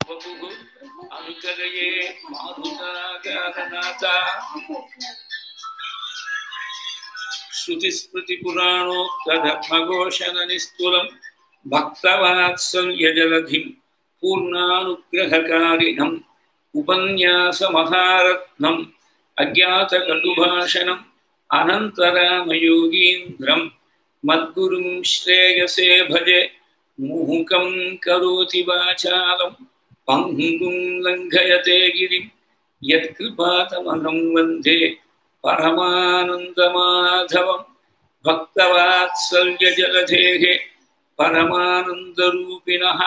வபுகு அனுகலையே மாருதாகாரநாதா श्रुतिस्मृतिपुराणोक्तधर्मघोषणनिस्तुलं भक्तवात्सल्यजलधिं पूर्णानुग्रहकारिणम् उपन्यासमहारत्नम् अज्ञातकटुभाषणम् अनन्तरामयोगीन्द्रं मद्गुरुं श्रेयसे भजे मुहुकं करोति वाचालं पङ्गुं लङ्घयते गिरिं यत्कृपातमहं वन्दे परमानन्दमाधवम् भक्तवात्सल्यजलधेः परमानन्दरूपिणः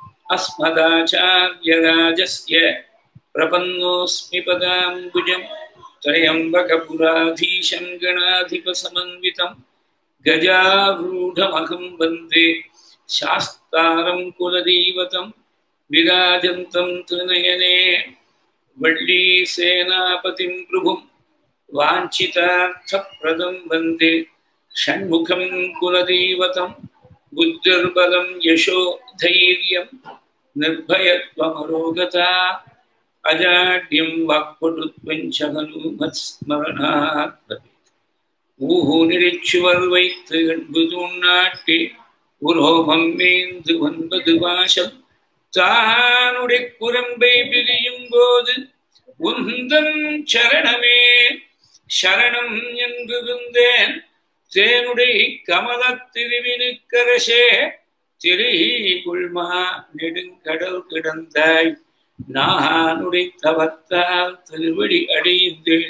अस्मदाचार्यराजस्य प्रपन्नोऽस्मि पदाम्बुजं त्र्यम्बकपुराधीशं गणाधिपसमन्वितं गजारूढमहं वन्दे शास्तारं कुलदैवतं विराजन्तं त्रिनयने वल्लीसेनापतिं प्रभुं वाञ्छितार्थप्रदं वन्दे षण्मुखं कुलदैवतं बुद्धिर्बलं यशो धैर्यं निर्भयत्वमरोगता अजाड्यं वाक्पटुत्वञ्च हनुमत्स्मरणात् भवेत् ஊனிரிச்சுவர் வைத்து என்பதும் நாட்டி உரோமம் மேந்து ஒன்பது வாசம் தானுடைய குரம்பை பிரியும் போது உந்தன் சரணமே சரணம் என்றிருந்தேன் தேனுடைய கமல திருவினுக்கரசே திரை குள்மா நெடுங்கடல் கிடந்தாய் நானுடைய தவத்தால் திருவடி அடைந்தேன்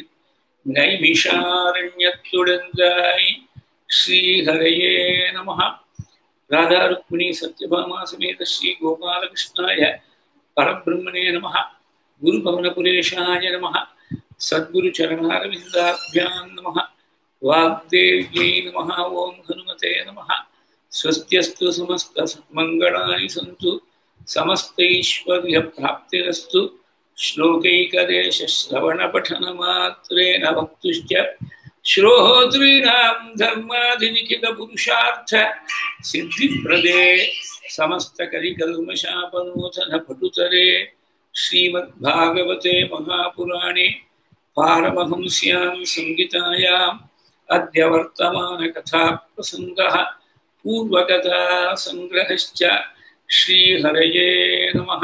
நைமிஷாரண்யத்துடந்தாய் ஸ்ரீஹரையே நம ராதா ருக்மிணி சத்யபாமா சமேத ஸ்ரீ கோபாலகிருஷ்ணாய பரபிரம்மணே நம குரு பவனபுரேஷாய நம சத்குரு சரணாரவிந்தாபியாம் நம वाग्देव्यै नमः ॐ हनुमते नमः स्वस्त्यस्तु समस्तमङ्गलानि सन्तु समस्तैश्वर्यप्राप्तिरस्तु श्लोकैकदेशश्रवणपठनमात्रेण वक्तुश्च श्रोतॄणां धर्माधिनिखितपुरुषार्थ सिद्धिप्रदे समस्तकलिकल्मषापनोचनपटुतरे श्रीमद्भागवते महापुराणे पारमहंस्यां संहितायाम् अद्य वर्तमानकथाप्रसङ्गः पूर्वकथासङ्ग्रहश्च श्रीहरये नमः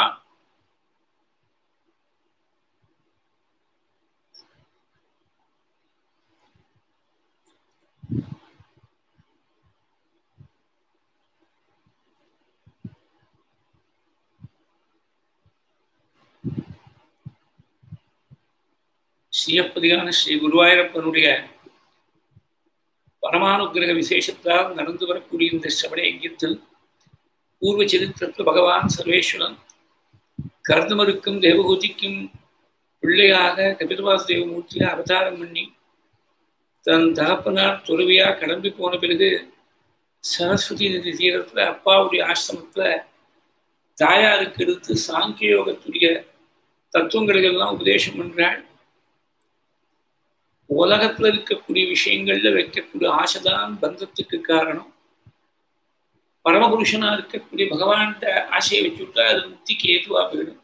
ஸ்ரீயப்பதியான ஸ்ரீ குருவாயூரப்பனுடைய பரமானுகிரக விசேஷத்தால் நடந்து வரக்கூடிய இந்த சிரவண யஜ்யத்தில் பூர்வ சரித்திரத்தில் பகவான் சர்வேஸ்வரன் கர்தமருக்கும் தேவகூதிக்கும் பிள்ளையாக கபிலவாச தேவமூர்த்தியில அவதாரம் பண்ணி தன் தகப்பனார் துறவியா கிளம்பி போன பிறகு சரஸ்வதி நதி தீரத்துல அப்பாவுடைய ஆசிரமத்துல தாயாருக்கு எடுத்து சாங்கியோகத்துடைய தத்துவங்களை எல்லாம் உபதேசம் பண்றாள் உலகத்துல இருக்கக்கூடிய விஷயங்கள்ல வைக்கக்கூடிய ஆசைதான் பந்தத்துக்கு காரணம் பரமபுருஷனா இருக்கக்கூடிய பகவான்கிட்ட ஆசையை வச்சுட்டா அது முக்திக்கு ஏதுவா போயிடும்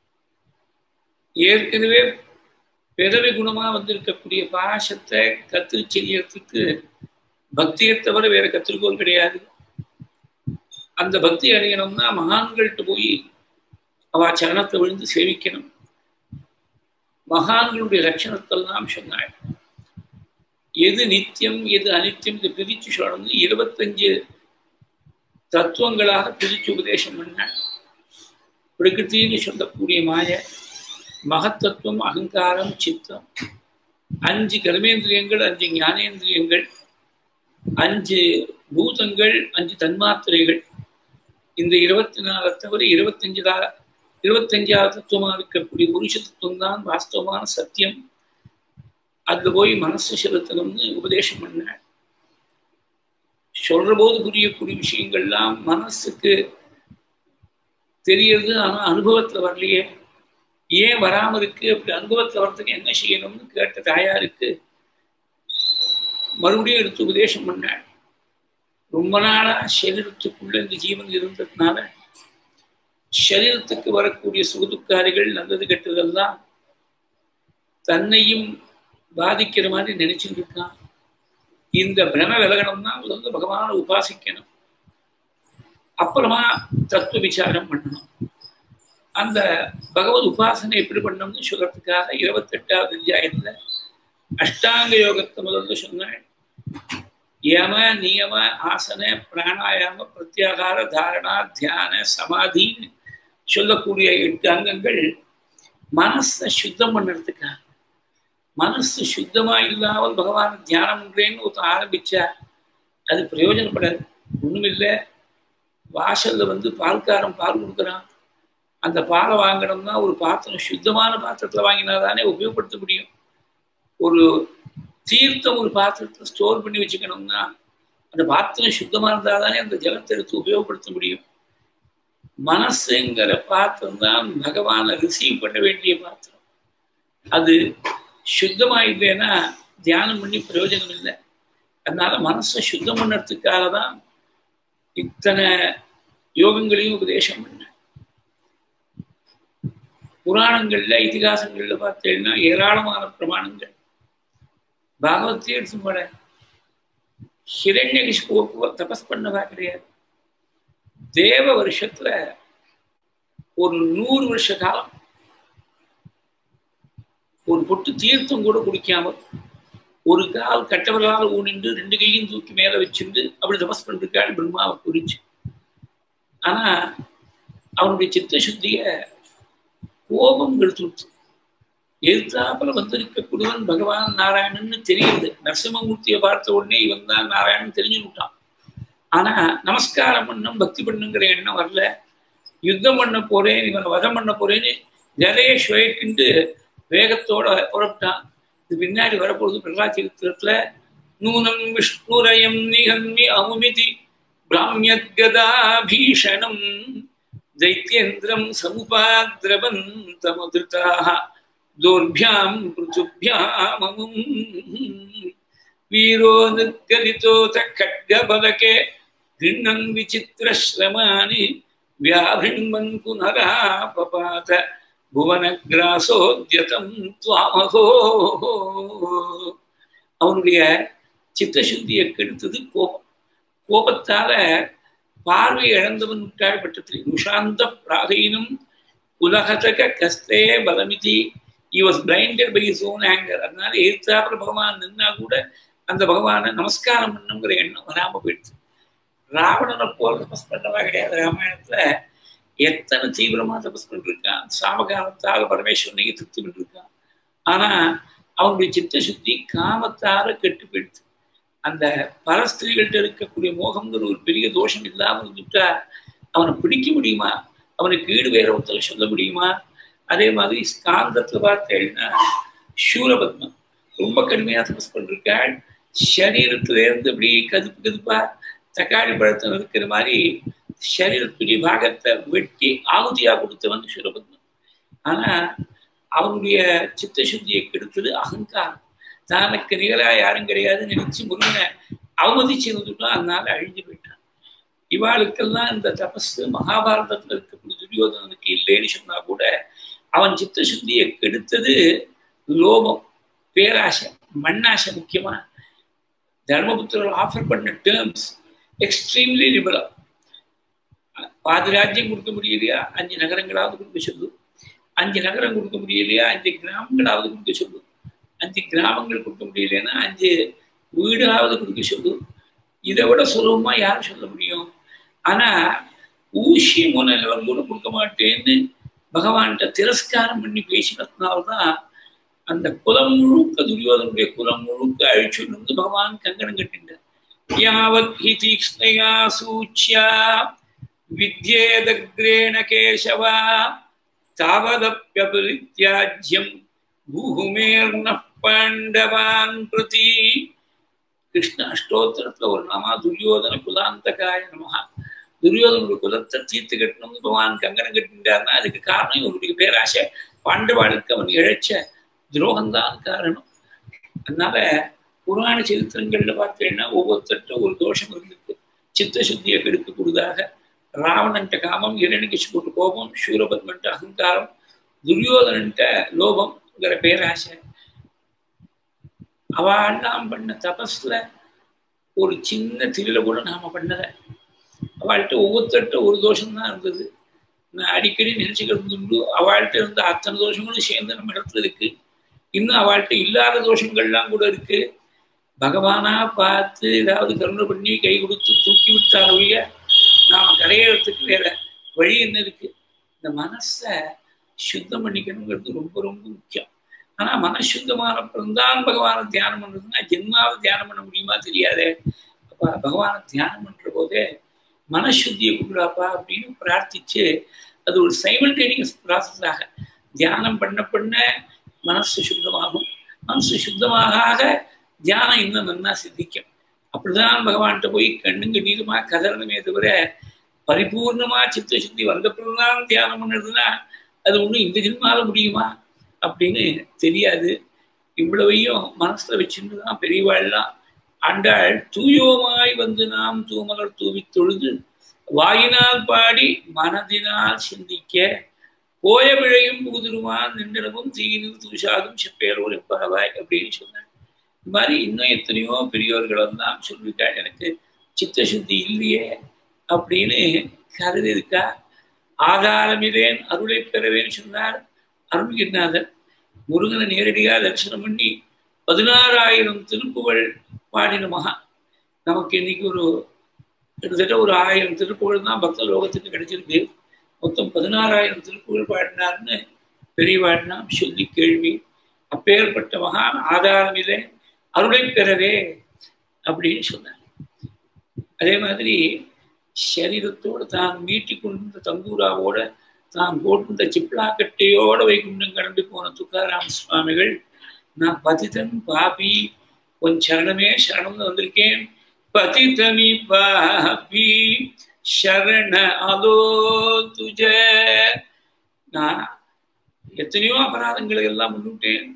ஏற்கனவே பிறவி குணமா வந்திருக்கக்கூடிய பாசத்தை கத்து செய்யறதுக்கு பக்தியை தவிர வேற கத்திரிக்கோள் கிடையாது அந்த பக்தி அடையணும்னா மகான்கள்கிட்ட போய் அவ சரணத்தை விழுந்து சேவிக்கணும் மகான்களுடைய லட்சணத்தெல்லாம் சொன்னாள் எது நித்தியம் எது அனித்தியம் இதை பிரித்து சொல்லணும்னு இருபத்தஞ்சு தத்துவங்களாக பிரித்து உபதேசம் பண்ணாள் பிரகிருத்தின்னு சொல்லக்கூடிய மாய மகத்தத்துவம் அகங்காரம் சித்தம் அஞ்சு கர்மேந்திரியங்கள் அஞ்சு ஞானேந்திரியங்கள் அஞ்சு பூதங்கள் அஞ்சு தன்மாத்திரைகள் இந்த இருபத்தி நாலு தவிர இருபத்தஞ்சு இருபத்தஞ்சாவது தத்துவமா இருக்கக்கூடிய புருஷ தத்துவம் தான் வாஸ்தவமான சத்தியம் அதுல போய் மனசு செலுத்தணும்னு உபதேசம் பண்ண சொல்ற போது புரியக்கூடிய விஷயங்கள்லாம் மனசுக்கு தெரியறது ஆனா அனுபவத்துல வரலையே ஏன் வராம இருக்கு அப்படி அனுபவத்துல வர்றதுக்கு என்ன செய்யணும்னு கேட்ட தாயாருக்கு மறுபடியும் எடுத்து உபதேசம் பண்ணாள் ரொம்ப நாளா சரீரத்துக்குள்ள இந்த ஜீவன் இருந்ததுனால சரீரத்துக்கு வரக்கூடிய சுகதுக்காரிகள் நல்லது கெட்டதெல்லாம் தன்னையும் பாதிக்கிற மாதிரி நினைச்சுட்டு இருக்கான் இந்த பிரம விலகணும்னா முதல்ல பகவானை உபாசிக்கணும் அப்புறமா தத்துவ விசாரம் பண்ணணும் அந்த பகவத் உபாசனை எப்படி பண்ணணும்னு சொல்றதுக்காக இருபத்தெட்டாவது அத்தியாயத்துல அஷ்டாங்க யோகத்தை முதல்ல சொன்னாள் யம நியம ஆசன பிராணாயாம பிரத்யாகார தாரணா தியான சமாதின்னு சொல்லக்கூடிய எட்டு அங்கங்கள் மனசை சுத்தம் பண்ணுறதுக்காக மனசு சுத்தமா இல்லாமல் பகவான் தியானம் பண்றேன்னு ஒருத்தன் ஆரம்பிச்சா அது பிரயோஜனப்படாது ஒண்ணுமில்லை வாசல்ல வந்து பால்காரன் பால் கொடுக்குறான் அந்த பாலை வாங்கணும்னா ஒரு பாத்திரம் சுத்தமான பாத்திரத்துல வாங்கினா தானே உபயோகப்படுத்த முடியும் ஒரு தீர்த்தம் ஒரு பாத்திரத்தை ஸ்டோர் பண்ணி வச்சுக்கணும்னா அந்த பாத்திரம் சுத்தமா இருந்தா தானே அந்த ஜலத்தை எடுத்து உபயோகப்படுத்த முடியும் மனசுங்கிற பாத்திரம் தான் பகவானை ரிசீவ் பண்ண வேண்டிய பாத்திரம் அது சுத்தமா இல்லைன்னா தியானம் பண்ணி பிரயோஜனம் இல்லை அதனால மனசை சுத்தம் பண்ணுறதுக்காக தான் இத்தனை யோகங்களையும் உபதேசம் பண்ண புராணங்கள்ல இதிகாசங்கள்ல பார்த்தீங்கன்னா ஏராளமான பிரமாணங்கள் பாகவத்தையே எடுத்து போல ஹிரண்யகிஷ்புக்கு தபஸ் பண்ணவா கிடையாது தேவ வருஷத்துல ஒரு நூறு வருஷ காலம் ஒரு பொட்டு தீர்த்தம் கூட குடிக்காமல் ஒரு கால் கட்டவர்களால் ஊனின்று ரெண்டு கையும் தூக்கி மேல வச்சிருந்து அப்படி தபஸ் பண்ணிருக்காள் பிரம்மாவை குறிச்சு ஆனா அவனுடைய சித்த சுத்திய கோபம் எடுத்துடுச்சு எதிர்த்தாப்புல வந்திருக்கக்கூடியவன் பகவான் நாராயணன்னு தெரியுது நரசிம்மமூர்த்தியை பார்த்த உடனே இவன் தான் நாராயணன் தெரிஞ்சு விட்டான் ஆனா நமஸ்காரம் பண்ணும் பக்தி பண்ணுங்கிற எண்ணம் வரல யுத்தம் பண்ண போறேன் இவனை வதம் பண்ண போறேன்னு கதையை சுவைக்கிண்டு வேகத்தோட புறப்பட்டான் இது பின்னாடி வரப்போகுது பிரகலாத் சரித்திரத்துல நூனம் விஷ்ணுரயம் நிகம்மி அமுமிதி பிராமியத்கதாபீஷணம் தைத்யேந்திரம் சமுபாத்ரவந்தமுதிருதாக தோர்பியாம் பிருத்துபியாமமும் வீரோ நிர்கலிதோத खड्गबलके गृह्णन् विचित्रश्रमाणि व्याभिण्वन् पुनरापपात புவனகிராசோத்யதம் துவாமகோ அவனுடைய சித்தசுத்தியை கெடுத்தது கோபம் கோபத்தால பார்வை இழந்தவன் முட்டாள் பட்டத்தில் நிஷாந்த பிராகீனம் குலகதக கஸ்தே பலமிதி he was blinded by his own anger அதனால எதிர்த்தாப்புல பகவான் நின்னா கூட அந்த பகவானை நமஸ்காரம் பண்ணுங்கிற எண்ணம் வராம போயிடுச்சு ராவணனை போல் தபஸ் பண்ணவா கிடையாது ராமாயணத்துல எத்தனை தீவிரமா தபஸ் பண்ணிருக்கான் சாமகாமத்தால பரமேஸ்வரனையே திருப்தி பண்ணிருக்கான் ஆனா அவனுடைய சித்த சுத்தி காமத்தால கெட்டு போயிடுச்சு அந்த பரஸ்திரிகள்கிட்ட இருக்கக்கூடிய மோகம்ங்கிற ஒரு பெரிய தோஷம் இல்லாம இருந்துட்டா அவனை பிடிக்க முடியுமா அவனுக்கு ஈடு வேற ஒருத்தர் சொல்ல முடியுமா அதே மாதிரி ஸ்காந்தத்துல பார்த்தேன்னா சூரபத்மன் ரொம்ப கடுமையா தபஸ் பண்ணிருக்காள் சரீரத்துல இருந்து அப்படி கதுப்பு கதுப்பா தக்காளி பழத்தை இருக்கிற மாதிரி சரீரத்துடைய பாகத்தை வெட்டி ஆகுதியா கொடுத்தவன் சூரபத்மன் ஆனா அவனுடைய சித்த சுத்தியை கெடுத்தது அகங்காரம் தனக்கு நிகழா யாரும் கிடையாது நினைச்சு முருகனை அவமதிச்சு இருந்துட்டோம் அதனால அழிஞ்சு போயிட்டான் இவாளுக்கெல்லாம் இந்த தபஸ் மகாபாரதத்துல இருக்கக்கூடிய துரியோதனனுக்கு இல்லைன்னு சொன்னா கூட அவன் சித்த சுத்தியை கெடுத்தது லோபம் பேராசை மண்ணாசை முக்கியமா தர்மபுத்திரர் ஆஃபர் பண்ண டேர்ம்ஸ் எக்ஸ்ட்ரீம்லி லிபரல் பாதி ராஜ்யம் கொடுக்க முடியலையா அஞ்சு நகரங்களாவது கொடுக்க சொல்லு அஞ்சு நகரம் கொடுக்க முடியலையா அஞ்சு கிராமங்களாவது கொடுக்க சொல்லு அஞ்சு கிராமங்கள் கொடுக்க முடியலைன்னா அஞ்சு வீடாவது கொடுக்க சொல்லு இதை விட சுலபமா யார் சொல்ல முடியும் ஆனா ஊசி முனைவன் கூட கொடுக்க மாட்டேன்னு பகவான்கிட்ட திரஸ்காரம் பண்ணி பேசினதுனால்தான் அந்த குலம் முழுக்க துரியோதனுடைய குலம் முழுக்க அழிச்சுன்னு பகவான் கங்கணம் கட்டின்றார் யாவத் ஹி தீக்ஷ்ணயா சூச்சியா வித்யேதக்ரேண கேசவா தாவதப்பியபரித்யாஜ்யம் பூமேர்ண பாண்டவான் பிரதி கிருஷ்ண அஷ்டோத்திரத்துல ஒரு நாமா துரியோதன குலாந்தகாய நமஹா துரியோதனுடைய குலத்தை தீர்த்து கட்டணும்னு பகவான் கங்கணம் கட்டின்றார்னா அதுக்கு காரணம் இவருடைய பேராசை பாண்டவாளுக்கு அவன் இழைச்ச துரோகம்தான் காரணம் அதனால புராண சரித்திரங்கள்ல பார்த்தீங்கன்னா ஒவ்வொருத்தர்கிட்ட ஒரு தோஷம் இருந்திருக்கு சித்த சுத்தியை கெடுக்கக்கூடியதாக రావణంట కామం హిరణ్యకశిపుడు కోపం శూరపద్మంట అహంకారం துரியோதனன்ட்ட லோபம்ங்கிற பேராசை அவெல்லாம் பண்ண தபஸ்ல ஒரு சின்ன திரில கூட நாம பண்ணலை அவள்கிட்ட ஒவ்வொருத்தர்கிட்ட ஒரு தோஷம்தான் இருந்தது நான் அடிக்கடி நினைச்சுக்கிறது உண்டு அவள்கிட்ட இருந்த அத்தனை தோஷங்களும் சேர்ந்து நம்ம இடத்துல இருக்கு இன்னும் அவள்கிட்ட இல்லாத தோஷங்கள்லாம் கூட இருக்கு பகவானா பார்த்து ஏதாவது கருணை பண்ணி கை கொடுத்து தூக்கி விட்டார் ஒழிய நாம கரையறதுக்கு வேற வழி என்ன இருக்கு இந்த மனசை சுத்தம் பண்ணிக்கணுங்கிறது ரொம்ப ரொம்ப முக்கியம் ஆனா மனசுத்தமான அப்புறம்தான் பகவானை தியானம் பண்றதுன்னா ஜென்மாவை தியானம் பண்ண முடியுமா தெரியாதே அப்ப பகவானை தியானம் பண்ற போதே மனசுத்தியை கொடுக்குறாப்பா அப்படின்னு பிரார்த்திச்சு அது ஒரு சைமல்டேனியஸ் ப்ராசஸாக தியானம் பண்ண பண்ண மனசு சுத்தமாகும் மனசு சுத்தமாக தியானம் இன்னும் நன்னா சித்திக்கும் அப்படிதான் பகவான்கிட்ட போய் கண்ணுங்க நீருமா கதறணுமே தவிர பரிபூர்ணமா சித்த சுத்தி வந்தப்பதான் தியானம் பண்ணுறதுன்னா அது ஒன்றும் இந்த ஜென்மால முடியுமா அப்படின்னு தெரியாது இவ்வளவையும் மனசுல வச்சுட்டு தான் பெரியவாள்லாம் ஆண்டாள் தூயோமாய் வந்து நாம் தூமலர் தூவி தொழுது வாயினால் பாடி மனதினால் சிந்திக்க போய விழையும் புகுதிருமான் நின்றனவும் தீயினில் தூஷாகும் செப்பேரோடு எப்பவாய் அப்படின்னு சொன்னார் இந்த மாதிரி இன்னும் எத்தனையோ பெரியோர்கள் எல்லாம் சொல்லியிருக்காள் எனக்கு சித்த சுத்தி இல்லையே அப்படின்னு கருதி இருக்கா ஆதாரமிதேன் அருளை பெறவேன்னு சொன்னார் அருள்கிரிநாதர் முருகனை நேரடியாக தரிசனம் பண்ணி பதினாறாயிரம் திருப்புகழ் பாடின மகா நமக்கு இன்னைக்கு ஒரு கிட்டத்தட்ட ஒரு ஆயிரம் திருப்புகழ் தான் பக்த லோகத்துக்கு கிடைச்சிருக்கு மொத்தம் பதினாறாயிரம் திருப்புகழ் பாடினார்னு பெரியவாடினா சொல்லி கேள்வி அப்பேற்பட்ட மகான் ஆதாரமில்லை அருளை பெறவே அப்படின்னு சொன்னார் அதே மாதிரி சரீரத்தோடு தான் மீட்டி கொண்டிருந்த தம்பூராவோட தான் போட்டிருந்த சிப்ளாக்கட்டையோட வைகுண்டம் கடந்து போன துக்காராம சுவாமிகள் நான் பதிதன் பாபி உன் சரணமே சரணம்னு வந்திருக்கேன் பதிதனி பாபி சரண அதோ துஜ நான் எத்தனையோ அபராதங்களை எல்லாம் முன்னிட்டேன்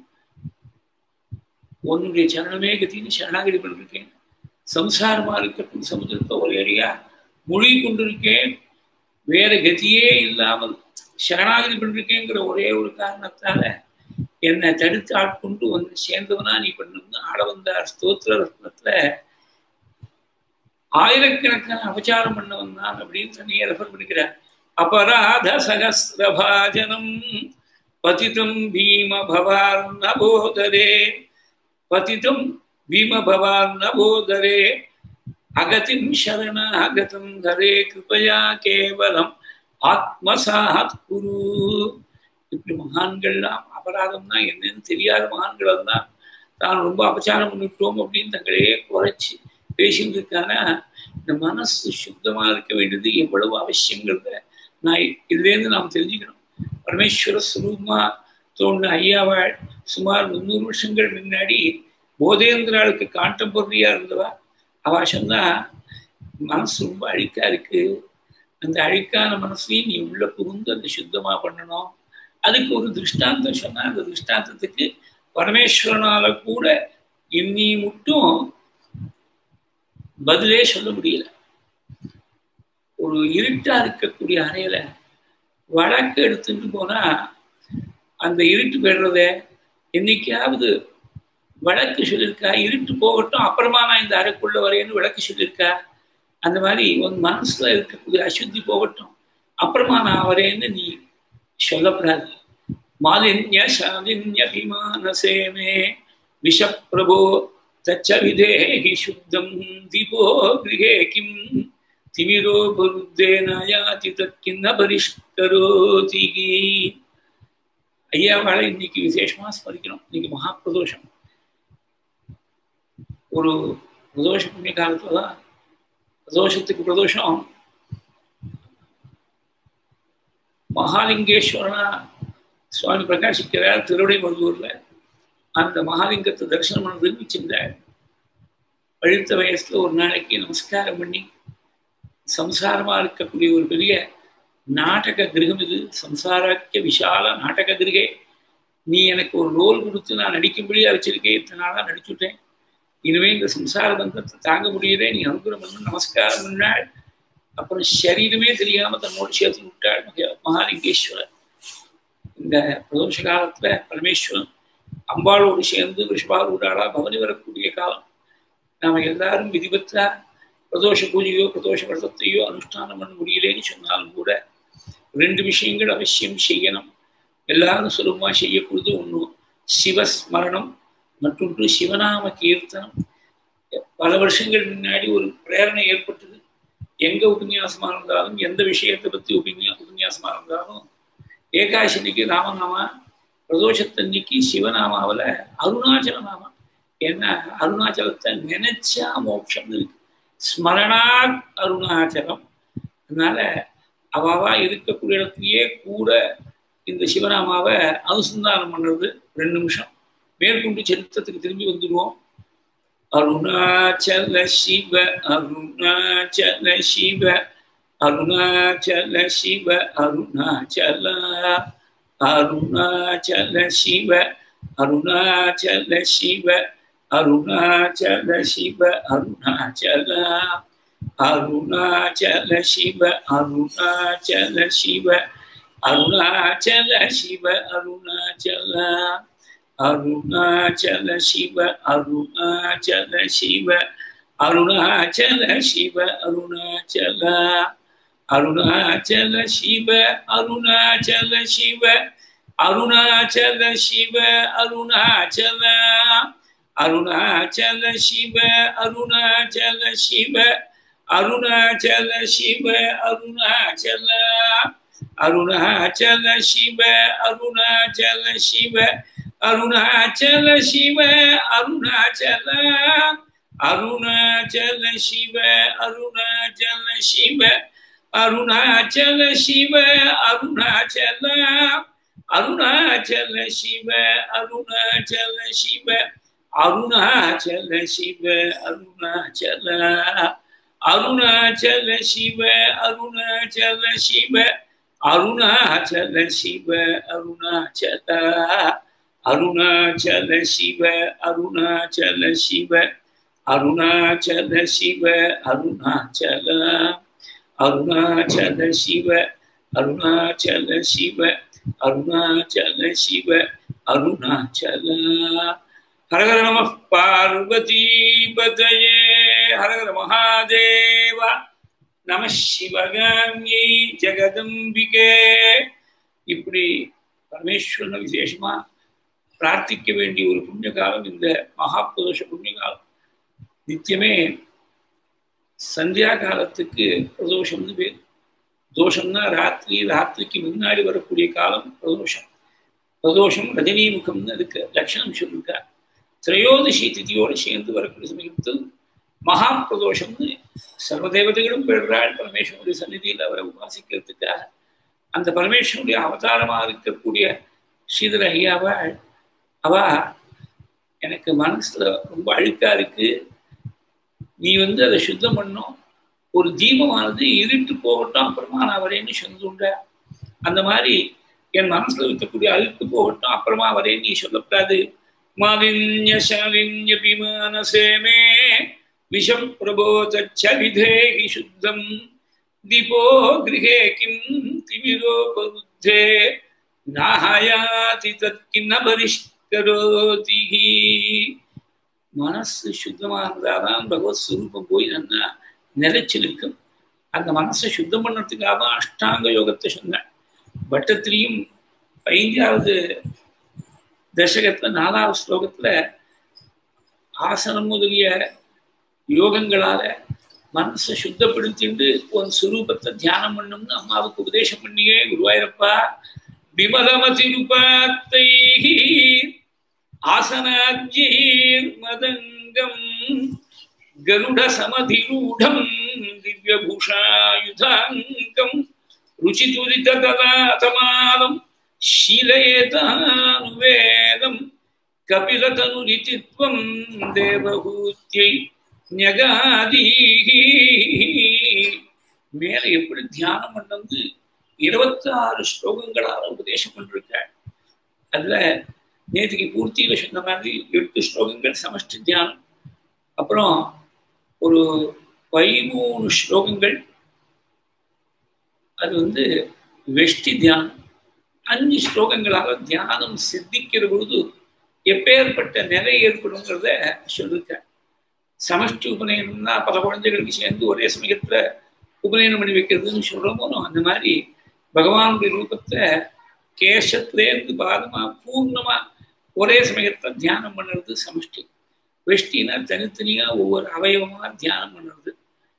உன்னுடைய சரணமே கத்தின்னு சரணாகதி பண்ணிருக்கேன் சம்சாரமா இருக்கட்டும் சமுதிரத்தை ஒரு ஏரியா மொழி கொண்டிருக்கேன் வேற கதியே இல்லாமல் சரணாகதி பண்ணிருக்கேங்கிற ஒரே ஒரு காரணத்தால என்னை தடுத்து ஆட்கொண்டு வந்து சேர்ந்தவனா நீ பண்ணு ஆட வந்தார் ஸ்தோத்திர ரத்னத்துல ஆயிரக்கணக்கான அபச்சாரம் பண்ணவன் தான் அப்படின்னு தனியே ரெஃபர் பண்ணிக்கிறார் அபராத சகசிரபாஜனம் பதிதம் பீம பவார் நபோதரே பதிதம் பீம பவார் நபோதரே அகதிம் சரணாகதம் ஹரே கிருபயா கேவலம் ஆத்மசாத் குரு இப்படி மகான்கள்லாம் அபராதம்னா என்னன்னு தெரியாத மகான்கள் தான் தான் ரொம்ப அபச்சாரம் பண்ணிட்டோம் அப்படின்னு தங்களையே குறைச்சி பேசிட்டு இருக்காங்க இந்த மனசு சுத்தமா இருக்க வேண்டியது எவ்வளவு அவசியங்கிறத நான் இதுலேருந்து நாம் தெரிஞ்சுக்கணும் பரமேஸ்வர சுரூபமா தோன்ற ஐயாவாள் சுமார் முந்நூறு வருஷங்கள் முன்னாடி போதேந்திராளுக்கு காண்டம்பொருளியா இருந்தவா அவ சொன்னா மனசு ரொம்ப அழுக்கா இருக்கு அந்த அழுக்கான மனசையும் நீ உள்ள புகுந்து அந்த சுத்தமா பண்ணணும் அதுக்கு ஒரு திருஷ்டாந்தம் சொன்னா அந்த திருஷ்டாந்தத்துக்கு பரமேஸ்வரனால கூட இன்னி மட்டும் பதிலே சொல்ல முடியல ஒரு இருட்டா இருக்கக்கூடிய அறையில வழக்கு எடுத்துட்டு போனா அந்த இருட்டு பெறுறத என்னைக்காவது வழக்கு சொல்லியிருக்கா இருட்டு போகட்டும் அப்புறமா நான் இந்த அறைக்குள்ள வரேன்னு விளக்கு சொல்லியிருக்கா அந்த மாதிரி உன் மனசுல இருக்கக்கூடிய அசுத்தி போகட்டும் அப்புறமா நான் வரேன்னு நீ சொல்லப்படாது மாலின்ய சாலின்ய விமானசேமே விஷப்பிரபோ தச்ச விதேகி சுத்தம் தீபோ கிரகே கிம் திமிரோ பருத்தேனாயாதி தற்கின்ன பரிஷ்கரோதி ஐயாவால இன்னைக்கு விசேஷமா ஸ்மரிக்கணும் இன்னைக்கு மகாபிரதோஷம் ஒரு பிரதோஷ புண்ணிய காலத்துல தான் பிரதோஷத்துக்கு பிரதோஷம் மகாலிங்கேஸ்வரனா சுவாமி பிரகாசிக்கிறார் திருவிடை மருதூர்ல அந்த மகாலிங்கத்தை தரிசனம் பண்ணதுன்னு வச்சிருந்தார் பழுத்த வயசுல ஒரு நாளைக்கு நமஸ்காரம் பண்ணி சம்சாரமா இருக்கக்கூடிய ஒரு பெரிய நாடக கிரகம் இது சம்சாராக்கிய விஷால நாடக கிரகே நீ எனக்கு ஒரு ரோல் கொடுத்து நான் நடிக்கும்படியா வச்சிருக்கேன் இத்தனை நாளா நடிச்சுட்டேன் இனிமே இந்த சம்சார பந்தத்தை தாங்க முடியல நீ அனுகிரம் பண்ண நமஸ்காரம் பண்ணாள் அப்புறம் சரீரமே தெரியாம தன்னோடு சேர்த்து விட்டாள் மகா- மகாலிங்கேஸ்வரர் இந்த பிரதோஷ காலத்துல பரமேஸ்வரன் அம்பாளோடு சேர்ந்து ரிஷபாரூடாளா பவனி வரக்கூடிய காலம் நாம எல்லாரும் விதிபத்தா பிரதோஷ பூஜையோ பிரதோஷ விரதத்தையோ அனுஷ்டானம் பண்ண முடியலேன்னு சொன்னாலும் கூட ரெண்டு விஷயங்கள் அவசியம் செய்யணும் எல்லாரும் சுலபமாக செய்யக்கூடியது ஒன்று சிவஸ்மரணம் மற்றொன்று சிவநாம கீர்த்தனம் பல வருஷங்கள் முன்னாடி ஒரு பிரேரணை ஏற்பட்டது எங்க உபன்யாசமா இருந்தாலும் எந்த விஷயத்தை பத்தி உபன்யா உபன்யாசமா இருந்தாலும் ஏகாசினிக்கு ராமநாமா பிரதோஷத்தன்னைக்கு சிவநாமாவில் அருணாச்சல நாமம் ஏன்னா அருணாச்சலத்தை நினைச்சா மோட்சம் இருக்கு ஸ்மரணாத் அருணாச்சலம் அதனால அவாவா இருக்கக்கூடிய இடத்துலயே கூட இந்த சிவநாமாவை அனுசந்தானம் பண்றது ரெண்டு நிமிஷம் மேற்கொண்டு சரித்திரத்துக்கு திரும்பி வந்துடுவோம் அருணாச்சல சிவ அருணாச்சல சிவ அருணாச்சல சிவ அருணாச்சல அருணாச்சல சிவ அருணாச்சல சிவ அருணாச்சல சிவ அருணாச்சல அருணாச்சல சிவ அருணாச்சல சிவ அருணாச்சல சிவ அருணாச்சல அருணாச்சல சிவ அருணாச்சல சிவ அருணாச்சல சிவ அருணாச்சல அருணாச்சல சிவ அருணாச்சல சிவ அருணாச்சல சிவ அருணாச்சல அருணாச்சல சிவ அருணாச்சல சிவ அருணாச்சல சிவ அருணாச்சல அருணாச்சல சிவ அருணாச்சல சிவ அருணாச்சல சிவ அருணாச்சல அருணாச்சல சிவ அருணாச்சல சிவ அருணாச்சல சிவ அருணாச்சல அருணாச்சல சிவ அருணாச்சல சிவ அருணாச்சல சிவ அருணாச்சல அருணாச்சல சிவ அருணாச்சல சிவ அருணாச்சல சிவ அருணாச்சல அருணாச்சல சிவ அருணாச்சல சிவ அருணாச்சல சிவ அருணாச்சல அருணாச்சல சிவ அருணாச்சல சிவ அருணாச்சல சிவ அருணாச்சல ஹரஹர நம பார்வதி பதயே ஹரஹர மகாதேவ நம சிவகாமியை ஜெகதம்பிகே இப்படி பரமேஸ்வரனை விசேஷமா பிரார்த்திக்க வேண்டிய ஒரு புண்ணிய காலம் இந்த மகாபுருஷ புண்ணிய காலம் நித்தியமே சந்தியா காலத்துக்கு பிரதோஷம்னு பேர் தோஷம்னா ராத்திரி ராத்திரிக்கு முன்னாடி வரக்கூடிய காலம் பிரதோஷம் பிரதோஷம் ரஜினிமுகம்னு அதுக்கு லட்சணம் சொல்லியிருக்கார் திரையோதசி திதியோடு சேர்ந்து வரக்கூடிய சமயத்தில் மகா பிரதோஷம்னு சர்வதேவதைகளும் பெறுறாள் பரமேஸ்வருடைய சந்நிதியில் அவரை உபாசிக்கிறதுக்காக அந்த பரமேஸ்வருடைய அவதாரமாக இருக்கக்கூடிய ஸ்ரீதர ஐயாவாள் அவ எனக்கு மனசுல ரொம்ப அழுக்கா இருக்கு நீ வந்து அதை சுத்தம் பண்ணும் ஒரு தீபமானது இருட்டு போகட்டும் அப்புறமா நான் வரேன்னு சொல்லுண்ட அந்த மாதிரி என் மனசுல இருக்கக்கூடிய அழுக்கு போகட்டும் அப்புறமா வரேன்னு நீ சொல்லக்கூடாது மாலின்ய சாலின்ய விமானசேமே விஷம் பிரபோதச்ச விதேகி சுத்தம் தீபோ கிரகே கிம் திமிரோபருத்தே நாயாதி தற்கின்ன பரிஷ்கரோதி மனசு சுத்தமா இருந்தாதான் பகவத் சுரூபம் போய் நல்லா நிலைச்சு நிற்கும் அந்த மனசை சுத்தம் பண்ணுறதுக்காக தான் அஷ்டாங்க யோகத்தை சொன்னேன் பட்டத்திலையும் ஐந்தாவது தசகத்துல நாலாவது ஸ்லோகத்துல ஆசனம் முதலிய யோகங்களால மனசை சுத்தப்படுத்திட்டு உன் சுரூபத்தை தியானம் பண்ணும்னு அம்மாவுக்கு உபதேசம் பண்ணியே குருவாயிரப்பா விமலமதிருபாத்தை ஆசனாஜீர் மதங்கம் கருட சமதிரூடம் திவ்யபூஷாயுதாங்கம் ருச்சிதுரித கலாதமாலம் शीलयेतानुवेदं कपिलतनुरिचित्वं தேவகூத்தியை ஞகாதீஹி மேல எப்படி தியானம் பண்ணது இருபத்தி ஆறு ஸ்லோகங்களால உபதேசம் பண்ணிருக்காள் அதுல நேற்றுக்கு பூர்த்தியில சொன்ன மாதிரி எட்டு ஸ்லோகங்கள் சமஷ்டி தியானம் அப்புறம் ஒரு பதிமூணு ஸ்லோகங்கள் அது வந்து வெஷ்டி தியானம் அஞ்சு ஸ்லோகங்களாக தியானம் சித்திக்கிற பொழுது எப்பேற்பட்ட நிலை ஏற்படுங்கிறத சொல்லிருக்க சமஷ்டி உபநயனம்னா பல குழந்தைகளுக்கு சேர்ந்து ஒரே சமயத்துல உபநயனம் பண்ணி வைக்கிறதுன்னு சொல்றோமோ அந்த மாதிரி பகவானுடைய ரூபத்தை கேசத்துலேருந்து பாதமா பூர்ணமா ஒரே சமயத்துல தியானம் பண்ணுறது சமஷ்டி வெஷ்டினா தனித்தனியா ஒவ்வொரு அவயவமா தியானம் பண்ணுறது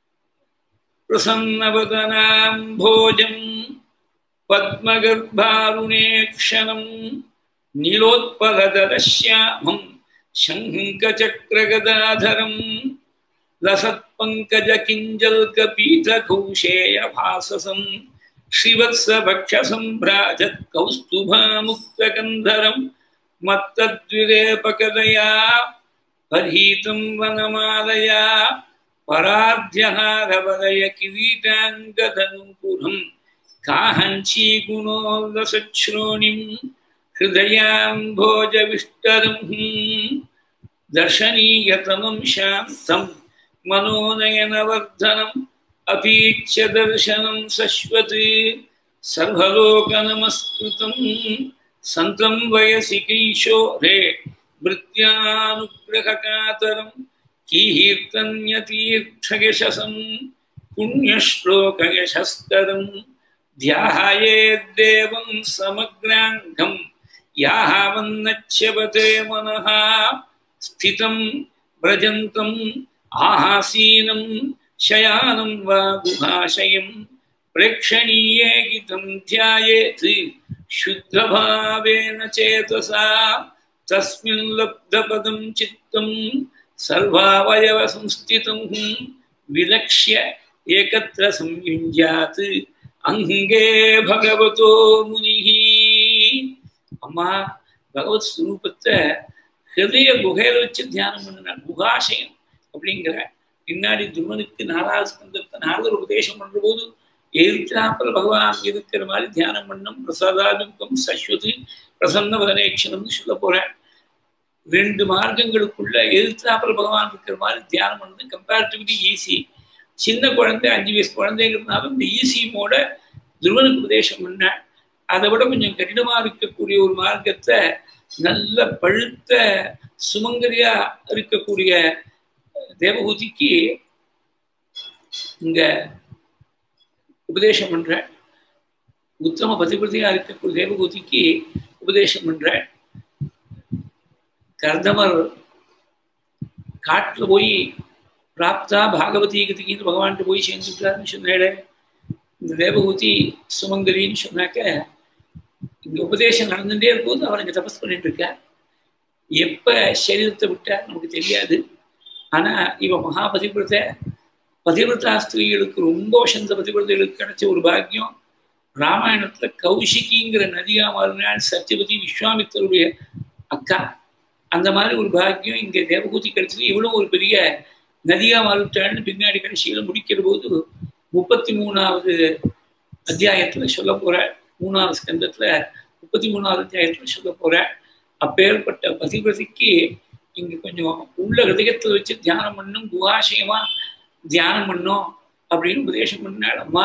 பிரசன்னவதனாம் போஜம் பத்மகர்பாருணேக்ஷணம் நீலோத்பலதரஸ்யாமம் शङ्खचक्रगदाधरम् लसत्पङ्कजकिञ्जल्कपीठकौशेयभाससम् श्रीवत्सभक्षसम्भ्राजत् कौस्तुभामुक्तकन्धरम् मत्तद्विलेपकदया परहीतं वनमालया परार्ध्यहारवलय किरीटाङ्गधनुपुरम् काहञ्चीगुणोल्लसश्रोणिम् हृदयाम्भोजविष्टरम् दर्शनीयतमं शान्तं मनोनयनवर्धनम् अपीच्य दर्शनं शश्वत् सर्वलोकनमस्कृतं सन्तं वयसि किशोरे वृत्यानुग्रहकातरं कीर्तन्यतीर्थयशसं पुण्यश्लोकयशस्तरं ध्यायेद्देवं समग्राङ्गम् यावन्नच्यवते मनः स्थितं व्रजन्तम् आहासीनं शयानं वा गुहाशयं प्रेक्षणीये गीतं ध्यायेत् शुद्धभावेन चेतसा तस्मिन् लब्धपदं चित्तं सर्वावयवसंस्थितं विलक्ष्य एकत्र संयुञ्जात् अङ्गे भगवतो मुनिः அம்மா பகவத் ஸ்வரூபத்தை ஹிருதய குகையில வச்சு தியானம் பண்ணினார் குகாசயம் அப்படிங்கிற பின்னாடி துருவனுக்கு நாலாவது ஸ்கந்தத்தை நாரதர் உபதேசம் பண்ற போது எதிர்த்தாப்பல் பகவான் இருக்கிற மாதிரி தியானம் பண்ணும் பிரசாதாதுக்கம் சஸ்வதி பிரசன்ன வதனேக்ஷனம்னு சொல்ல போறேன் ரெண்டு மார்க்கங்களுக்குள்ள எதிர்த்தாப்பல் பகவான் இருக்கிற மாதிரி தியானம் பண்ணது கம்பேரிட்டிவ்லி ஈஸி சின்ன குழந்தை அஞ்சு வயசு குழந்தைங்கிறதுனால இந்த ஈஸி மோட துருவனுக்கு உபதேசம் பண்ணேன் அதை விட கொஞ்சம் கடினமா இருக்கக்கூடிய ஒரு மார்க்கத்தை நல்ல பழுத்த சுமங்கரியா இருக்கக்கூடிய தேவகூதிக்கு இங்க உபதேசம் பண்ற உத்தம பதிபதியா இருக்கக்கூடிய தேவகூதிக்கு உபதேசம் பண்ற கர்தமர் காட்டுல போய் பிராப்தா பாகவதி கதிக்கு பகவான்கிட்ட போய் சேர்ந்துட்டாருன்னு சொன்னேன் இந்த தேவகூதி சுமங்கலின்னு சொன்னாக்க இங்க உபதேசம் நடந்துட்டே இருக்கும்போது அவனுக்கு தபஸ் பண்ணிட்டு இருக்க எப்ப சரீரத்தை விட்டா நமக்கு தெரியாது ஆனா இவன் மகாபதிபிரத பதிவிரதா ஸ்திரீகளுக்கு ரொம்ப வசந்த பதிவிரதைகளுக்கு கிடைச்ச ஒரு பாக்கியம் ராமாயணத்துல கௌஷிகிங்கிற நதியா மாறினாள் சத்யவதி விஸ்வாமித்தருடைய அக்கா அந்த மாதிரி ஒரு பாக்கியம் இங்க தேவகூதி கிடைச்சது இவ்வளவு ஒரு பெரிய நதியா மாறிவிட்டாள்னு பின்னாடி கடைசியில முடிக்கிற போது முப்பத்தி மூணாவது அத்தியாயத்துல சொல்ல போற மூணாவது ஸ்கந்தத்துல முப்பத்தி மூணாவது அத்தியாயத்துல சொல்ல போற அப்பேற்பட்ட பதிபதிக்கு இங்க கொஞ்சம் உள்ள ஹிருதயத்தை வச்சு தியானம் பண்ணும் குகாசயமா தியானம் பண்ணும் அப்படின்னு உபதேசம் பண்ணாள் அம்மா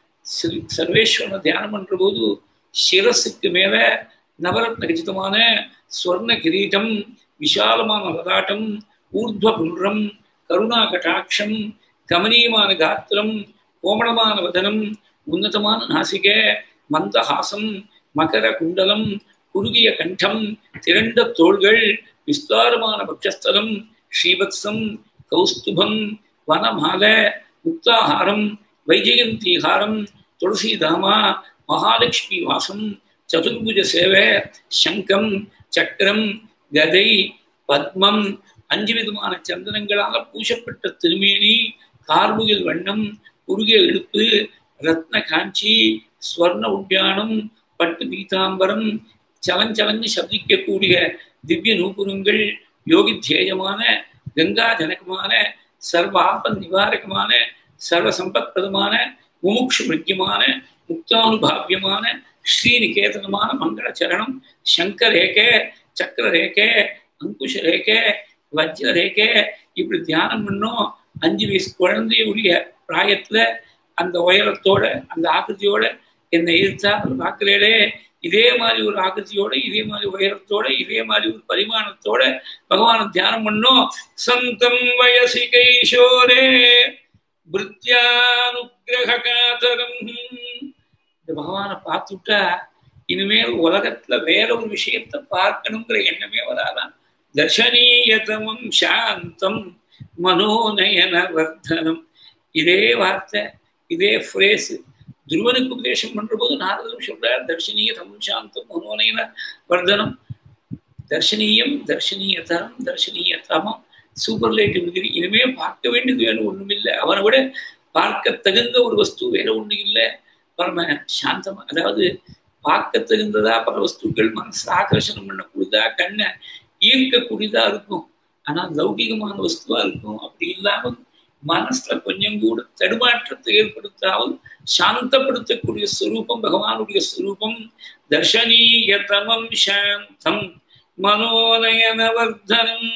சர்வேஸ்வரனை தியானம் பண்ற போது சிரஸுக்கு மேல நவரத்ன கச்சிதமான ஸ்வர்ண கிரீட்டம் விஷாலமான லதாட்டம் ஊர்துவ புன்றம் கருணா கட்டாட்சம் கமனீயமான காத்திரம் கோமளமான வதனம் உன்னதமான நாசிக மந்தஹாசம் மகர குண்டலம் குறுகிய கண்டம் திரண்ட தோள்கள் விஸ்தாரமான பட்சஸ்தலம் ஸ்ரீவத்சம் கௌஸ்துபம் வனமால முக்தாஹாரம் வைஜெயந்திஹாரம் துளசிதாமா மகாலட்சுமி வாசம் சதுர்புஜ சேவை சங்கம் சக்கரம் கதை பத்மம் அஞ்சு விதமான சந்தனங்களால் பூசப்பட்ட திருமேனி கார்முகில் வண்ணம் குறுகிய இழுப்பு ரத்ன காஞ்சி ஸ்வர்ண உட்யானம் பட்டு பீதாம்பரம் சலஞ்சலஞ்சு சப்திக்கக்கூடிய திவ்ய நூபுரங்கள் யோகித்யேயமான கங்கா ஜனகமான சர்வ ஆப நிவாரகமான சர்வ சம்பத்பிரதமான முமுக்ஷு மிருக்கியமான முக்தானுபாவியமான ஸ்ரீநிகேதனமான மங்கள சரணம் சங்கர ரேகே சக்கர ரேகே அங்குஷ ரேகே வஜ்ர ரேகே இப்படி தியானம் பண்ணோம் அஞ்சு வயசு குழந்தையுடைய பிராயத்துல அந்த உயரத்தோட அந்த ஆக்கிருத்தியோட என்னை ஈர்த்தா பார்க்கலே இதே மாதிரி ஒரு ஆக்கிருத்தியோட இதே மாதிரி உயரத்தோட இதே மாதிரி ஒரு பரிமாணத்தோட பகவானை தியானம் பண்ணோம் சந்தம் வயசி கைஷோரே பிருத்யானுகிரகாதரம் இந்த பகவானை பார்த்துட்டா இனிமேல் உலகத்துல வேற ஒரு விஷயத்த பார்க்கணுங்கிற எண்ணமே வராதான் தர்ஷனீயதமம் சாந்தம் மனோநயன வர்த்தனம் இதே வார்த்தை இதே ஃப்ரேஸ் துருவனுக்கு உபதேசம் பண்ற போது நாரதம் சொல்றார் தர்ஷனீய தமம் சாந்தம் மனோநயன வர்தனம் தர்ஷனீயம் தர்ஷனீயதரம் தர்ஷனீயதமம் சூப்பர்லேட்டிவ் டிகிரி இனிமே பார்க்க வேண்டியது வேணும் ஒண்ணும் இல்லை அவனை விட பார்க்க தகுந்த ஒரு வஸ்து வேற ஒண்ணு இல்லை பரம சாந்தமா அதாவது பார்க்க தகுந்ததா பல வஸ்துக்கள் மனசு ஆகர்ஷணம் பண்ணக்கூடியதா கண்ணை ஈர்க்கக்கூடியதா இருக்கும் ஆனா லௌகிகமான வஸ்துவா இருக்கும் அப்படி இல்லாமல் மனசுல கொஞ்சம் கூட தடுமாற்றத்தை ஏற்படுத்தாமல் சாந்தப்படுத்தக்கூடிய ஸ்வரூபம் பகவானுடைய ஸ்வரூபம் தர்ஷனீயதமம் சாந்தம் மனோநயனவர்தனம்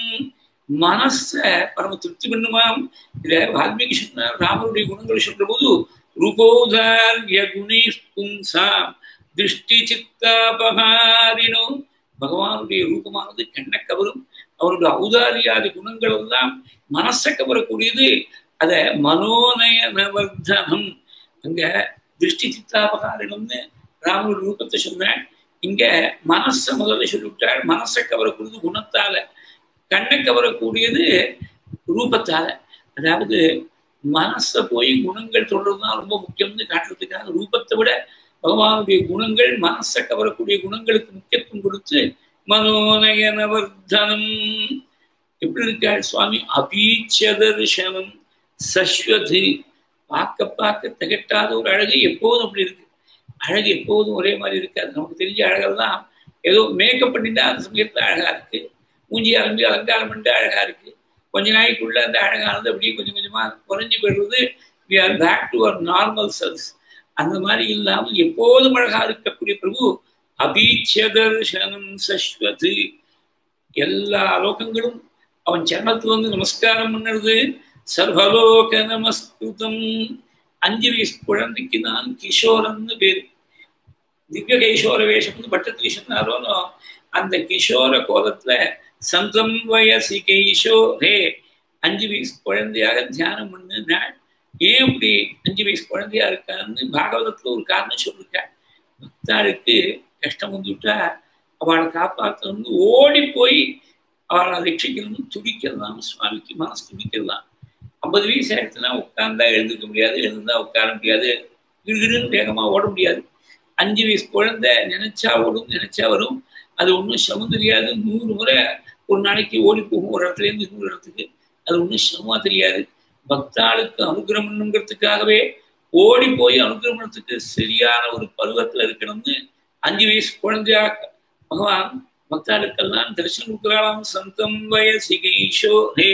மனச பரம திருப்தி பண்ணுமாம் இத வால்மீகி சொன்னார் ராமருடைய குணங்களை சொல்ற போது ரூபோதாரிய குணே பும்சாம் திருஷ்டி சித்தாபகாரினோ பகவானுடைய ரூபமானது கண்ணை கவரும் அவருடைய ஔதாரியாதி குணங்கள் எல்லாம் மனசை கவரக்கூடியது அத மனோநயனவர்தனம் அங்க திருஷ்டி சித்தாபகாரினம்னு ராமனுடைய ரூபத்தை சொன்னேன் இங்க மனசை முதல்ல சொல்லிவிட்டாள் மனசை கவரக்கூடியது குணத்தால கண்ணை கவரக்கூடியது ரூபத்தால அதாவது மனசை போய் குணங்கள் தொடர்றதுதான் ரொம்ப முக்கியம்னு காட்டுறதுக்காக ரூபத்தை விட பகவானுடைய குணங்கள் மனசை கவரக்கூடிய குணங்களுக்கு முக்கியத்துவம் கொடுத்து மனோநயனவர்தனம் எப்படி இருக்காள் சுவாமி அபீச்சதர்ஷனம் சஸ்வதி பார்க்க பார்க்க திகட்டாத ஒரு அழகு எப்போதும் அப்படி இருக்கு அழகு எப்போதும் ஒரே மாதிரி இருக்காது நமக்கு தெரிஞ்ச அழகெல்லாம் ஏதோ மேக்கப் பண்ணிட்டா அந்த சமயத்துல அழகா இருக்கு மூஞ்சி அலம்பி அலங்காரம் பண்ணிட்டு அழகா இருக்கு கொஞ்ச நாளைக்குள்ள அந்த அழகானது அப்படியே கொஞ்சம் கொஞ்சமா குறைஞ்சு போயிடுறது we are back to our normal selves அந்த மாதிரி இல்லாமல் எப்போதும் அழகா இருக்கக்கூடிய பிரபு அபீட்சதர்ஷனம் சஸ்வதி எல்லா லோகங்களும் அவன் சரணத்துல வந்து நமஸ்காரம் பண்ணுறது சர்வலோக நமஸ்கிருதம் அஞ்சு வயசு குழந்தைக்கு நான் கிஷோரன்னு பேரு திவ்ய கைஷோர வேஷம்னு பட்டத்துக்கு சொன்னாரோனோ அந்த கிஷோர கோலத்துல சந்தம் வயசி கைஷோரே அஞ்சு வயசு குழந்தையாக தியானம் பண்ணுனாள் ஏன் இப்படி அஞ்சு வயசு குழந்தையா இருக்கான்னு பாகவதத்துல ஒரு காரணம் சொல்லிருக்க பக்தாளுக்கு கஷ்டம் வந்துவிட்டா அவளை காப்பாற்றணும்னு ஓடி போய் அவளை ரட்சிக்கணும்னு துடிக்கிறதாம் சுவாமிக்கு மனசு துடிக்கிறதாம் ஐம்பது வயசு ஆயிடுச்சுன்னா உட்கார்ந்தா எழுந்துக்க முடியாது எழுந்தா உட்கார முடியாது கிடுகிடுன்னு வேகமா ஓட முடியாது அஞ்சு வயசு குழந்தை நினைச்சா ஓடும் நினைச்சா வரும் அது ஒன்றும் சிரமம் தெரியாது நூறு முறை ஒரு நாளைக்கு ஓடி போகும் ஒரு இடத்துல இருந்து இன்னொரு இடத்துக்கு அது ஒன்றும் சிரமமா தெரியாது பக்தாளுக்கு அனுகிரமணுங்கிறதுக்காகவே ஓடி போய் அனுகிரமணத்துக்கு சரியான ஒரு பருவத்துல இருக்கணும்னு அஞ்சு வயசு குழந்தையா பகவான் பக்தாளுக்கெல்லாம் தரிசனம் கொடுக்கிறாளாம் சந்தம் வயசிகைஷோ ஹே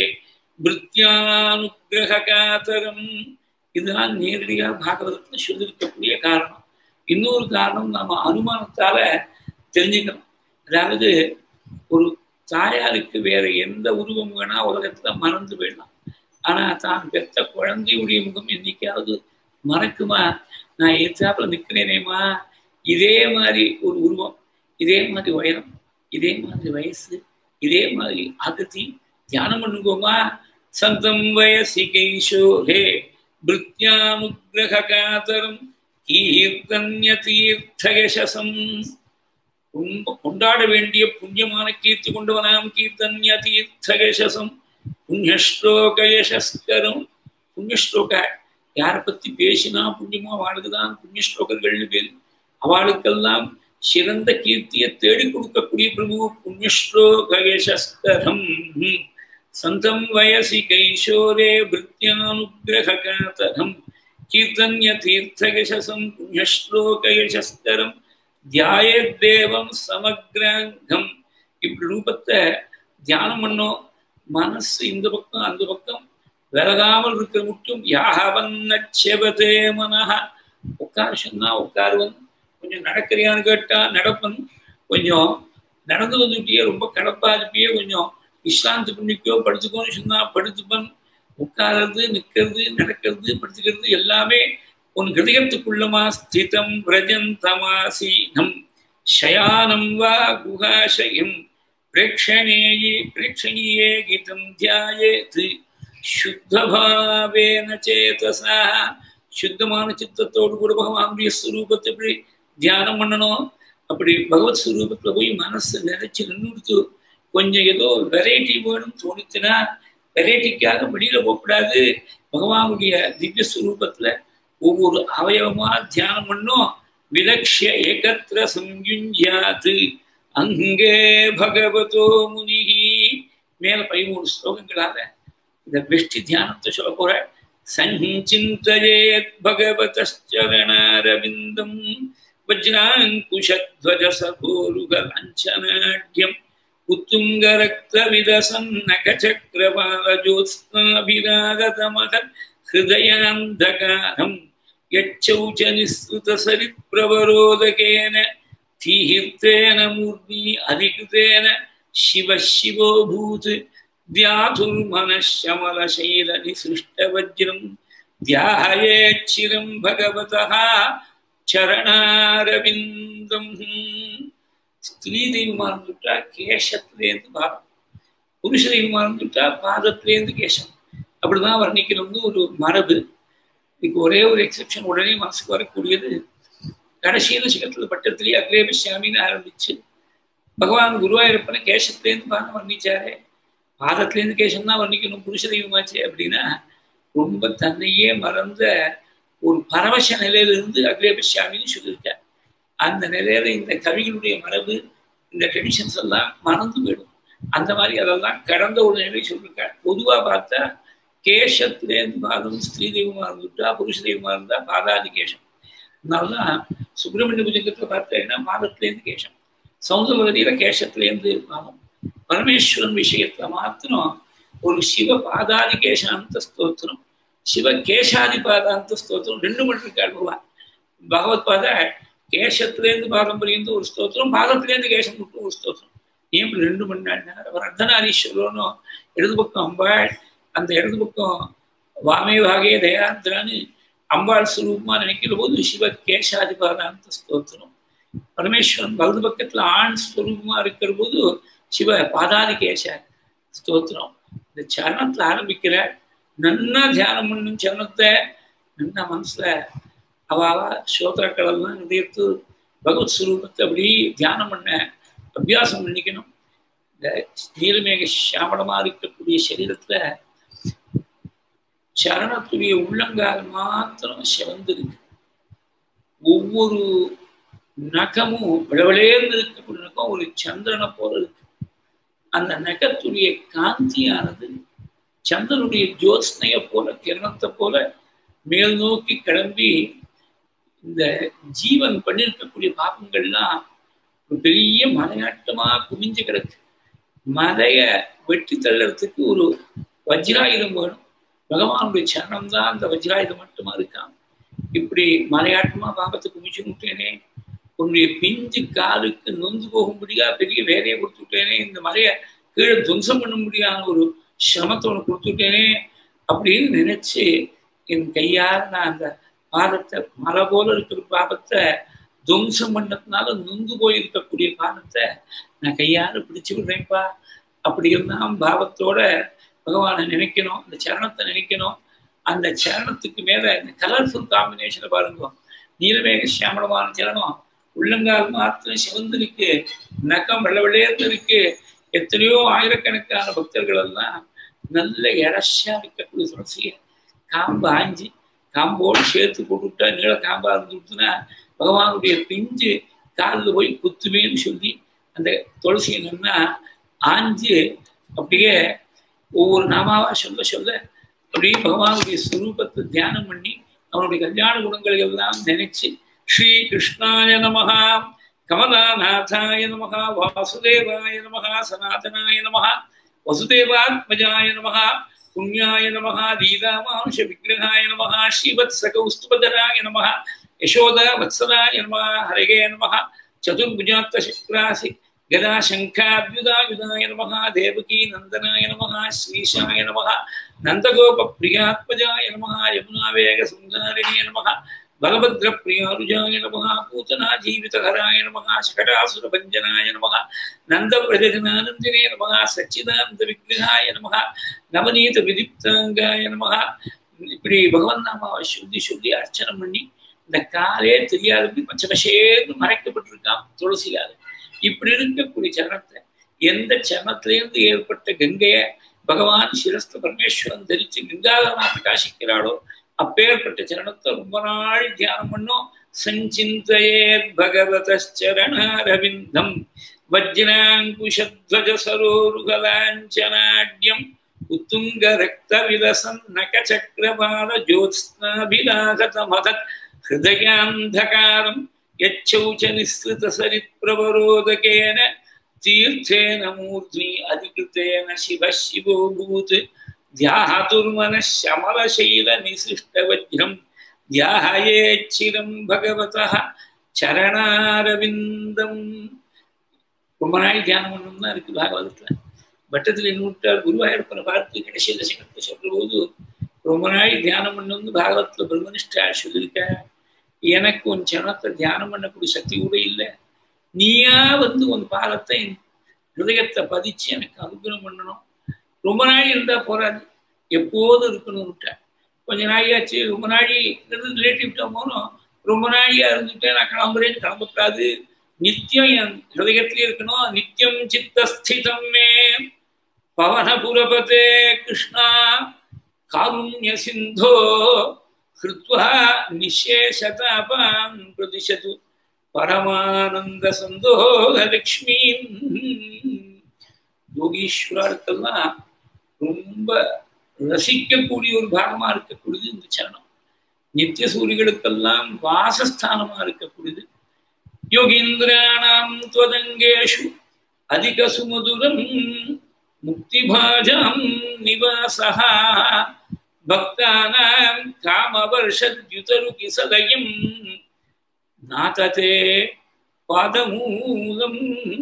பிருத்யானுகிரகாதரம் இதுதான் நேரடியாக பாகவதத்தில் சொல்லியிருக்கக்கூடிய காரணம் இன்னொரு காரணம் நாம அனுமானத்தால தெரிஞ்சுக்கணும் அதாவது ஒரு தாயாருக்கு வேற எந்த உருவம் வேணா உலகத்துல மறந்து போயிடலாம் ஆனா தான் பெத்த குழந்தையுடைய முகம் என்னைக்காவது மறக்குமா நான் எச்சாப்புல நிக்கிறேனேமா இதே மாதிரி ஒரு உருவம் இதே மாதிரி உயரம் இதே மாதிரி வயசு இதே மாதிரி ஆகத்தி தியானம் பண்ணுங்கோமா சந்தம் வயசி கைஷோரே பிருத்யானுகிரகாதரம் கீர்த்தன்ய தீர்த்தயசம் ரொம்ப கொண்டாட வேண்டிய புண்ணியமான கீர்த்தி கொண்டவனாம் கீர்த்தன்ய தீர்த்தயசம் புண்ணியஸ்லோக யசஸ்கரம் புண்ணியஸ்லோக யாரை பத்தி பேசினா புண்ணியமோ அவளுக்கு தான் புண்ணியஸ்லோகர்கள்னு பேர் அவளுக்கெல்லாம் சிறந்த கீர்த்தியை தேடி கொடுக்கக்கூடிய பிரபு புண்ணியஸ்லோக யசஸ்கரம் சந்தம் வயசி கைஷோரே பிருத்யானுகிரகாதரம் கீர்த்தன்ய தீர்த்தயசம் புண்ணியஸ்லோகயசஸ்தரம் தியாயத்தேவம் சமக்ராங்கம் இப்படி ரூபத்தை தியானம் பண்ணோம் மனசு இந்த பக்கம் அந்த பக்கம் விலகாமல் இருக்கிற மட்டும் யாகவன்னச்செவதே மனஹ உட்கார சொன்னா உட்காருவன் கொஞ்சம் நடக்கிறியான்னு கேட்டா நடப்பன் கொஞ்சம் நடந்து வந்துட்டியே ரொம்ப கடப்பா இருப்பியே கொஞ்சம் விஸ்ராந்தி பண்ணிக்கோ படுத்துக்கோன்னு சொன்னா படுத்துப்பன் உட்கார்றது நிற்கிறது நடக்கிறது படுத்துக்கிறது எல்லாமே உன் ஹிருதயத்துக்குள்ளமா ஸ்திதம் விரஜந்தமாசீனம் சயானம் வா குஹாசயம் பிரேக்ஷணேயே பிரேக்ஷணீயே கீதம் தியாயேத் சுத்தபாவேன சேதசா சுத்தமான சித்தத்தோடு கூட பகவானுடைய ஸ்வரூபத்தை எப்படி தியானம் பண்ணணும் அப்படி பகவத் ஸ்வரூபத்துல போய் மனசு நினைச்சு நின்றுடுத்து கொஞ்சம் ஏதோ வெரைட்டி வேணும் தோணுச்சுன்னா வெரைட்டிக்காக வெளியில போகக்கூடாது பகவானுடைய திவ்ய ஸ்வரூபத்துல ஒவ்வொரு அவயவமா தியானம் பண்ணும் விலக்ஷிய ஏகத்திர சம்யுஞ்சாத்து அங்கே பகவதோ முனிகி மேல பதிமூணு ஸ்லோகங்களால இந்த வெஷ்டி தியானத்தை சொல்ல போற சஞ்சிந்தயேத் பகவதரணாரவிந்தம் வஜ்ராங்குஷத்வஜ சகோருக லஞ்சனாட்யம் उत्तुङ्गरक्तविदसन्नकचक्रपालज्योत्स्नाभिरागतमहत् हृदयान्धकारम् यच्छौच निःसृतसरिप्रवरोदकेन तीर्थेन मूर्ध्नि अधिकृतेन शिवः शिवोऽभूत् द्यातुर्मनश्शमलशैलनिसृष्टवज्रम् ध्यायेच्छिरम् भगवतः சரணாரவிந்தம் ஸ்திரீ தெய்வமா இருந்துட்டா கேசத்திலேருந்து பாதம் புருஷ தெய்வமா இருந்துட்டா பாதத்திலேருந்து கேசம் அப்படிதான் வர்ணிக்கணும்னு ஒரு மரபு இதுக்கு ஒரே ஒரு எக்ஸெப்ஷன் உடனே மனசுக்கு வரக்கூடியது கடைசியில் சிகத்துல பட்டத்திலேயே அக்ரேபிஷாமின்னு ஆரம்பிச்சு பகவான் குருவாயூரப்பனை கேசத்திலேருந்து பாதம் வர்ணிச்சாரே பாதத்திலேருந்து கேசம் தான் வர்ணிக்கணும் புருஷ தெய்வமாச்சே அப்படின்னா ரொம்ப தன்னையே மறந்த ஒரு பரவச நிலையிலிருந்து அக்ரேபிஷாமின்னு சொல்லியிருக்கார் அந்த நிலையில இந்த கவிகளுடைய மரபு இந்த ட்ரெடிஷன்ஸ் எல்லாம் மறந்து போயிடும் அந்த மாதிரி அதெல்லாம் கடந்த ஒரு நிலை சொல்லியிருக்கார் பொதுவாக பார்த்தா கேசத்திலேருந்து பாதம் ஸ்திரீ தெய்வமா இருந்துட்டா புருஷ தெய்வமா இருந்தா பாதாதி கேசம் அதனாலதான் சுப்பிரமணிய புஜங்கத்துல பார்த்தீங்கன்னா பாதத்திலேருந்து கேசம் சௌந்தரவதியில கேசத்திலேருந்து பாதம் பரமேஸ்வரன் விஷயத்துல மாத்திரம் ஒரு சிவ பாதாதி கேசாந்த ஸ்தோத்திரம் சிவ கேசாதி பாதாந்த ஸ்தோத்திரம் ரெண்டு மட்டும் இருக்காள் பகவான் பகவத் பாத கேசத்திலேருந்து பாரம்பரியம் ஒரு ஸ்தோத்திரம் பாதத்திலேருந்து கேசம் மட்டும் ஒரு ஸ்தோத்திரம் ஏன் இப்படி ரெண்டு மணி நேரம் அவர் அர்த்தநாரீஸ்வரனும் இடது பக்கம் அம்பாள் அந்த இடது பக்கம் வாமே வாகே தயாந்திரான்னு அம்பாள் சுரூபமா நினைக்கிற போது சிவ கேசாதி பாதாந்த ஸ்தோத்திரம் பரமேஸ்வரன் வலது பக்கத்துல ஆண் ஸ்வரூபமா இருக்கிற போது சிவ பாதாதி கேச ஸ்தோத்திரம் இந்த சரணத்துல ஆரம்பிக்கிற நன்னா தியானம் பண்ணும் சரணத்தை நன்னா மனசுல அவாவா ஸ்ரோத்திரக்கள் எல்லாம் இதயத்து பகவத் ஸ்வரூபத்தை அப்படி தியானம் பண்ண அபியாசம் பண்ணிக்கணும் இந்த நீலமேக சாமடமா இருக்கக்கூடிய சரீரத்துல சரணத்துடைய உள்ளங்கால் மாத்திரம் சிவந்திருக்கு ஒவ்வொரு நகமும் விளவிளேர்ந்து இருக்கக்கூடிய நகம் ஒரு சந்திரனை போல இருக்கு அந்த நகத்துடைய காந்தியானது சந்திரனுடைய ஜோத்ஸ்னைய போல கிரணத்தை போல மேல் நோக்கி கிளம்பி இந்த ஜீவன் பண்ணியிருக்கக்கூடிய பாவங்கள்லாம் ஒரு பெரிய மலையாட்டமா குமிஞ்சு கிடக்கு மலைய வெட்டி தள்ளறதுக்கு ஒரு வஜ்ராயுதம் வேணும் பகவானுடைய சரணம் தான் அந்த வஜ்ராயுதம் மட்டுமா இருக்கான் இப்படி மலையாட்டமா பாபத்தை குமிச்சு விட்டேனே உன்னுடைய பிஞ்சு காலுக்கு நொந்து போகும்படியா பெரிய வேலையை கொடுத்துட்டேனே இந்த மலையை கீழே துவம்சம் பண்ண முடியாத ஒரு சிரமத்தை உனக்கு கொடுத்துட்டேனே அப்படின்னு நினைச்சு என் கையால் நான் அந்த பாதத்தை மலை போல இருக்கிற பாதத்தை துவம்சம் பண்ணதுனால நொந்து போயிருக்கக்கூடிய பாதத்தை நான் கையால் பிடிச்சு விடுறேன்ப்பா அப்படி இருந்தால் பாவத்தோட பகவானை நினைக்கணும் அந்த சரணத்தை நினைக்கணும் அந்த சரணத்துக்கு மேல இந்த கலர்ஃபுல் காம்பினேஷனை பாருங்க நீலமேக சியாமளமான சரணம் உள்ளங்கால் மாத்திரம் சிவந்து இருக்கு நக்கம் வெள்ள வெள்ளையர்ந்து இருக்கு எத்தனையோ ஆயிரக்கணக்கான பக்தர்கள் எல்லாம் நல்ல இறச்சா இருக்கக்கூடிய துளசிய காம்பு ஆஞ்சி காம்போடு சேர்த்து போட்டுவிட்டா நீள காம்பா இருந்துட்டுனா பகவானுடைய பிஞ்சு காலில் போய் குத்துமேன்னு சொல்லி அந்த துளசியை நின்னா ஆஞ்சு அப்படியே ஒவ்வொரு நாமாவா சொல்ல சொல்ல அப்படியே பகவானுடைய ஸ்வரூபத்தை தியானம் பண்ணி அவனுடைய கல்யாண குணங்களை எல்லாம் நினைச்சு ஸ்ரீ கிருஷ்ணாய நமகா கமலாநாதாய நமகா வாசுதேவாய நமகா சனாதனாய நமகா வசுதேவாத்மஜாய நமகா புண்ணியாய நமகா தீதாமானுஷ விக்கிரகாய நமகா ஸ்ரீவத்சகௌஸ்துபதராய நமகா யசோதா வத்சலாய நமகா ஹரகே நமகா சதுர்புஜாத்த சக்ராசி गदा शङ्खाभ्युदायुधाय नमः देवकी नन्दनाय नमः श्रीशाय नमः नन्दगोपप्रियात्मजाय नमः यमुनावेगसुन्दरिणे नमः பலபத்ர பிரியாருஜாய நமகா பூதனா ஜீவிதகராய நமகா சகடாசுர பஞ்சனாய நமகா நந்த பிரஜனானந்தினே நமகா சச்சிதானந்த விக்கிரகாய நமகா நவநீத விதிப்தாங்காய நமகா இப்படி பகவன் நாமாவை சொல்லி சொல்லி அர்ச்சனை பண்ணி இந்த காலே தெரியாதபடி பச்சை பசேர்னு மறைக்கப்பட்டிருக்கான் துளசியால இப்படி இருக்கக்கூடிய சரணத்தை எந்த சரணத்திலேருந்து ஏற்பட்ட கங்கைய பகவான் சிரஸ்த பரமேஸ்வரன் தரிச்சு கங்காதரனா பிரகாசிக்கிறாளோ அப்பேற்பட்ட சரணத்தை ரொம்ப நாள் தியானம் பண்ணோம் சஞ்சிந்தையே பகவதரணாரவிந்தம் வஜ்ராங்குஷத்வஜ சரோருகலாஞ்சனாட்யம் உத்துங்க ரக்த விலசன்னக சக்கரபால ஜோத்ஸ்னாபிலாகத மதத் ஹிருதயாந்தகாரம் யச்சௌச்ச நிஸ்ருத சரித்பிரவரோதகேன தீர்த்தேன மூர்த்னி அதிகிருத்தேன சிவ சிவோபூத் ध्यातुर्मनश्यमलशैल निसृष्टवज्रं ध्यायेच्छिरं भगवतः சரணாரவிந்தம் ரொம்ப நாள் தியானம் பண்ணணும் தான் இருக்கு பாகவதத்துல பட்டத்தில் இன்னொருத்தார் குருவாயூரப்பனை பார்த்து கடைசி தசகத்தை சொல்ற போது ரொம்ப நாள் தியானம் பண்ணணும்னு பாகவத்துல பிரம்மனிஷ்டா சொல்லியிருக்க எனக்கு உன் சரணத்தை தியானம் பண்ணக்கூடிய சக்தி கூட இல்லை நீயா வந்து உன் பாதத்தை ஹிருதயத்தை பதிச்சு எனக்கு அனுகிரகம் பண்ணணும் ரொம்ப நாள் இருந்தா போறாது எப்போதும் இருக்கணும் விட்டேன் கொஞ்ச நாளையாச்சு ரொம்ப நாளி ரிலேட்டிவ்ட்டா போனோம் ரொம்ப நாளியா இருந்துட்டு நான் கிளம்புறேன்னு கிளம்பக்கூடாது நித்தியம் என் ஹிருதயத்திலே இருக்கணும் நித்தியம் சித்தஸ்திதம் மே பவனபுரபதே கிருஷ்ணா காருண்ய சிந்தோ ஹிருத்வா நிஷேஷதாபான் பிரதிஷது பரமானந்த சந்தோகலக்ஷ்மீம் யோகீஸ்வரருக்கெல்லாம் ரொம்ப ரசிக்கக்கூடிய ஒரு பாகமா இருக்கக்கூடியது இந்த சரணம் நித்திய சூரிகளுக்கெல்லாம் வாசஸ்தானமா இருக்கக்கூடியது யோகீந்திராணாம் துவதங்கேஷு அதிக சுமதுரம் முக்திபாஜம் நிவாசா பக்தானாம் காமவர்ஷத்யுதருகி சதயம் நாததே பாதமூலம்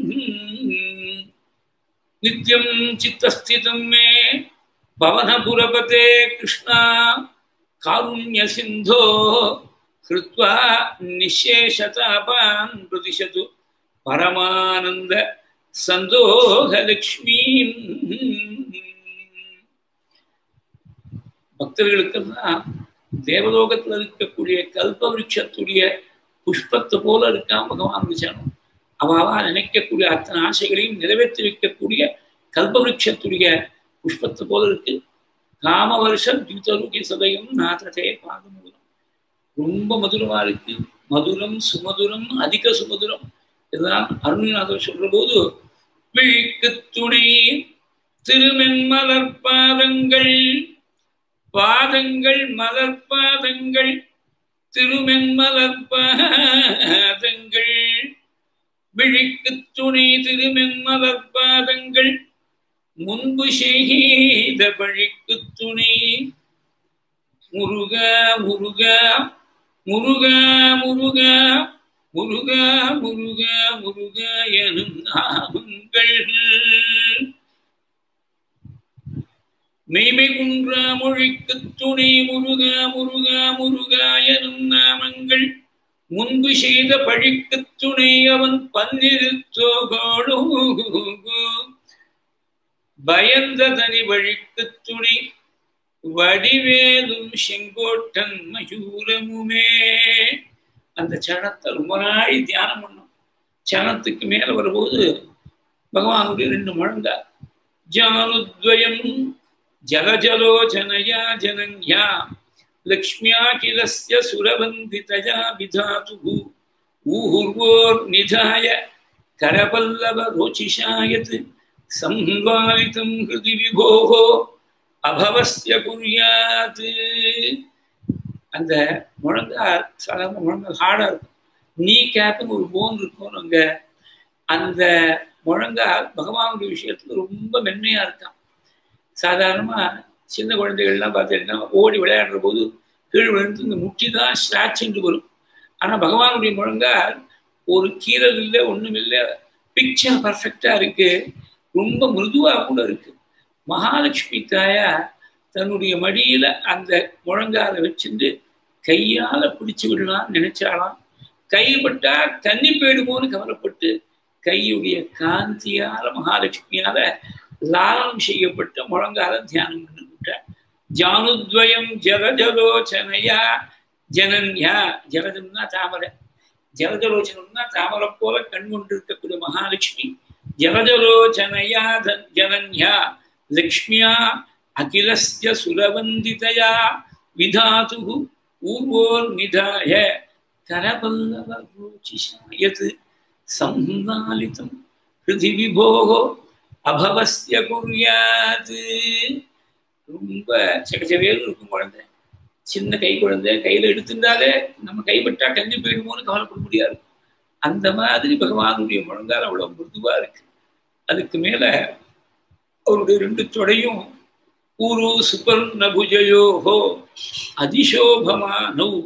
நித்யம் சித்தஸ்திதம் மே பவனபுரபதே கிருஷ்ணா காருண்ய சிந்தோ ஹிருத்வா நிஷேஷதாபான் பிரதிஷது பரமானந்த சந்தோகலக்ஷ்மீம் பக்தர்களுக்கெல்லாம் தேவலோகத்தில் இருக்கக்கூடிய கல்பவருஷத்துடைய புஷ்பத்தை போல இருக்கான் பகவான் விசாரம் அவாவா நினைக்கக்கூடிய அத்தனை ஆசைகளையும் நிறைவேற்றி வைக்கக்கூடிய கல்பவருஷத்துடைய புஷ்பத்தை போல இருக்கு காம வருஷம் தூதருகி சதையும் நாததே பாதமூலம் ரொம்ப மதுரமா இருக்கு மதுரம் சுமதுரம் அதிக சுமதுரம் இதுதான் அருணநாதர் சொல்ற போது விழிக்கு துணை திருமென்மலர் பாதங்கள் பாதங்கள் மலர் பாதங்கள் திருமென்மலர் பாதங்கள் விழிக்கு துணை திருமென்மலர் பாதங்கள் முன்பு செய்த பழிக்கு துணை முருகா முருகா முருகா முருகா முருகா முருகா முருகா எனும் நாமங்கள் மெய்மை குன்றா மொழிக்கு துணை முருகா முருகா முருகா எனும் நாமங்கள் முன்பு செய்த பழிக்கு துணை அவன் பன்னிருத்தோகோடு பயந்த தனி வழிக்கு துணை வடிவேலும் செங்கோட்டன் மயூரமுமே அந்த சரணத்தை ரொம்ப நாள் தியானம் பண்ணும் சரணத்துக்கு மேல வரும்போது பகவானுடைய ரெண்டு முழங்கா ஜானுத்வயம் ஜலஜலோச்சனயா ஜனன்யா லக்ஷ்மியா கிலஸ்ய சுரவந்திதயா விதாது ஊர்வோர் நிதாய கரபல்லவ ரோச்சிஷாயத் சம்வாலிதம் ஹிருதி விபோகோ அபவசிய குறியாத் அந்த முழங்கால் சாதாரண முழங்கால் ஹார்டா இருக்கும் நீ கேப்புன்னு ஒரு போன் இருக்கும் அங்க அந்த முழங்கால் பகவானுடைய விஷயத்துல ரொம்ப மென்மையா இருக்கான் சாதாரணமா சின்ன குழந்தைகள்லாம் பார்த்தீங்கன்னா ஓடி விளையாடுற போது கீழ் விழுந்து இந்த முட்டி தான் ஸ்டாச்சுண்டு வரும் ஆனா பகவானுடைய முழங்கால் ஒரு கீரல் இல்லை ஒண்ணும் இல்லை பிக்சர் பர்ஃபெக்டா இருக்கு ரொம்ப மிருதுவா கூட இருக்கு மகாலட்சுமி தாயா தன்னுடைய மடியில அந்த முழங்கால வச்சுட்டு கையால பிடிச்சு விடலாம் நினைச்சாலாம் கைப்பட்டா தண்ணி போயிடுமோன்னு கவலைப்பட்டு கையுடைய காந்தியால மகாலட்சுமியால லாலனம் செய்யப்பட்ட முழங்கால தியானம் பண்ணிவிட்டார் ஜானுத்வயம் ஜலஜலோச்சனையா ஜனன்யா ஜலஜம்னா தாமரை ஜலஜலோச்சனம்னா தாமரை போல கண் கொண்டு இருக்கக்கூடிய மகாலட்சுமி ஜலஜலோச்சனையா ஜனன்யா லக்ஷ்மியா அகிலஸ்ய சுரவந்திதயா விதாது ஊர்வோர்நிதாய கரபல்லவரோச்சிஷாயத் சம்பாலிதம் ஹிருதி விபோகோ அபவஸ்ய குர்யாத் ரொம்ப சகச்சவேல் இருக்கும் குழந்தை சின்ன கை குழந்தை கையில எடுத்திருந்தாலே நம்ம கைப்பட்டா கஞ்சி போயிடுமோன்னு கவலைப்பட முடியாது அந்த மாதிரி பகவானுடைய முழங்கால் அவ்வளவு மிருதுவா இருக்கு அதுக்கு மேல அவருடைய ரெண்டு தொடையும் ஊரு சுபர்ண புஜயோஹோ அதிசோபமானௌ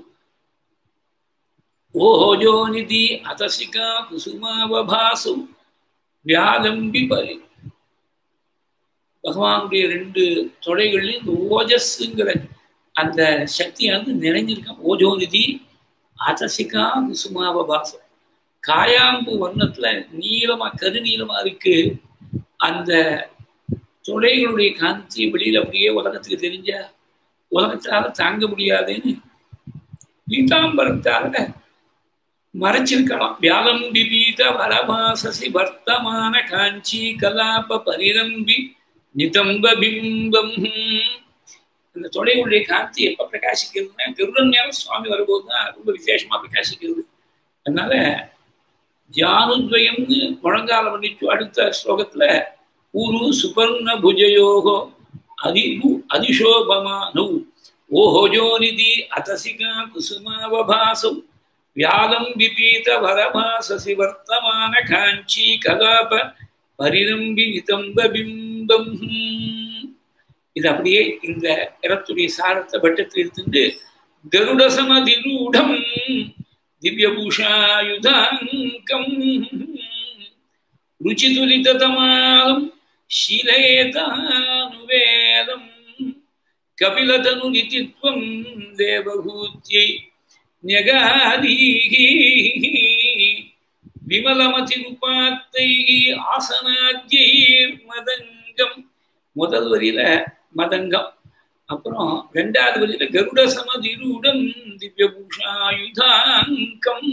ஓஹோஜோ நிதி அதசிகா குசுமாவபாசு வியாலம்பி பரி பகவானுடைய ரெண்டு தொடைகள்லையும் இந்த ஓஜஸ்ங்கிற அந்த சக்தியானது நிறைஞ்சிருக்கான் ஓஜோநிதி அதசிகா குசுமாவபாசம் காயாம்பு வர்ணத்துல நீளமா கருநீளமா இருக்கு அந்த தொடைகளுடைய காந்தி வெளியில அப்படியே உலகத்துக்கு தெரிஞ்ச உலகத்தால தாங்க முடியாதுன்னு பீதாம்பரத்தால மறைச்சிருக்கலாம் வியாலம் விபீத வரமாசசி வர்த்தமான காஞ்சி கலாப பரிரம்பி நிதம்ப பிம்பம் அந்த தொடைகளுடைய காந்தி எப்ப பிரகாசிக்கிறதுனா கருடன் மேல சுவாமி வரும்போது தான் ரொம்ப விசேஷமா பிரகாசிக்கிறது அதனால ஜானுத்வயம்னு முழங்கால பண்ணிச்சு அடுத்த ஸ்லோகத்துல ஊரு சுபர்ண புஜயோகோ அதி அதிசோபமானௌ ஓஹோஜோநிதி அதசிகா குசுமாவபாசௌ வியாலம் விபீத வரமாசசி வர்த்தமான காஞ்சி கலாப பரிரம்பி நிதம்ப பிம்பம் இது அப்படியே இந்த இடத்துடைய சாரத்தை பட்டத்தில் எடுத்துட்டு கருட சமதிரூடம் திவ்யபூஷாயுதாங்கம் ருச்சிதுலிதமாலம் शीलयेतानुवेदम् कपिलतनुनितित्वं देवभूत्यै न्यगादीः விமலமதிருப்பாத்தைः ஆசனாத்யைர்மதங்கம் முதல் வரியில மதங்கம் அப்புறம் ரெண்டாவது வரியில கருட சமதிரூடம் திவ்யபூஷாயுதாங்கம்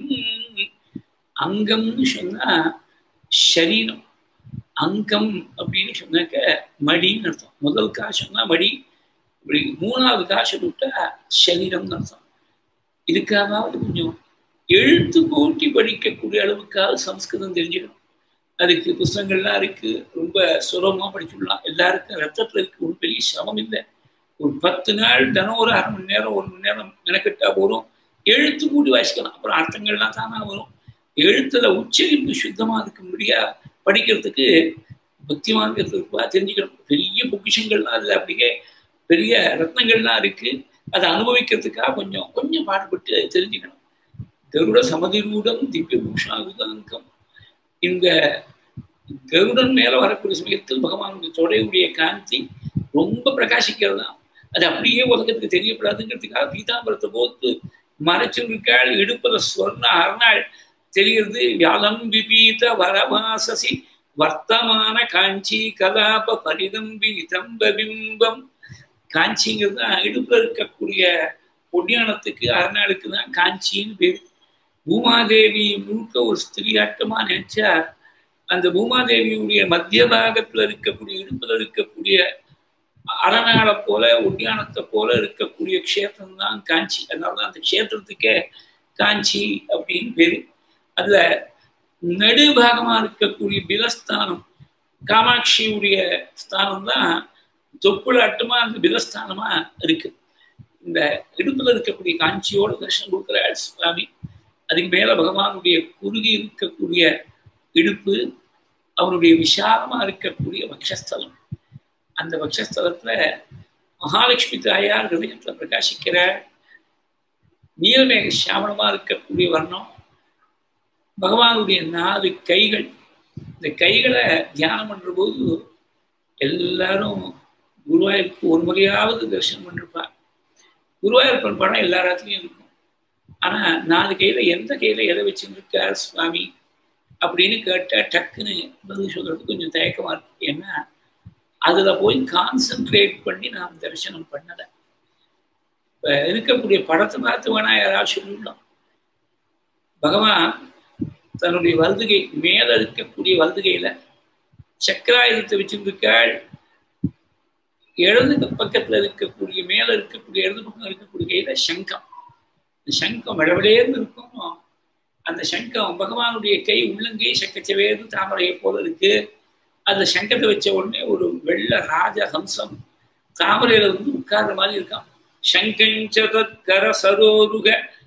அங்கம்னு சொன்னா சரீரம் அங்கம் அப்படின்னு சொன்னாக்க மடின்னு அர்த்தம் முதல் காசுன்னா மடி இப்படி மூணாவது காசு விட்டா சரீரம்னு அர்த்தம் இதுக்காவது கொஞ்சம் எழுத்து கூட்டி படிக்கக்கூடிய அளவுக்காக சம்ஸ்கிருதம் தெரிஞ்சுக்கணும் அதுக்கு புஸ்தகங்கள்லாம் இருக்கு ரொம்ப சுலபமாக படிச்சுடலாம் எல்லாருக்கும் ரத்தத்தில் இருக்கு ஒரு பெரிய சிரமம் இல்லை ஒரு பத்து நாள் தினம் ஒரு அரை மணி நேரம் ஒரு மணி நேரம் மெனக்கெட்டா போதும் எழுத்து கூட்டி வாசிக்கலாம் அப்புறம் அர்த்தங்கள்லாம் தானா வரும் எழுத்துல உச்சரிப்பு சுத்தமா அதுக்கு முடியா படிக்கிறதுக்கு பக்தி மார்க்கத்துக்கு தெரிஞ்சுக்கணும் பெரிய பொக்கிஷங்கள்லாம் அதில் அப்படியே பெரிய ரத்னங்கள்லாம் இருக்கு அதை அனுபவிக்கிறதுக்காக கொஞ்சம் கொஞ்சம் பாடுபட்டு தெரிஞ்சுக்கணும் கருட சமதிரூடம் திவ்ய பூஷாகுதாங்கம் இந்த கருடன் மேல வரக்கூடிய சமயத்தில் பகவானுடைய தொடையுடைய காந்தி ரொம்ப பிரகாசிக்கிறது தான் அது அப்படியே உலகத்துக்கு தெரியப்படாதுங்கிறதுக்காக பீதாம்பரத்தை போத்து மறைச்சிருக்காள் இடுப்புல சொர்ண அரணாள் தெரிகிறது வியாழம் விபீத வரமாசசி வர்த்தமான காஞ்சி கலாப பரிதம்பி நிதம்ப பிம்பம் காஞ்சிங்கிறது தான் இடுப்புல இருக்கக்கூடிய பொடியானத்துக்கு அரணாளுக்கு தான் காஞ்சின்னு பேர் பூமாதேவி முழுக்க ஒரு ஸ்திரியாட்டமா நினைச்சா அந்த பூமாதேவியுடைய மத்திய பாகத்துல இருக்கக்கூடிய இடுப்புல இருக்கக்கூடிய அரணாளை போல உத்தியானத்தை போல இருக்கக்கூடிய க்ஷேத்திரம் தான் காஞ்சி அதனாலதான் அந்த க்ஷேத்திரத்துக்கே காஞ்சி அப்படின்னு பேரு அதுல நடுபாகமா இருக்கக்கூடிய பிலஸ்தானம் காமாட்சியுடைய ஸ்தானம் தான் தொப்புளாட்டமா அந்த பிலஸ்தானமா இருக்கு இந்த இடுப்புல இருக்கக்கூடிய காஞ்சியோட தர்ஷனம் கொடுக்குறாள் சுவாமி அதுக்கு மேல பகவானுடைய குறுகி இருக்கக்கூடிய இடுப்பு அவருடைய விசாலமா இருக்கக்கூடிய பக்ஷஸ்தலம் அந்த பக்ஷஸ்தலத்துல மகாலட்சுமி தாயார் ஹிருதயத்துல பிரகாசிக்கிற நீலமேக சாமனமா இருக்கக்கூடிய வர்ணம் பகவானுடைய நாலு கைகள் இந்த கைகளை தியானம் பண்ற போது எல்லாரும் குருவாயூருக்கு ஒரு முறையாவது தரிசனம் பண்ணிருப்பார் குருவாயூரப்பன் படம் எல்லா இடத்துலையும் இருக்கும் ஆனா நாலு கையில எந்த கையில எதை வச்சுருக்கார் சுவாமி அப்படின்னு கேட்டா டக்குன்னு பதில் சொல்றது கொஞ்சம் தயக்கமா இருக்கு ஏன்னா அதுல போய் கான்சென்ட்ரேட் பண்ணி நாம் தரிசனம் பண்ணலை இப்ப இருக்கக்கூடிய படத்தை பார்த்து வேணா யாராவது சொல்லிடலாம் பகவான் தன்னுடைய வலதுகை மேல இருக்கக்கூடிய வலதுகையில சக்கராயுதத்தை வச்சிருக்காள் இடது பக்கத்துல இருக்கக்கூடிய மேல இருக்கக்கூடிய இடது பக்கம் இருக்கக்கூடிய கையில சங்கம் இந்த சங்கம் விடவிடையேன்னு இருக்கும் அந்த சங்கம் பகவானுடைய கை உள்ளங்கை சக்கச்சவேது தாமரையை போல இருக்கு அந்த சங்கத்தை வச்ச உடனே ஒரு வெள்ள ராஜ ஹம்சம் தாமரையில வந்து உட்கார்ற மாதிரி இருக்கான் சங்கஞ்சதற்கர சரோருக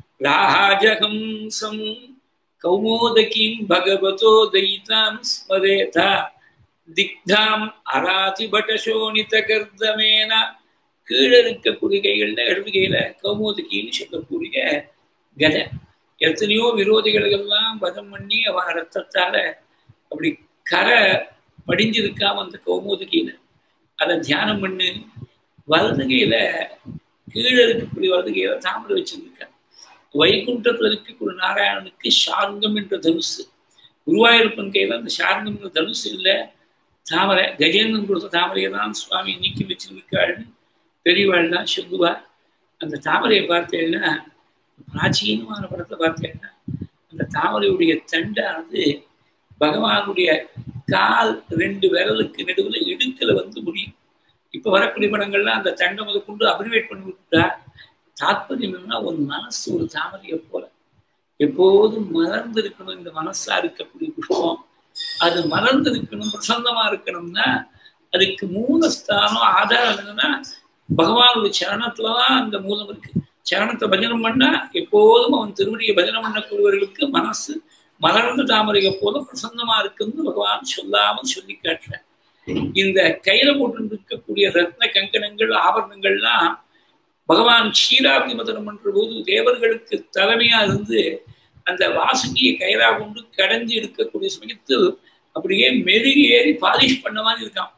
ராஜஹம்சம் கௌமோதகீம் பகவதோ தயிதாம் ஸ்மரேதா திக்தாம் அராதிபட்டசோனித கர்தமேன கீழே இருக்கக்கூடிய கைகள்ல இடது கையில கௌமோதகின்னு சொல்லக்கூடிய கதை எத்தனையோ விரோதிகளுக்கெல்லாம் வதம் பண்ணி அவன் ரத்தத்தால அப்படி கரை படிஞ்சிருக்காம அந்த கௌமோதகியில அதை தியானம் பண்ணு வலதுகையில கீழே இருக்கக்கூடிய வலதுகையில தாமரை வச்சிருக்கான் வைகுண்டத்தில் இருக்கக்கூடிய நாராயணனுக்கு ஷார்ங்கம் என்ற தனுசு குருவாயூரப்பன் கையில அந்த ஷார்ங்கம் என்ற தனுசு இல்லை தாமரை கஜேந்திரன் கொடுத்த தாமரையை தான் சுவாமி நீக்கி வச்சிருக்காள்னு பெரியவாள் தான் சொல்லுவா அந்த தாமரையை பார்த்தேன்னா பிராச்சீனமான படத்தை பார்த்தேன்னா அந்த தாமரையுடைய தண்டானது பகவானுடைய கால் ரெண்டு விரலுக்கு நடுவில் இடுக்கல வந்து முடியும் இப்போ வரக்கூடிய படங்கள்லாம் அந்த தண்டை முத கொண்டு அப்ரிவேட் பண்ணி விட்டுட்டா தாத்பரியம் என்னன்னா ஒரு மனசு ஒரு தாமரையை போல எப்போதும் மலர்ந்து இருக்கணும் இந்த மனசா இருக்கக்கூடிய புஷ்பம் அது மலர்ந்து இருக்கணும் பிரசன்னமா இருக்கணும்னா அதுக்கு மூலஸ்தானம் ஆதாரம் என்னன்னா பகவானுடைய சரணத்துலதான் அந்த மூலம் இருக்கு சரணத்தை பஜனம் பண்ணா எப்போதும் அவன் திருவடியை பஜனம் பண்ணக்கூடியவர்களுக்கு மனசு மலர்ந்த தாமரையை போல பிரசன்னமா இருக்குன்னு பகவான் சொல்லாமல் சொல்லி காட்டுற இந்த கையில போட்டு இருக்கக்கூடிய ரத்ன கங்கணங்கள் ஆபரணங்கள்லாம் பகவான் க்ஷீராப்தி மதனம் பண்ற போது தேவர்களுக்கு தலைமையா இருந்து அந்த வாசுகியை கயிறா கொண்டு கடைஞ்சி எடுக்கக்கூடிய சமயத்தில் அப்படியே மெருகி ஏறி பாலிஷ் பண்ண மாதிரி இருக்கான்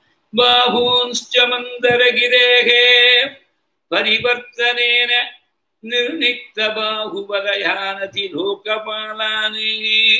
பாபூன்ஸ்டமந்தரகிரேகே பரிவர்த்தனேன நிர்ணித்த பாகுபலயானதி லோகபாலானே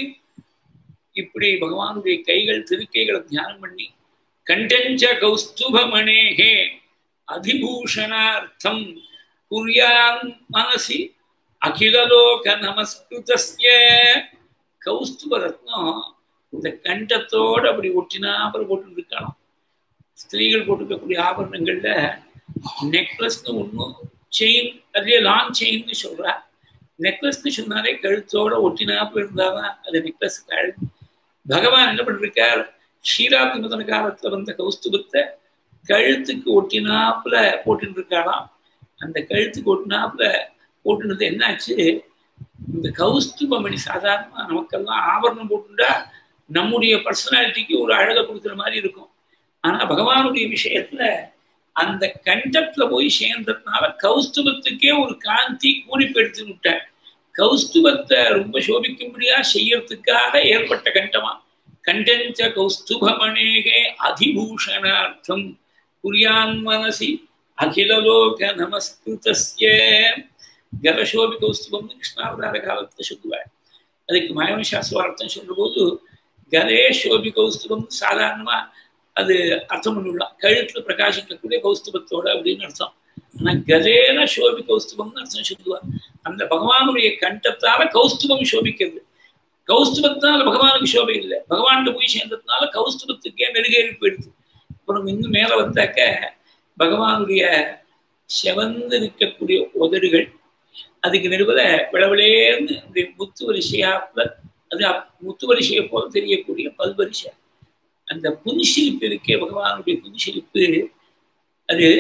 இப்படி பகவானுடைய கைகள் திருக்கைகளை தியானம் பண்ணி கண்டஞ்ச கௌஸ்துபமணேகே அதிபூஷணார்த்தம் குர்யான் மனசி அகிலலோக நமஸ்கிருதஸ்ய கௌஸ்துப ரத்னம் இந்த கண்டத்தோடு அப்படி ஒட்டினாப்பர் போட்டு இருக்கலாம் ஸ்திரீகள் போட்டுக்கக்கூடிய ஆபரணங்கள்ல நெக்லஸ்னு ஒன்றும் செயின் அதுலேயே லாங் செயின்னு சொல்றா நெக்லஸ்னு சொன்னாலே கழுத்தோட ஒட்டினாப்பு இருந்தாதான் அது நெக்லஸ் கழு பகவான் என்ன பண்ணிருக்கார் ஷீராப்தி முதன காலத்துல வந்த கௌஸ்துபத்தை கழுத்துக்கு ஒட்டினாப்புல போட்டுட்டு இருக்காளாம் அந்த கழுத்துக்கு ஒட்டினாப்புல போட்டுனது என்னாச்சு இந்த கௌஸ்துபமணி சாதாரணமா நமக்கெல்லாம் ஆபரணம் போட்டுட்டா நம்முடைய பர்சனாலிட்டிக்கு ஒரு அழகை கொடுக்குற மாதிரி இருக்கும் ஆனா பகவானுடைய விஷயத்துல அந்த கண்டத்துல போய் சேர்ந்ததுனால கௌஸ்துபத்துக்கே ஒரு காந்தி கூலிப்பெடுத்து விட்டார் கௌஸ்துபத்தை ரொம்ப சோபிக்கும்படியா செய்யறதுக்காக ஏற்பட்ட கண்டமா கண்டஞ்ச கௌஸ்துபமணேகே அதிபூஷணார்த்தம் புரியான் மனசி அகிலலோக நமஸ்கிருதஸ்ய கலசோபி கௌஸ்துபம்னு கிருஷ்ணாவதார காலத்துல சொல்லுவார் அதுக்கு மயம சாஸ்திரார்த்தம் சொல்லும்போது கலே சோபி கௌஸ்துபம் சாதாரணமா அது அர்த்தம் பண்ணிவிடலாம் கழுத்துல பிரகாசிக்கக்கூடிய கௌஸ்துபத்தோட அப்படின்னு அர்த்தம் ஆனா கதேன சோபி கௌஸ்துபம்னு அர்த்தம் சொல்லுவார் அந்த பகவானுடைய கண்டத்தால கௌஸ்துபம் சோபிக்கிறது கௌஸ்துபத்தினால பகவானுக்கு சோபை இல்லை பகவான்கிட்ட போய் சேர்ந்ததுனால கௌஸ்துபத்துக்கே நெருகேறி போயிடுது அப்புறம் இன்னும் மேல வந்தாக்க பகவானுடைய செவந்து இருக்கக்கூடிய உதடுகள் அதுக்கு நடுவில் விளவிலேருந்து அப்படி முத்து வரிசையாப்புல அது முத்து வரிசையை போல தெரியக்கூடிய பல்வரிசை அந்த புன்சிரிப்பு இருக்கே பகவானுடைய புன்சிரிப்பு அது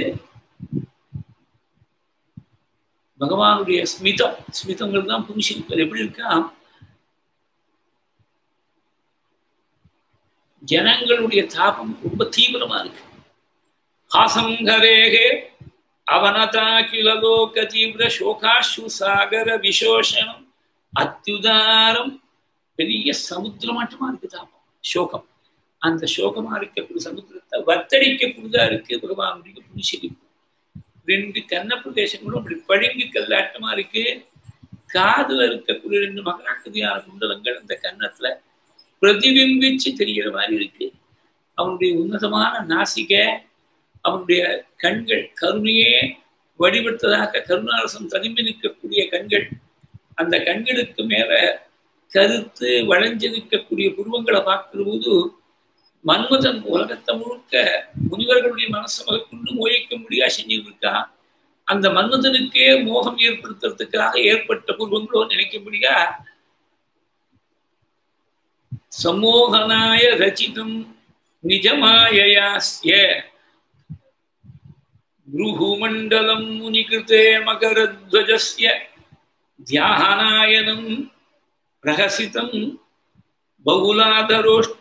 பகவானுடைய ஸ்மிதம் ஸ்மிதங்கள் தான் புன்சிரிப்பு அது எப்படி இருக்கா ஜனங்களுடைய தாபம் ரொம்ப தீவிரமா இருக்கு ஹாசங்கரேகே அவனதா கில லோக தீவிர சோகாஷு சாகர விசோஷனம் அத்யுதாரம் பெரிய சமுத்திரமாட்டமா இருக்கு தாபம் சோகம் அந்த சோகமா இருக்கக்கூடிய சமுத்திரத்தை வத்தடிக்கக்கூடியதா இருக்கு பகவானுடைய புனிசிரிப்பு ரெண்டு கன்ன பிரதேசங்களும் இப்படி பழுங்கி கல்லாட்டமா இருக்கு காதுல இருக்கக்கூடிய ரெண்டு மகராக்கதியான குண்டலங்கள் அந்த கன்னத்துல பிரதிபிம்பிச்சு தெரிகிற மாதிரி இருக்கு அவனுடைய உன்னதமான நாசிகை அவனுடைய கண்கள் கருணையே வடிவெடுத்ததாக கருணாரசம் தனிமை நிற்கக்கூடிய கண்கள் அந்த கண்களுக்கு மேல கருத்து வளைஞ்சு நிற்கக்கூடிய புருவங்களை பார்க்கிற போது மன்மதன் உலகத்தை முழுக்க முனிவர்களுடைய மனசை கொண்டு மோயிக்க முடியா செஞ்சிருக்கான் அந்த மன்மதனுக்கே மோகம் ஏற்படுத்துறதுக்காக ஏற்பட்ட பூர்வங்களோ நினைக்க முடியா சமோகனாய ரச்சிதம் நிஜமாயயாஸ்ய भृहुमण्डलं मुनिकृते मकरध्वजस्य ध्यानायनं प्रहसितं बहुलाधरोष्ट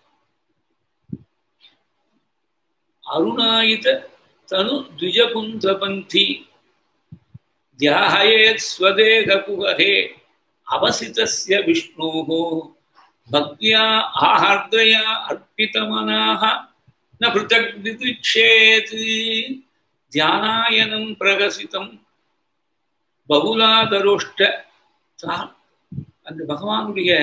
अरुणायित तनु द्विजकुन्धपन्थी ध्याहयेत् स्वदेहकुहरे अवसितस्य विष्णोः भक्त्या आहार्द्रया अर्पितमनाः न पृथक् दिदृक्षेत् தியானாயனம் பிரகசிதம் பகுலாதரோஷ்ட தான் அந்த பகவானுடைய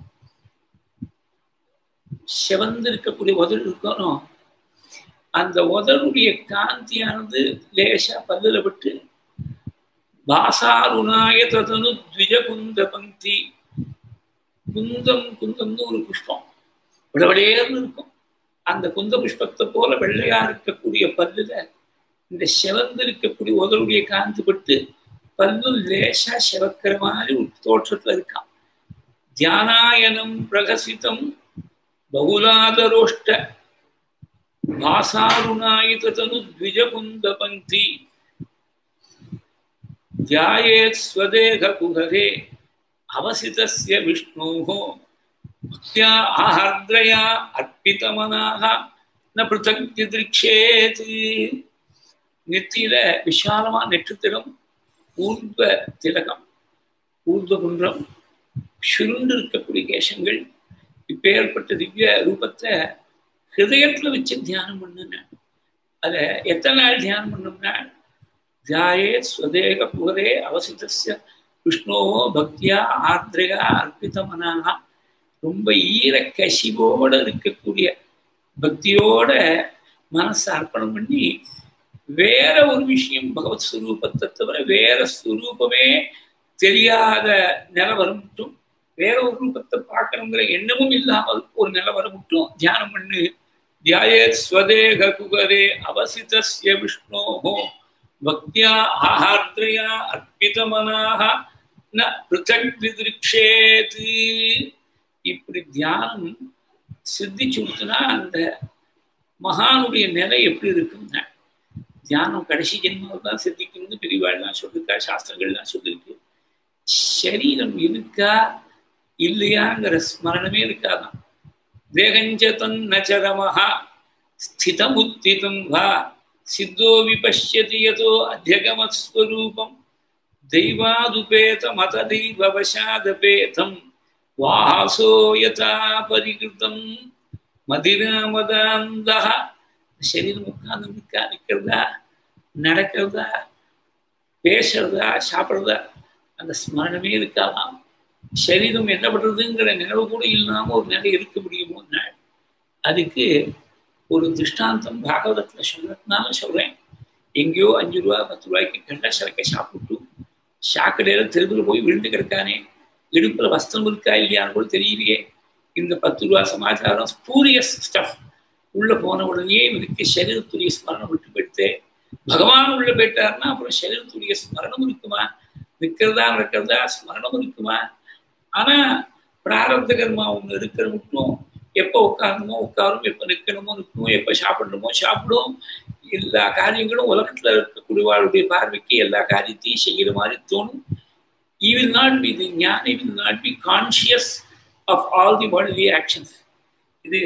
செவந்து இருக்கக்கூடிய உதடு இருக்கணும் அந்த உதடுடைய காந்தியானது லேசா பல்லுல விட்டு பாசாருணாய ததனு த்விஜகுந்த பங்கி குந்தம் குந்தம்னு ஒரு புஷ்பம் விடவிடையர்னு இருக்கும் அந்த குந்த புஷ்பத்தை போல வெள்ளையா இருக்கக்கூடிய பல்லுல இந்த செவந்து இருக்கக்கூடிய உதவுடைய காந்து பட்டு பல்லு லேசா செவக்கிற மாதிரி ஒரு தோற்றத்துல இருக்கான் தியானாயனம் பிரகசிதம் பகுலாதரோஷ்ட பாசாருணாயிதனு த்விஜகுந்த பங்கி தியாயேத் ஸ்வதேக குகரே அவசிதஸ்ய விஷ்ணோः பக்தியா ஆஹர்திரயா அர்ப்பிதமனாக ந பிருத்தக் திருக்ஷேத் நெத்தியில விஷாலமா நெற்றுத்திரம் ஊர்வ திலகம் ஊர்வ குன்றம் சுருண்டு இருக்கக்கூடிய கேசங்கள் இப்பேற்பட்ட திவ்ய ரூபத்தை ஹிருதயத்துல வச்சு தியானம் பண்ணுன அத எத்தனை நாள் தியானம் பண்ணோம்னா தியாயே ஸ்வதேக புகரே அவசிதஸ்ய விஷ்ணுவோ பக்தியா ஆர்திரையா அர்ப்பிதமனாக ரொம்ப ஈர கசிவோட இருக்கக்கூடிய பக்தியோட மனசை அர்ப்பணம் பண்ணி வேற ஒரு விஷயம் பகவத் ஸ்வரூபத்தை தவிர வேற ஸ்வரூபமே தெரியாத நிலவரம் மட்டும் வேற ஒரு ரூபத்தை பார்க்கணுங்கிற எண்ணமும் இல்லாமல் ஒரு நிலவரம் மட்டும் தியானம் பண்ணு தியாயே ஸ்வதேக குகரே அவசிதஸ்ய விஷ்ணோஹோ பக்தியா ஆஹார்திரையா அர்ப்பிதமனாக ந பிருத்தக் விதிருக்ஷேது இப்படி தியானம் சித்திச்சு கொடுத்தனா அந்த மகானுடைய நிலை எப்படி இருக்குன்னா தியானம் கடைசி ஜென்மாவில் தான் சித்திக்கணும்னு பிரிவாள்லாம் சொல்லிருக்கா சாஸ்திரங்கள்லாம் சொல்லியிருக்கு சரீரம் இருக்கா இல்லையாங்கிற ஸ்மரணமே இருக்காதான் தேகஞ்சதன் நச்சரமஹா ஸ்திதமுத்திதம் வா சித்தோ விபஷ்யதி யதோ அத்தியகமஸ்வரூபம் தெய்வாதுபேத மத தெய்வவசாதபேதம் வாசோ யதா பரிகிருதம் மதிராமதாந்தா சரீரம் உட்கார்ந்து நிற்கா நிற்கிறதா நடக்கிறதா பேசுறதா சாப்பிட்றதா அந்த ஸ்மரணமே இருக்காதாம் சரீரம் என்ன பண்றதுங்கிற நினைவு கூட இல்லாம ஒரு நிலை இருக்க முடியுமோ அதுக்கு ஒரு திருஷ்டாந்தம் பாகவதத்துல சொல்றதுனால சொல்றேன் எங்கேயோ அஞ்சு ரூபா பத்து ரூபாய்க்கு கண்ட சரக்கை சாப்பிட்டு சாக்கடையில தெருவில் போய் விழுந்து கிடக்கானே இடுப்புல வஸ்திரம் இருக்கா இல்லையான்னு கூட தெரியலையே இந்த பத்து ரூபா சமாச்சாரம் ஸ்பூரியஸ் ஸ்டஃப் உள்ள போன உடனே இவருக்கு சரீரத்துடைய ஸ்மரணம் விட்டு போயிட்டு பகவான் உள்ள போயிட்டாருன்னா அப்புறம் சரீரத்துடைய ஸ்மரணம் இருக்குமா நிற்கிறதா நடக்கிறதா ஸ்மரணம் இருக்குமா ஆனா பிராரப்த கர்மா ஒண்ணு இருக்கிற மட்டும் எப்போ உட்காரணுமோ உட்காரும் எப்போ நிற்கணுமோ நிற்கும் எப்போ சாப்பிடணுமோ சாப்பிடும் எல்லா காரியங்களும் உலகத்துல இருக்கக்கூடியவாளுடைய பார்வைக்கு எல்லா காரியத்தையும் செய்கிற மாதிரி தோணும் he will not be the ஞான் will not be conscious of all the body actions இது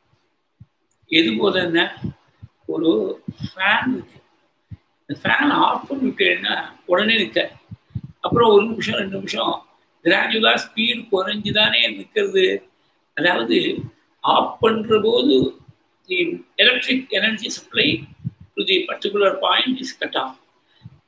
எது போதுன்னா ஒரு ஃபேன் இருக்கு இந்த ஃபேன் ஆஃப் பண்ணிவிட்டேன்னா உடனே நிற்க அப்புறம் ஒரு நிமிஷம் ரெண்டு நிமிஷம் கிராஜுவலாக ஸ்பீடு குறைஞ்சி தானே நிற்கிறது அதாவது ஆஃப் பண்ணுற போது the electric energy supply to the particular point is cut off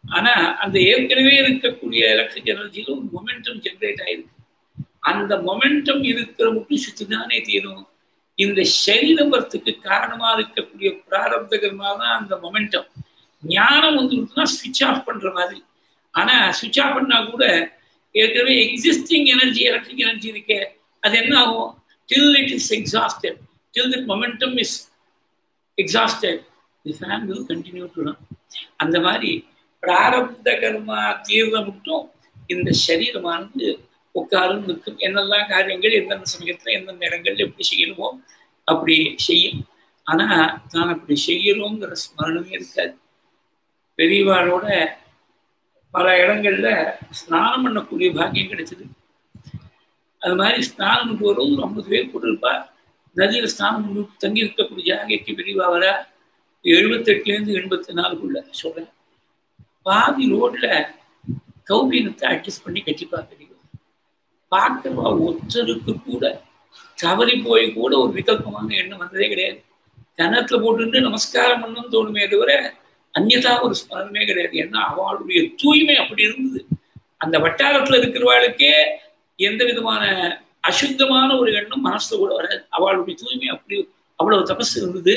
ஆனா அந்த ஏற்கனவே இருக்கக்கூடிய எலக்ட்ரிக் எனர்ஜியில ஒரு மொமெண்டம் ஜென்ரேட் ஆயிருக்கு அந்த மொமெண்டம் இருக்கிற மட்டும் சுத்திதானே தீரும் இந்த சரீரம் வரத்துக்கு காரணமா இருக்கக்கூடிய பிராரப்தகரமாக தான் அந்த மொமெண்டம் ஞானம் வந்துருக்குன்னா ஸ்விட்ச் ஆஃப் பண்ற மாதிரி ஆனா ஸ்விட்ச் ஆஃப் பண்ணா கூட ஏற்கனவே எக்ஸிஸ்டிங் எனர்ஜி எலக்ட்ரிக் எனர்ஜி இருக்கே அது என்ன ஆகும் till it is exhausted till that momentum is exhausted the fan will continue to run அந்த மாதிரி பிராரப்த கர்மா தீர்ற மட்டும் இந்த சரீரமானது உட்காரும் நிற்கும் என்னெல்லாம் காரியங்கள் எந்தெந்த சமயத்துல எந்தெந்த இடங்கள்ல எப்படி செய்யணுமோ அப்படி செய்யும் ஆனா நான் அப்படி செய்யறோங்கிற ஸ்மரணமே இருக்காது பெரியவாளோட பல இடங்கள்ல ஸ்நானம் பண்ணக்கூடிய பாக்கியம் கிடைச்சது அது மாதிரி ஸ்நானம் பண்ணிட்டு வரும்போது ஒரு ஐம்பது பேர் கூட இருப்பா நதியில ஸ்நானம் பண்ணி தங்கி இருக்கக்கூடிய ஜாகைக்கு பெரியவா வர எழுபத்தெட்டுலேருந்து எண்பத்தி நாலுக்குள்ள சொல்றேன் பாதி ரோட்ல கௌபீனத்தை அட்ஜஸ்ட் பண்ணி கட்டிப்பா பெரியவா பார்க்கவா ஒருத்தருக்கு கூட தவறி போய் கூட ஒரு விகல்பமான எண்ணம் வந்ததே கிடையாது கன்னத்துல போட்டு நமஸ்காரம் பண்ணணும்னு தோணுமே தவிர அந்நியதா ஒரு ஸ்மரணமே கிடையாது ஏன்னா அவளுடைய தூய்மை அப்படி இருந்தது அந்த வட்டாரத்துல இருக்கிறவாளுக்கே எந்த விதமான அசுத்தமான ஒரு எண்ணம் மனசுல கூட வராது அவளுடைய தூய்மை அப்படி அவ்வளவு தபஸ் இருந்தது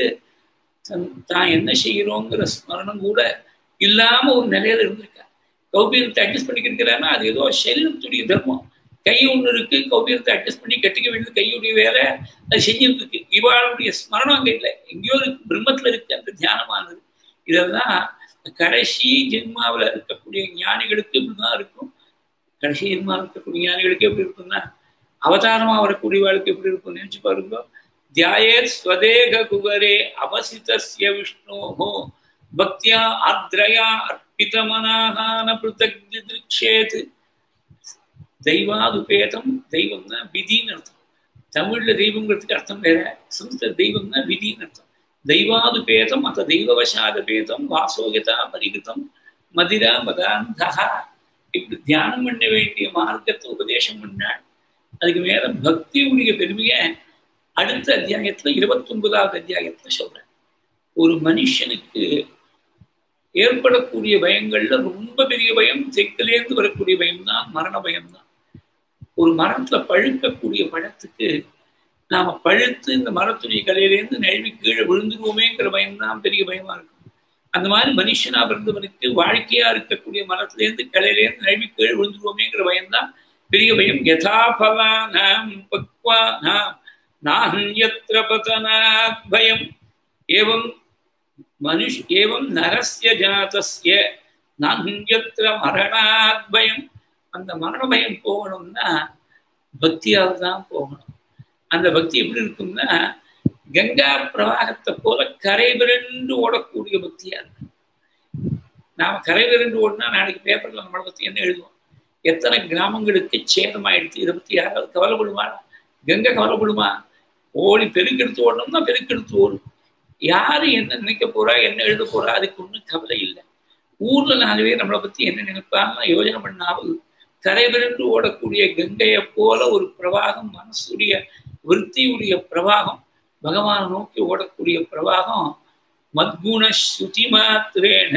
தான் என்ன செய்யறோங்கிற ஸ்மரணம் கூட இல்லாம ஒரு நிலையில இருந்திருக்கா கௌபீரத்தை அட்ஜஸ்ட் பண்ணிக்கிறான்னா அது ஏதோ சரீரத்துடைய தர்மம் கை ஒன்று இருக்கு கௌபீரத்தை அட்ஜஸ்ட் பண்ணி கட்டிக்க வேண்டியது கையுடைய வேலை அது செஞ்சுட்டு இருக்கு இவாளுடைய ஸ்மரணம் அங்க இல்லை எங்கேயோ இருக்கு பிரம்மத்துல இருக்கு அந்த தியானமானது இதெல்லாம் கடைசி ஜென்மாவில் இருக்கக்கூடிய ஞானிகளுக்கு இப்படிதான் இருக்கும் கடைசி ஜென்மாவில் இருக்கக்கூடிய ஞானிகளுக்கு எப்படி இருக்கும்னா அவதாரமா வரக்கூடியவாளுக்கு எப்படி இருக்கும் நினைச்சு பாருங்க தியாயே ஸ்வதேக குகரே அவசிதஸ்ய விஷ்ணோஹோ பக்தியா ஆத்ரயா அர்ப்பிதமனாகான பிருத்தக் திருக்ஷேத் தெய்வாதுபேதம் தெய்வம்னா விதின்னு அர்த்தம் தமிழ்ல தெய்வங்கிறதுக்கு அர்த்தம் வேற சம்ஸ்கிருத தெய்வம்னா விதின்னு அர்த்தம் தெய்வாதுபேதம் அத்த தெய்வவசாதபேதம் வாசோகதா பரிகிருத்தம் மதிரா மதாந்தகா இப்படி தியானம் பண்ண வேண்டிய மார்க்கத்தை உபதேசம் பண்ணாள் அதுக்கு மேல பக்தியுடைய பெருமைய அடுத்த அத்தியாயத்துல இருபத்தி ஒன்பதாவது அத்தியாயத்துல சொல்றேன் ஒரு மனுஷனுக்கு ஏற்படக்கூடிய பயங்கள்ல ரொம்ப பெரிய பயம் தெற்கிலேருந்து வரக்கூடிய பயம் தான் மரண பயம் தான் ஒரு மரத்துல பழுக்கக்கூடிய பழத்துக்கு நாம பழுத்து இந்த மரத்துடைய கலையிலேருந்து நழுவி கீழே விழுந்துருவோமேங்கிற பயம் தான் பெரிய பயமா இருக்கும் அந்த மாதிரி மனுஷனா பிறந்தவனுக்கு வாழ்க்கையா இருக்கக்கூடிய மரத்திலேருந்து கலையிலேருந்து நழுவி கீழே விழுந்துருவோமேங்கிற பயம் தான் பெரிய பயம் யதாபலானாம் பக்வானாம் நாஹன்யத்ர பதனாத் பயம் ஏவம் மனுஷ் ஏவம் நரஸ்ய ஜாதஸ்ய நாஹன்யத்ர மரணாத் பயம் அந்த மரண பயம் போகணும்னா பக்தியால் தான் போகணும் அந்த பக்தி எப்படி இருக்கும்னா கங்கா பிரவாகத்தை போல கரை விரண்டு ஓடக்கூடிய பக்தியா இருக்கும் நாம கரை விரண்டு ஓடினா நாளைக்கு பேப்பர்ல நம்மளை பத்தி என்ன எழுதுவோம் எத்தனை கிராமங்களுக்கு சேதமாயிடுச்சு இதை பத்தி யாராவது கவலைப்படுமா கங்கை கவலைப்படுமா ஓடி பெருக்கெடுத்து ஓடணும்னா பெருக்கெடுத்து ஓடும் யாரு என்ன நினைக்க போறா என்ன எழுத போறா அதுக்கு ஒன்றும் கவலை இல்லை ஊர்ல நாலு பேர் நம்மளை பத்தி என்ன நினைப்பாங்கன்னா யோஜனை பண்ணாமல் கரை விரண்டு ஓடக்கூடிய கங்கையை போல ஒரு பிரவாகம் மனசுடைய விற்த்தியுடைய பிரவாகம் பகவானை நோக்கி ஓடக்கூடிய பிரவாகம் மத்குண ஸ்ருதி மாத்திரேன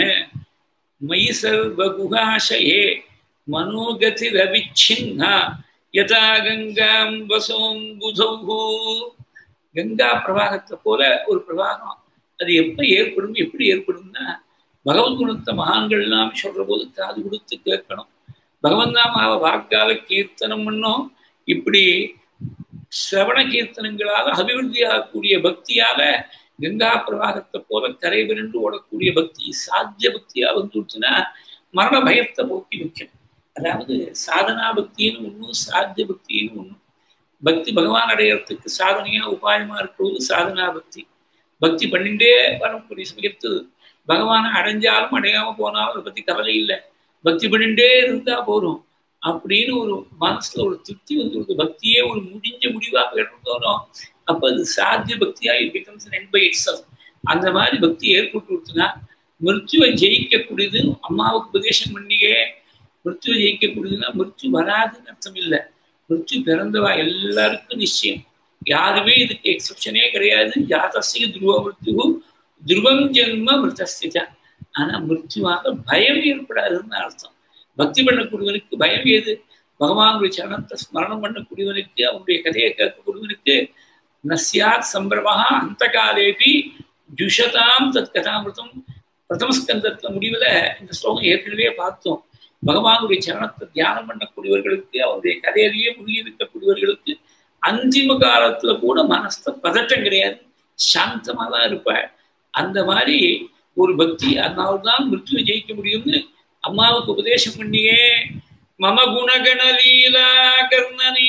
மைசர்வகுகாசயே மனோகதி ரவிச்சின்னா யதா கங்காம் வசோம் புதௌ கங்கா பிரவாகத்தை போல ஒரு பிரவாகம் அது எப்ப ஏற்படும் எப்படி ஏற்படும்னா பகவத் குணத்தை மகான்கள்லாம் சொல்ற போது காது கொடுத்து கேட்கணும் பகவன் நாமாவை வாக்கால கீர்த்தனம் பண்ணும் இப்படி சிரவண கீர்த்தனங்களால அபிவிருத்தியாகக்கூடிய பக்தியால கங்கா பிரவாகத்தை போல கரை விரண்டு ஓடக்கூடிய பக்தி சாத்திய பக்தியா வந்துச்சுன்னா மரண பயத்தை போக்கி வைக்கணும் அதாவது சாதனா பக்தின்னு ஒன்றும் சாத்திய பக்தின்னு ஒன்றும் பக்தி பகவான் அடையறதுக்கு சாதனையா உபாயமா இருக்கிறது சாதனா பக்தி பக்தி பண்ணிட்டே வரக்கூடிய சமயத்து பகவானை அடைஞ்சாலும் அடையாம போனாலும் அதை பத்தி கவலை இல்லை பக்தி பண்ணிட்டே இருந்தா போதும் அப்படின்னு ஒரு மனசுல ஒரு திருப்தி வந்து ஒரு பக்தியே ஒரு முடிஞ்ச முடிவாக இருந்தோம் அப்ப அது சாத்திய பக்தியா it becomes and by its அந்த மாதிரி பக்தி ஏற்பட்டு கொடுத்துனா மிருத்துவை ஜெயிக்கக்கூடியது அம்மாவுக்கு உபதேசம் பண்ணியே மிருத்துவை ஜெயிக்கக்கூடியதுன்னா மிருத்து வராதுன்னு அர்த்தம் இல்லை மிருத்து பிறந்தவா எல்லாருக்கும் நிச்சயம் யாருமே இதுக்கு எக்ஸப்ஷனே கிடையாது ஜாதசிய துருவ மிருத்து துருவம் ஜென்ம மிருதஸ்திஜா ஆனா மிருத்யுவாக பயம் ஏற்படாதுன்னு அர்த்தம் பக்தி பண்ணக்கூடியவனுக்கு பயம் ஏது பகவானுடைய சரணத்தை ஸ்மரணம் பண்ணக்கூடியவனுக்கு அவனுடைய கதையை கேட்கக்கூடியவனுக்கு நஸ்யாத் சம்பிரமஹா அந்த காலேபி ஜுஷதாம் தத் கதாமிருதம் பிரதமஸ்கந்தத்துல முடிவில் இந்த ஸ்லோகம் ஏற்கனவே பார்த்தோம் பகவானுடைய சரணத்தை தியானம் பண்ணக்கூடியவர்களுக்கு அவருடைய கதையிலேயே முழுகி இருக்கக்கூடியவர்களுக்கு அந்திம காலத்துல கூட மனசுல பதட்டம் கிடையாது சாந்தமா தான் இருப்பாள் அந்த மாதிரி ஒரு பக்தி அதனால்தான் மிருத்யுவை ஜெயிக்க முடியும்னு அம்மாவுக்கு உபதேசம் பண்ணியே மம குணகண லீலா கர்ணனி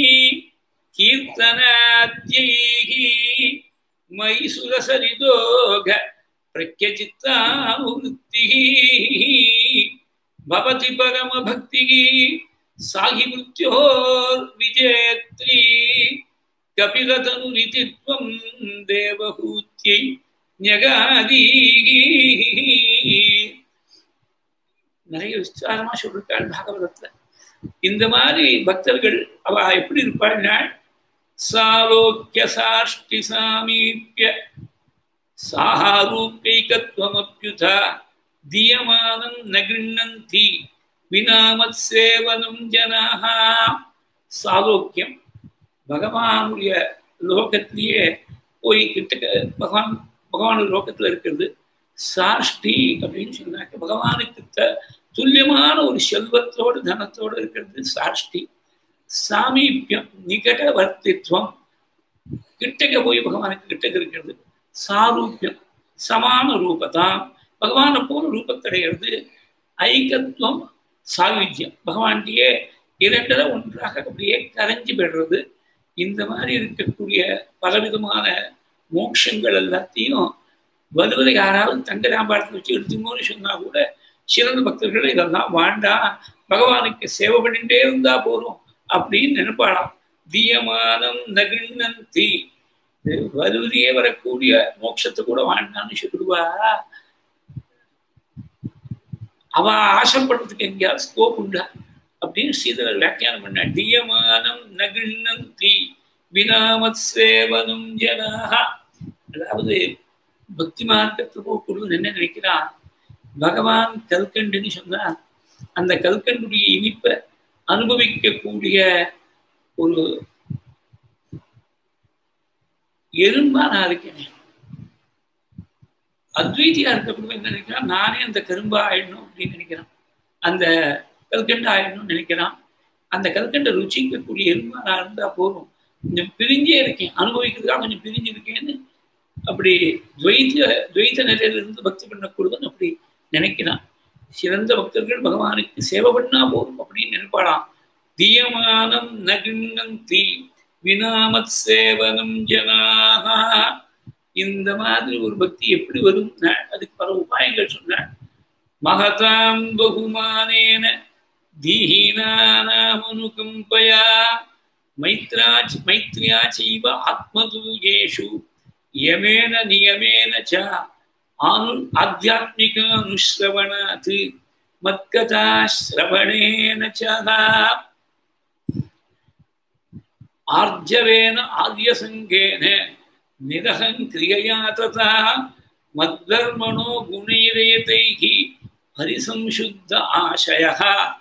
கீர்த்தனாத்யைஹி மைசுரசரிதோக பிரத்யச்சித்தானுவృత్తిः भवति परमभक्तिः साहि मृत्योर्विजेत्री कपिलतनुरिति त्वं देवहूत्यै ஞகாதி நிறைய விஸ்தாரமா சொல்லிருக்காள் பாகவதத்துல இந்த மாதிரி பக்தர்கள் அவ எப்படி இருப்பாள்னா சாலோக்கிய சாஷ்டி சாமீப்பிய சாஹாரூப்யைகத்வமப்யுதா தீயமானம் ந கிருண்ணந்தி வினாமத் சேவனம் ஜனாக சாலோக்கியம் பகவானுடைய லோகத்திலேயே போய் கிட்ட பகவான் பகவான் லோகத்துல இருக்கிறது சாஷ்டி அப்படின்னு சொன்னாக்க பகவானுக்கு த துல்லியமான ஒரு செல்வத்தோடு தனத்தோடு இருக்கிறது சாஷ்டி சாமீபியம் நிகடவர்த்தித்வம் கிட்டக்க போய் பகவானுக்கு கிட்டக்க இருக்கிறது சாரூபியம் சமான ரூபதாம் பகவானை போல ரூபத்தடைகிறது ஐக்கத்துவம் சாயுஜ்யம் பகவான்கிட்டயே இரண்டர ஒன்றாக அப்படியே கரைஞ்சு பெறுறது இந்த மாதிரி இருக்கக்கூடிய பலவிதமான மோட்சங்கள் எல்லாத்தையும் வருவதை யாராவது தங்கராம்பாளத்தை வச்சு எடுத்துங்கன்னு சொன்னா கூட சிறந்த பக்தர்கள் இதெல்லாம் வேண்டாம் பகவானுக்கு சேவை பண்ணிட்டே இருந்தா போதும் அப்படின்னு நினைப்பாளாம் தீயமானம் நகிண்ணந்தி வருவதையே வரக்கூடிய மோட்சத்தை கூட வேண்டாம்னு சொல்லுவா அவ ஆசைப்படுறதுக்கு எங்கேயாவது ஸ்கோப் உண்டா அப்படின்னு ஸ்ரீதரர் வியாக்கியானம் பண்ண தீயமானம் நகிண்ணந்தி வினாமத் சேவனம் ஜனாக அதாவது பக்தி மார்க்கத்தில் போகக்கூடியவன் என்ன நினைக்கிறான் பகவான் கல்கண்டுன்னு சொன்னா அந்த கல்கண்டுடைய இனிப்பை அனுபவிக்கக்கூடிய ஒரு எறும்பா நான் இருக்கேன் அத்வைத்தியா இருக்கக்கூடிய என்ன நினைக்கிறான் நானே அந்த கரும்பா ஆயிடணும் அப்படின்னு நினைக்கிறான் அந்த கல்கண்டு ஆயிடணும்னு நினைக்கிறான் அந்த கல்கண்டை ருச்சிக்கக்கூடிய எறும்பா நான் இருந்தா போதும் கொஞ்சம் பிரிஞ்சே இருக்கேன் அனுபவிக்கிறதுக்காக கொஞ்சம் பிரிஞ்சு இருக்கேன்னு அப்படி துவைத்த துவைத்த நிலையிலிருந்து பக்தி பண்ணக்கூடியவன் அப்படி நினைக்கிறான் சிறந்த பக்தர்கள் பகவானுக்கு சேவை பண்ணா போதும் அப்படின்னு நினைப்பாளாம் தீயமானம் நகிண்ணம் தீ வினாமத் சேவனம் ஜனாக இந்த மாதிரி ஒரு பக்தி எப்படி வரும் அதுக்கு பல உபாயங்கள் சொன்னாள் மகதாம் பகுமானேன தீஹீனானாமனுகம்பயா மைத்ரா மைத்ரியா செய்வ ஆத்மதூயேஷு யமேன நியமேன ச ஆனு ஆத்தியாத்மிக அனுஸ்ரவணாத் மத்கதா ஸ்ரவணேன ச ஆர்ஜவேன ஆர்யசங்கேன நிரகங் கிரியையா ததா மத்தர்மணோ குணைரேதைஹி ஹரிசம்சுத்த ஆசயः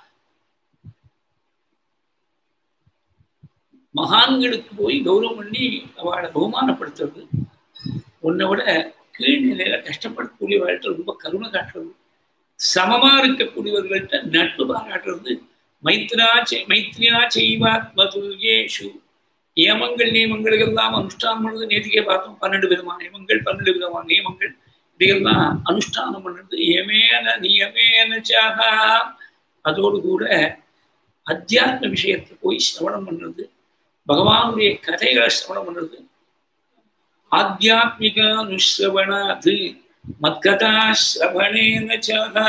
மகான்களுக்கு போய் கௌரவம் பண்ணி அவளை பகுமானப்படுத்துறது உன்னை விட கீழ்நிலையில கஷ்டப்படக்கூடிய வாழ்க்கை ரொம்ப கருணை காட்டுறது சமமா இருக்கக்கூடியவர்கள்ட்ட நட்பு பாராட்டுறது மைத்ரா மைத்ரியா செய்வாத்மதுல்யேஷு நியமங்கள் நியமங்கள் எல்லாம் அனுஷ்டானம் பண்ணுறது நேற்றுக்கே பார்த்தோம் பன்னெண்டு விதமான நியமங்கள் பன்னெண்டு விதமான நியமங்கள் இதையெல்லாம் அனுஷ்டானம் பண்ணுறது எமேன நியமேன சாகா அதோடு கூட அத்தியாத்ம விஷயத்தை போய் சிரவணம் பண்ணுறது பகவானுடைய கதைகளை சிரவணம் பண்ணுறது ஆத்தியாத்மிக அனுஸ்ரவணாது மத்கதா சிரவணேன சாகா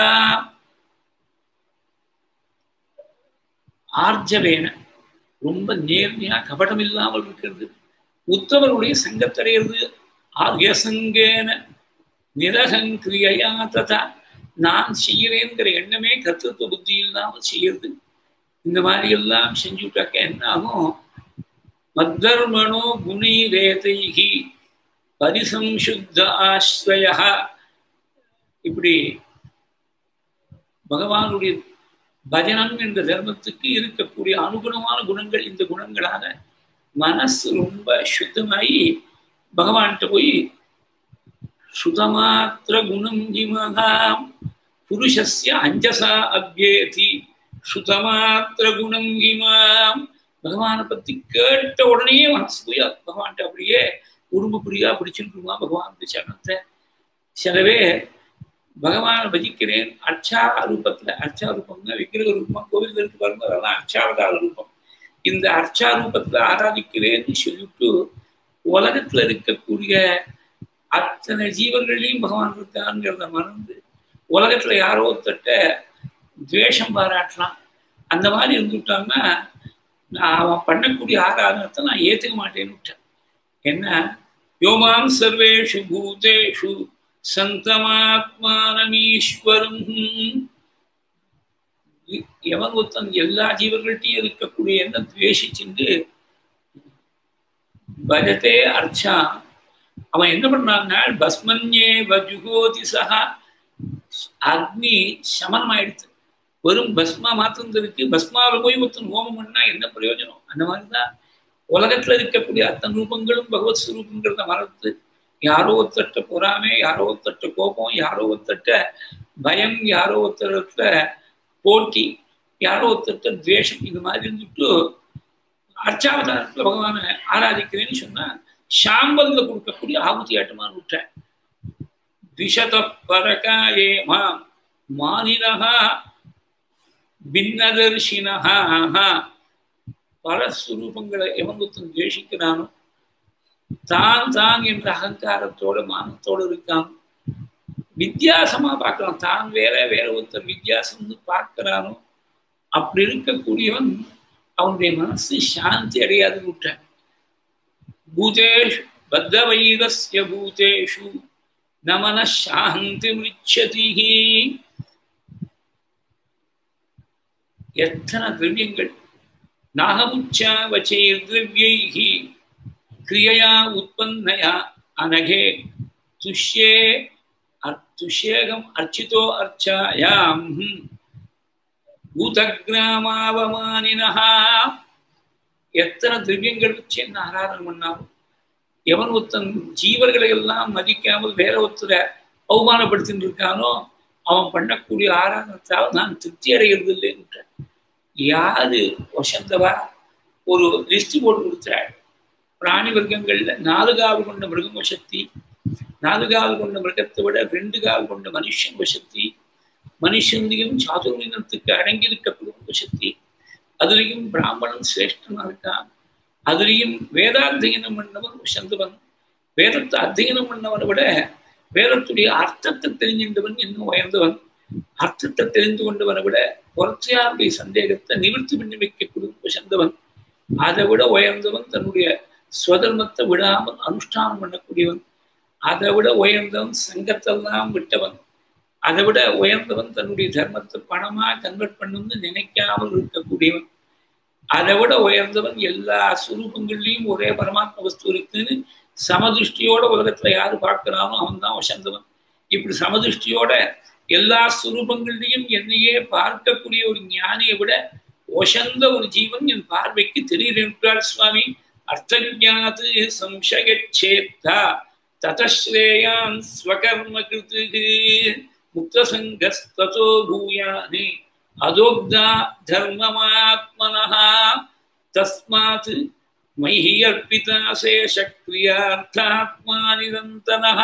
ஆர்ஜவேன ரொம்ப நேர்மையா கபடம் இல்லாமல் இருக்கிறது உத்தவருடைய சங்கத்தடையிறது ஆர்யசங்கேன நிரகங்கிரியா ததா நான் செய்கிறேங்கிற எண்ணமே கர்த்தத்துவ புத்தி இல்லாமல் செய்யறது இந்த மாதிரி எல்லாம் செஞ்சுட்டாக்க என்ன ஆகும் மத்தர்மணோ குணி ரேதைகி பரிசம்சுத்த ஆஸ்ரய இப்படி பகவானுடைய பஜனம் என்ற தர்மத்துக்கு இருக்கக்கூடிய அனுகுணமான குணங்கள் இந்த குணங்களால மனசு ரொம்ப சுத்தமாயி பகவான்கிட்ட போய் சுதமாத்திர குணம் இமகாம் புருஷஸ்ய அஞ்சசா அவ்யேதி சுதமாத்திர குணம் இமாம் பகவானை பத்தி கேட்ட உடனே மனசு போய் பகவான்கிட்ட அப்படியே உடும்புப்படியா பிடிச்சிருக்குமா பகவான் சரணத்தை சிலவே பகவானை பஜிக்கிறேன் அர்ச்சா ரூபத்துல அர்ச்சா ரூபம்னா விக்கிரக ரூபமா கோவில் இருக்கு பாருங்க அதெல்லாம் அர்ச்சாவதார ரூபம் இந்த அர்ச்சா ரூபத்துல ஆராதிக்கிறேன்னு சொல்லிட்டு உலகத்துல இருக்கக்கூடிய அத்தனை ஜீவர்களையும் பகவான் இருக்காங்கிறத மறந்து உலகத்துல யாரோ ஒருத்தட்ட துவேஷம் பாராட்டலாம் அந்த மாதிரி இருந்துட்டாங்கன்னா நான் அவன் பண்ணக்கூடிய ஆராதனத்தை நான் ஏத்துக்க மாட்டேன்னு விட்டேன் என்ன யோமாம் சர்வேஷு பூதேஷு சந்தமாத்மானமீஸ்வரம் எவன் ஒருத்தன் எல்லா ஜீவர்கள்ட்டையும் இருக்கக்கூடிய என்ன துவேஷிச்சுண்டு பஜதே அர்ச்சா அவன் என்ன பண்றான்னா பஸ்மன்யே வஜுகோதி சகா அக்னி சமனம் ஆயிடுச்சு வெறும் பஸ்மா மாத்திரம் இருக்கு பஸ்மாவில் போய் ஒருத்தன் ஹோமம் பண்ணா என்ன பிரயோஜனம் அந்த மாதிரிதான் உலகத்துல இருக்கக்கூடிய அத்தனை ரூபங்களும் பகவத் ஸ்வரூபங்கிறத மறந்து யாரோ ஒருத்தட்ட பொறாமை யாரோ ஒருத்தட்ட கோபம் யாரோ ஒருத்தட்ட பயம் யாரோ ஒருத்தரத்த போட்டி யாரோ ஒருத்தட்ட துவேஷம் இது மாதிரி இருந்துட்டு அர்ச்சாவதாரத்துல பகவானை ஆராதிக்கிறேன்னு சொன்னா சாம்பல்ல கொடுக்கக்கூடிய ஆகுதி ஆட்டமான்னு விட்டேன் விஷத பரகாயே மாம் மானினஹா பின்னதர்ஷினஹா பரஸ்வரூபங்களை எவன் துவேஷிக்கிறானோ தான் தான் என்ற அகங்காரத்தோட மானத்தோட இருக்கான் வித்தியாசமா பார்க்கலாம் தான் வேற வேற ஒருத்தர் வித்தியாசம்னு பார்க்கிறானோ அப்படி இருக்கக்கூடியவன் அவனுடைய மனசு சாந்தி அடையாதுன்னு விட்டான் பூதேஷு பத்த வைரஸ்ய பூதேஷு நமன சாந்தி மிச்சதி எத்தனை திரவியங்கள் நாகமுச்சா வச்சைர் திரவியைகி கிரியையா உற்பன்னயா அனகே துஷ்யே துஷ்யேகம் அர்ச்சிதோ அர்ச்சாயாம் பூதகிராமாவமானினஹா எத்தனை திரவியங்கள் வச்சு என்ன ஆராதனை பண்ணாலும் எவன் ஒருத்தன் ஜீவர்களை எல்லாம் மதிக்காமல் வேற ஒருத்தரை அவமானப்படுத்தின்னு இருக்கானோ அவன் பண்ணக்கூடிய ஆராதனத்தால் நான் திருப்தி அடைகிறது இல்லைன்ற யாரு வசந்தவா ஒரு லிஸ்ட் போட்டு கொடுத்தாள் பிராணி வர்க்கங்கள்ல நாலு கால் கொண்ட மிருகம் வசத்தி நாலு கால் கொண்ட மிருகத்தை விட ரெண்டு கால் கொண்ட மனுஷன் வசத்தி மனுஷன்லையும் சாதுர்யத்துக்கு அடங்கி இருக்கக்கூடிய வசத்தி அதுலேயும் பிராமணன் சிரேஷ்டனா இருக்கான் அதுலேயும் வேதாத்தியனம் பண்ணவன் வசந்தவன் வேதத்தை அத்தியனம் பண்ணவனை விட வேதத்துடைய அர்த்தத்தை தெரிஞ்சின்றவன் இன்னும் உயர்ந்தவன் அர்த்தத்தை தெரிந்து கொண்டவனை விட புறத்தையாருடைய சந்தேகத்தை நிவர்த்தி பண்ணி வைக்கக்கூடிய வசந்தவன் அதை விட உயர்ந்தவன் தன்னுடைய ஸ்வதர்மத்தை விடாமல் அனுஷ்டானம் பண்ணக்கூடியவன் அதை விட உயர்ந்தவன் சங்கத்தெல்லாம் விட்டவன் அதை விட உயர்ந்தவன் தன்னுடைய தர்மத்தை பணமா கன்வெர்ட் பண்ணணும்னு நினைக்காமல் இருக்கக்கூடியவன் அதை விட உயர்ந்தவன் எல்லா சுரூபங்கள்லையும் ஒரே பரமாத்ம வஸ்து இருக்குன்னு சமதிருஷ்டியோட உலகத்துல யாரு பார்க்கிறானோ அவன் தான் வசந்தவன் இப்படி சமதிருஷ்டியோட எல்லா சுரூபங்கள்லையும் என்னையே பார்க்கக்கூடிய ஒரு ஞானியை விட ஒசந்த ஒரு ஜீவன் என் பார்வைக்கு தெரிகிறார் சுவாமி அர்த்தஜாத்து சம்சயச்சேத்தா ததஸ்ரேயான் ஸ்வகர்ம கிருத்து முக்தசங்கஸ்தோ பூயானி அதோக்தா தர்மமாத்மனஹா தஸ்மாத் மயி அர்ப்பிதா சேஷக்ரியார்த்தாத்மா நிரந்தனः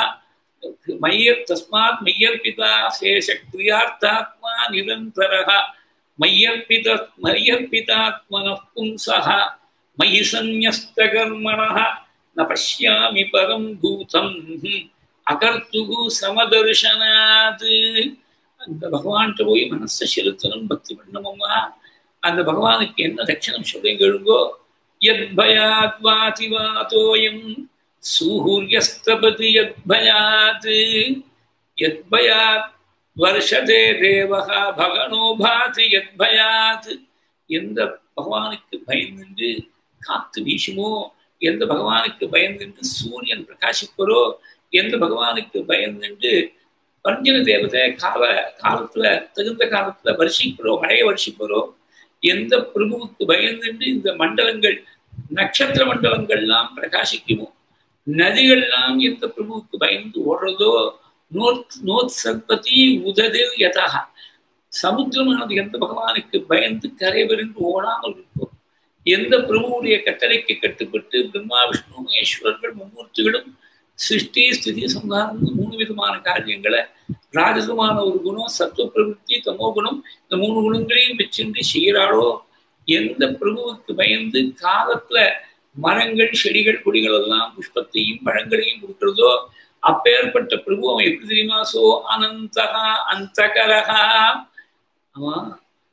மய்ய தஸ்மாத் மய்யர்ப்பிதா சேஷக்ரியார்த்தாத்மா நிரந்தரः மய்யர்ப்பித மய்யர்ப்பிதாத்மனः பும்சः மயி சந்நியஸ்தகர்மணः ந பஷ்யாமி பரம் பூதம் அகர்த்துகு சமதர்ஷனாத் அந்த பகவான்கிட்ட போய் மனசை செலுத்தணும் பக்தி பண்ணணுமா அந்த பகவானுக்கு என்ன தட்சணம் சொல்றீங்க எழுங்கோ யத் பயாத் வாதி வாதோயம் சூரியஸ்தபதி யத் பயாத் யத் பயாத் வருஷதே தேவகா பகனோ பாதி யத் பயாத் எந்த பகவானுக்கு பயந்து காத்து வீசுமோ எந்த பகவானுக்கு பயந்துட்டு சூரியன் பிரகாசிப்பரோ எந்த பகவானுக்கு பயந்துட்டு பஞ்சன தேவதை கால காலத்துல தகுந்த காலத்துல வருஷிப்பரோ மழையை வருஷிப்பரோ எந்த பிரபுவுக்கு பயந்துட்டு இந்த மண்டலங்கள் நட்சத்திர மண்டலங்கள்லாம் பிரகாசிக்குமோ நதிகள்லாம் எந்த பிரபுவுக்கு பயந்து ஓடுறதோ நோத் நோத் சற்பதி உததில் யதாக சமுத்திரமானது எந்த பகவானுக்கு பயந்து கரைவரின்று ஓடாமல் இருக்கும் எந்த பிரபுவுடைய கட்டளைக்கு கட்டுப்பட்டு பிரம்மா விஷ்ணு மகேஸ்வரர்கள் மும்மூர்த்திகளும் சிருஷ்டி ஸ்திதி சம்ஹாரம் மூணு விதமான காரியங்களை ராஜசமான ஒரு குணம் சத்துவ பிரவೃತ್ತಿ தமோ குணம் இந்த மூணு குணங்களையும் வச்சுட்டு செய்கிறாளோ எந்த பிரபுவுக்கு பயந்து காலத்துல மரங்கள் செடிகள் கொடிகள் எல்லாம் புஷ்பத்தையும் பழங்களையும் கொடுக்கிறதோ அப்பேற்பட்ட பிரபு அவன் எப்படி தெரியுமா சோ அனந்தகா அந்தகரகா அவன்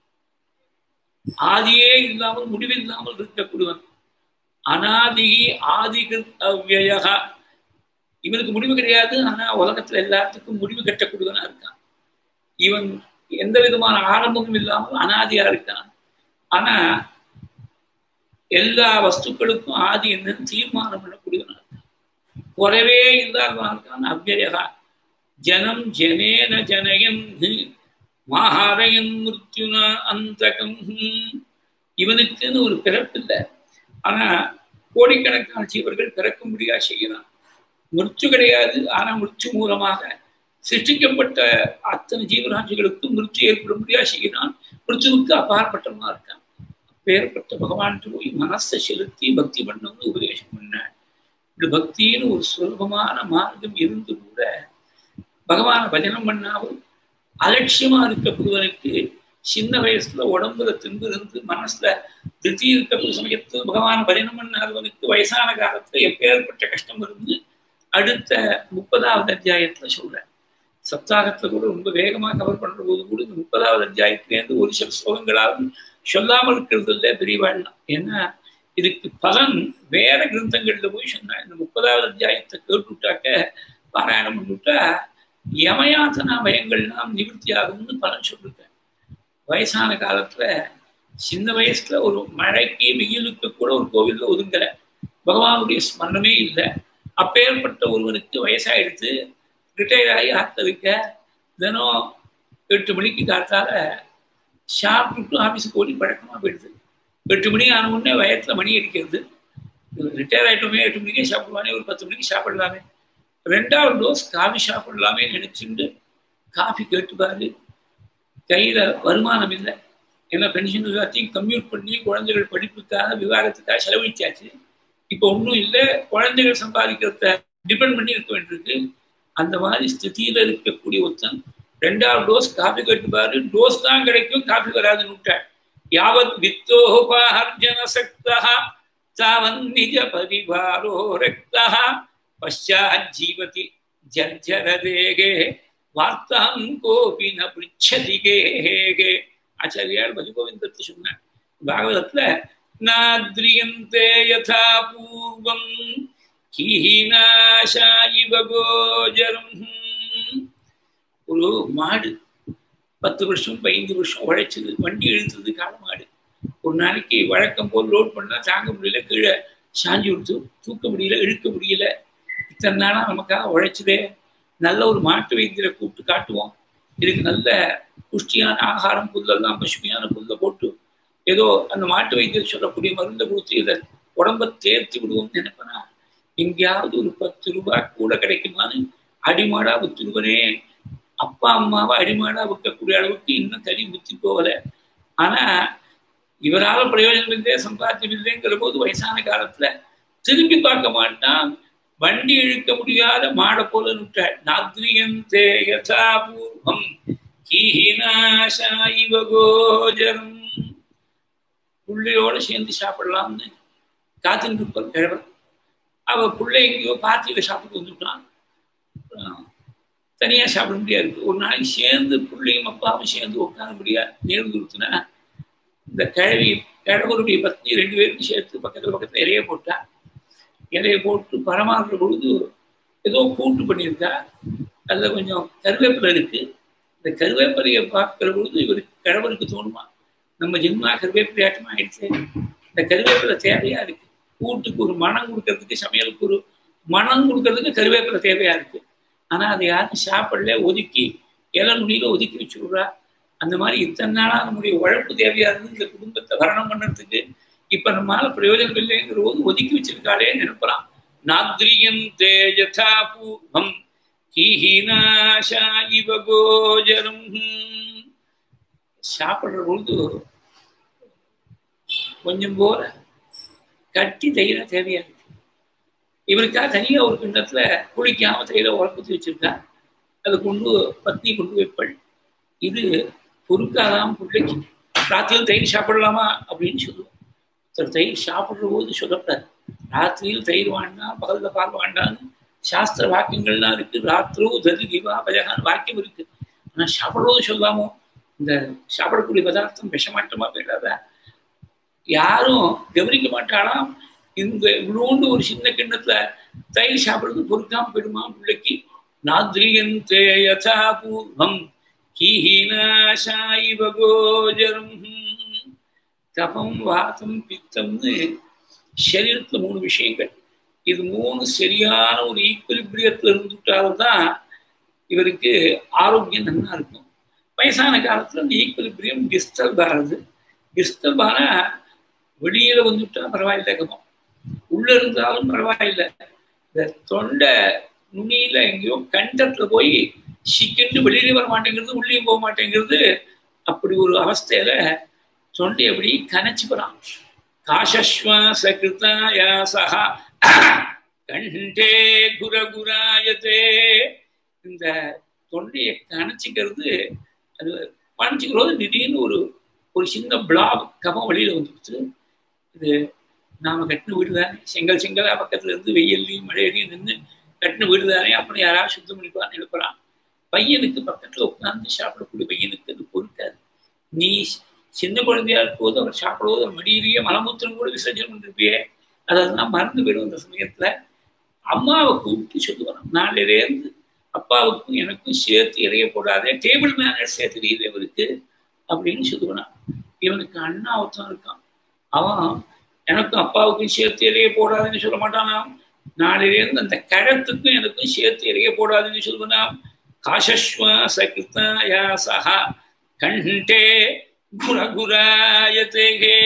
ஆதியே இல்லாமல் முடிவில்லாமல் இருக்கக்கூடியவன் அனாதி ஆதிகிருத் அவ்வயகா இவனுக்கு முடிவு கிடையாது ஆனா உலகத்துல எல்லாத்துக்கும் முடிவு கட்டக்கூடியவனா இருக்கான் இவன் எந்த விதமான ஆரம்பமும் இல்லாமல் அனாதியா இருக்கான் ஆனா எல்லா வஸ்துக்களுக்கும் ஆதி என்னன்னு தீர்மானம் பண்ணக்கூடியவனா இருக்கான் குறைவே இல்லாதவனா இருக்கான் அவ்வயகா ஜனம் ஜனேன ஜனயன் மாஹாரயன் மிருத்யுனா அந்தகம் இவனுக்குன்னு ஒரு பிறப்பு இல்லை ஆனா கோடிக்கணக்கான ஜீவர்கள் பிறக்க முடியா செய்கிறான் மிருச்சு கிடையாது ஆனா மிருச்சு மூலமாக சிருஷ்டிக்கப்பட்ட அத்தனை ஜீவராசிகளுக்கும் மிருச்சு ஏற்படும்படியா செய்கிறான் மிருச்சுவுக்கு அபாற்பட்டவனா இருக்கான் அப்பேற்பட்ட பகவான் போய் மனசை செலுத்தி பக்தி பண்ணணும்னு உபதேசம் பண்ண இப்படி பக்தின்னு ஒரு சுலபமான மார்க்கம் இருந்து கூட பகவான பஜனம் பண்ணாமல் அலட்சியமா இருக்கக்கூடியவனுக்கு சின்ன வயசுல உடம்புல தின்பு இருந்து மனசுல திருப்தி இருக்கக்கூடிய சமயத்து பகவான பஜனம் பண்ணாதவனுக்கு வயசான காலத்துல எப்பேற்பட்ட கஷ்டம் இருந்து அடுத்த முப்பதாவது அத்தியாயத்துல சொல்றேன் சப்தாகத்துல கூட ரொம்ப வேகமா கவர் பண்ற போது கூட இந்த முப்பதாவது அத்தியாயத்திலேருந்து ஒரு சில ஸ்லோகங்களாவது சொல்லாமல் இருக்கிறது இல்லை பெரியவாழ்லாம் ஏன்னா இதுக்கு பலன் வேற கிரந்தங்கள்ல போய் சொன்னா இந்த முப்பதாவது அத்தியாயத்தை கேட்டுட்டாக்க பாராயணம் பண்ணிவிட்டா யமயாத்தனா பயங்கள்லாம் நிவர்த்தி ஆகும்னு பலன் சொல்லிருக்கேன் வயசான காலத்துல சின்ன வயசுல ஒரு மழைக்கு வெயிலுக்கு கூட ஒரு கோவில்ல ஒதுங்கல பகவானுடைய ஸ்மரணமே இல்லை அப்பேற்பட்ட ஒருவனுக்கு வயசாயிடுத்து ரிட்டையர் ஆகி ஆத்த வைக்க தினம் எட்டு மணிக்கு காத்தால சாப்பிட்டுட்டு ஆஃபீஸுக்கு ஓடி பழக்கமாக போயிடுது எட்டு மணி ஆன உடனே வயத்தில் மணி அடிக்கிறது ரிட்டையர் ஆகிட்டோமே எட்டு மணிக்கே சாப்பிடுவானே ஒரு பத்து மணிக்கு சாப்பிடலாமே ரெண்டாவது டோஸ் காஃபி சாப்பிடலாமே நினைச்சுட்டு காஃபி கேட்டுப்பாரு கையில் வருமானம் இல்லை ஏன்னா பென்ஷன் எல்லாத்தையும் கம்யூட் பண்ணி குழந்தைகள் படிப்புக்காக விவாகத்துக்காக செலவழிச்சாச்சு இப்போ ஒன்றும் இல்லை குழந்தைகள் சம்பாதிக்கிறத டிபெண்ட் பண்ணி இருக்க வேண்டியிருக்கு அந்த மாதிரி ஸ்திதியில இருக்கக்கூடிய ஒருத்தன் ரெண்டாவது டோஸ் காஃபி கட்டுப்பாரு டோஸ் தான் கிடைக்கும் காஃபி வராதுன்னு விட்டார் யாவத் வித்தோபார்ஜன சக்தா தாவன் நிஜ பரிவாரோ ரக்தா பஷாத் ஜீவதி ஜர்ஜர தேகே வார்த்தாம் கோபி ந பிரிச்சதி கேகே ஆச்சாரியார் பஜகோவிந்தத்தை சொன்னார் பாகவதத்துல நாத்ரியந்தே யதா பூர்வம் கீனாஷா இவ கோஜரம் ஒரு மாடு பத்து வருஷம் பதினஞ்சு வருஷம் உழைச்சது வண்டி இழுத்தது கால மாடு ஒரு நாளைக்கு வழக்கம் போல் லோட் பண்ணா தாங்க முடியல கீழே சாஞ்சி விடுத்து தூக்க முடியல இழுக்க முடியல இத்தனை நாளா நமக்காக உழைச்சதே நல்ல ஒரு மாட்டு வைத்தியரை கூப்பிட்டு காட்டுவோம் இதுக்கு நல்ல புஷ்டியான ஆகாரம் புல்லெல்லாம் பசுமையான புல்லை போட்டு ஏதோ அந்த மாட்டு வைத்தியர் சொல்லக்கூடிய மருந்தை கொடுத்து இதை உடம்ப தேர்த்தி விடுவோம்னு நினைப்பனா எங்கேயாவது ஒரு பத்து ரூபாய் கூட கிடைக்குமான்னு அடிமாடா வித்துருவனே அப்பா அம்மாவை அடிமாடா விற்கக்கூடிய அளவுக்கு இன்னும் கறி வித்தி போகல ஆனா இவரால் பிரயோஜனம் இல்லையே சம்பாத்தியம் இல்லைங்கிற போது வயசான காலத்துல திரும்பி பார்க்க மாட்டான் வண்டி இழுக்க முடியாத மாடை போல விட்டாள் நாத்ரியந்தே யதா பூர்வம் கீஹினாஷா இவ கோஜரம் பிள்ளையோட சேர்ந்து சாப்பிடலாம்னு காத்துட்டு இருப்பார் கிழவர் அவ பிள்ளை எங்கேயோ பார்ட்டியில் சாப்பிட்டு வந்துட்டான் தனியாக சாப்பிட முடியாது ஒரு நாளைக்கு சேர்ந்து பிள்ளையும் அப்பாவும் சேர்ந்து உட்கார முடியாது நேர்ந்து கொடுத்துனா இந்த கிழவி கிழவருடைய பத்னி ரெண்டு பேரும் சேர்த்து பக்கத்தில் பக்கத்தில் இலைய போட்டா இலைய போட்டு பரமாறுற பொழுது ஏதோ கூட்டு பண்ணியிருக்கா அதில் கொஞ்சம் கருவேப்பிலை இருக்கு இந்த கருவேப்பிலையை பார்க்குற பொழுது இவருக்கு கிழவருக்கு தோணுமா நம்ம ஜென்மா கருவேப்பிலை ஆட்டமா ஆயிடுச்சு இந்த கருவேப்பிலை தேவையா இருக்கு கூட்டுக்கு ஒரு மனம் கொடுக்கறதுக்கு சமையலுக்கு ஒரு மனம் கொடுக்கறதுக்கு கருவேப்பிலை தேவையா இருக்கு ஆனா அதை யாரும் சாப்பிடல ஒதுக்கி இலை நுனியில ஒதுக்கி வச்சுடுறா அந்த மாதிரி இத்தனை நாளா நம்முடைய உழைப்பு தேவையா இருந்து இந்த குடும்பத்தை வரணம் பண்ணுறதுக்கு இப்ப நம்மளால பிரயோஜனம் இல்லைங்கிற போது ஒதுக்கி வச்சிருக்காளே நினைப்பலாம் நாத்ரியம் தேஜதா பூர்வம் கீஹினாஷா இவ கோஜரம் சாப்பிடுற பொழுது கொஞ்சம் போல கட்டி தயிர தேவையா இருக்கு இவருக்காக தனியா ஒரு கிண்ணத்துல குளிக்காம தயிர உரப்பத்தி வச்சிருக்கா அதை கொண்டு பத்தி கொண்டு வைப்பள் இது பொறுக்காதான் பிள்ளைக்கு ராத்திரியில் தயிர் சாப்பிடலாமா அப்படின்னு சொல்லுவோம் ஒருத்தர் தயிர் சாப்பிடுற போது சொல்லக்கூடாது ராத்திரியில் தயிர் வேண்டாம் பகல்ல பால் வேண்டாம்னு சாஸ்திர வாக்கியங்கள்லாம் இருக்கு ராத்திரோ ததி திவா பஜகான்னு வாக்கியம் இருக்கு ஆனா சாப்பிடுறது சொல்லாமோ இந்த சாப்பிடக்கூடிய பதார்த்தம் விஷமாட்டமா போயிடாதா யாரும் கவனிக்க மாட்டாளாம் இந்த இவ்வளோண்டு ஒரு சின்ன கிண்ணத்துல தயிர் சாப்பிடுறது பொறுக்காம போயிடுமா பிள்ளைக்கு நாத்ரியந்தே யதா பூர்வம் கீஹீனாஷாயிவ கோஜரம் கபம் வாதம் பித்தம்னு சரீரத்துல மூணு விஷயங்கள் இது மூணு சரியான ஒரு ஈக்குலிபிரியத்துல இருந்துட்டால்தான் இவருக்கு ஆரோக்கியம் நல்லா இருக்கும் வயசான காலத்துல அந்த ஈக்குலிபிரியம் டிஸ்டர்ப் ஆகுது டிஸ்டர்ப் ஆனா வெளியில வந்துட்டா பரவாயில்ல கபம் உள்ள இருந்தாலும் பரவாயில்லை இந்த தொண்டை நுனியில எங்கேயோ கண்டத்துல போய் சிக்கிண்டு வெளியில வர மாட்டேங்கிறது உள்ளேயும் போக மாட்டேங்கிறது அப்படி ஒரு அவஸ்தையில தொண்டை எப்படி கனைச்சு போறான் காஷஸ்வாச கிருதாயா சகா கண்டே குரகுராயத்தே இந்த தொண்டையை கணைச்சிக்கிறது அது கணைச்சிக்கிறது திடீர்னு ஒரு ஒரு சின்ன பிளாக் கபம் வெளியில வந்துடுச்சு இது நாம கட்டின வீடு தானே செங்கல் செங்கலா பக்கத்துல இருந்து வெயில்லையும் மழையிலையும் நின்று கட்டின வீடு தானே அப்புறம் யாராவது சுத்தம் பண்ணிப்பான்னு எழுப்புறான் பையனுக்கு பக்கத்துல உட்கார்ந்து சாப்பிடக்கூடிய பையனுக்கு அது பொறுக்காது நீ சின்ன குழந்தையா இருக்கும்போது அவர் சாப்பிடும்போது அவர் மடியிலேயே மலமூத்திரம் கூட விசர்ஜனம் பண்ணிருப்பியே அதெல்லாம் மறந்து போயிடும் அந்த சமயத்துல அம்மாவை கூப்பிட்டு சொல்லுவான் நாளிலேருந்து அப்பாவுக்கும் எனக்கும் சேர்த்து இறைய போடாதே டேபிள் மேனர்ஸே தெரியுது இவருக்கு அப்படின்னு சொல்லுவான் இவனுக்கு அண்ணா ஒருத்தன் இருக்கான் அவன் எனக்கும் அப்பாவுக்கும் சேர்த்து இறைய போடாதுன்னு சொல்ல மாட்டானா நாளிலேருந்து அந்த கழத்துக்கும் எனக்கும் சேர்த்து இறைய போடாதுன்னு சொல்லுவனாம் காஷஸ்வாச கிருத்தாயா சஹா கண்டே குரகுராயத்தேகே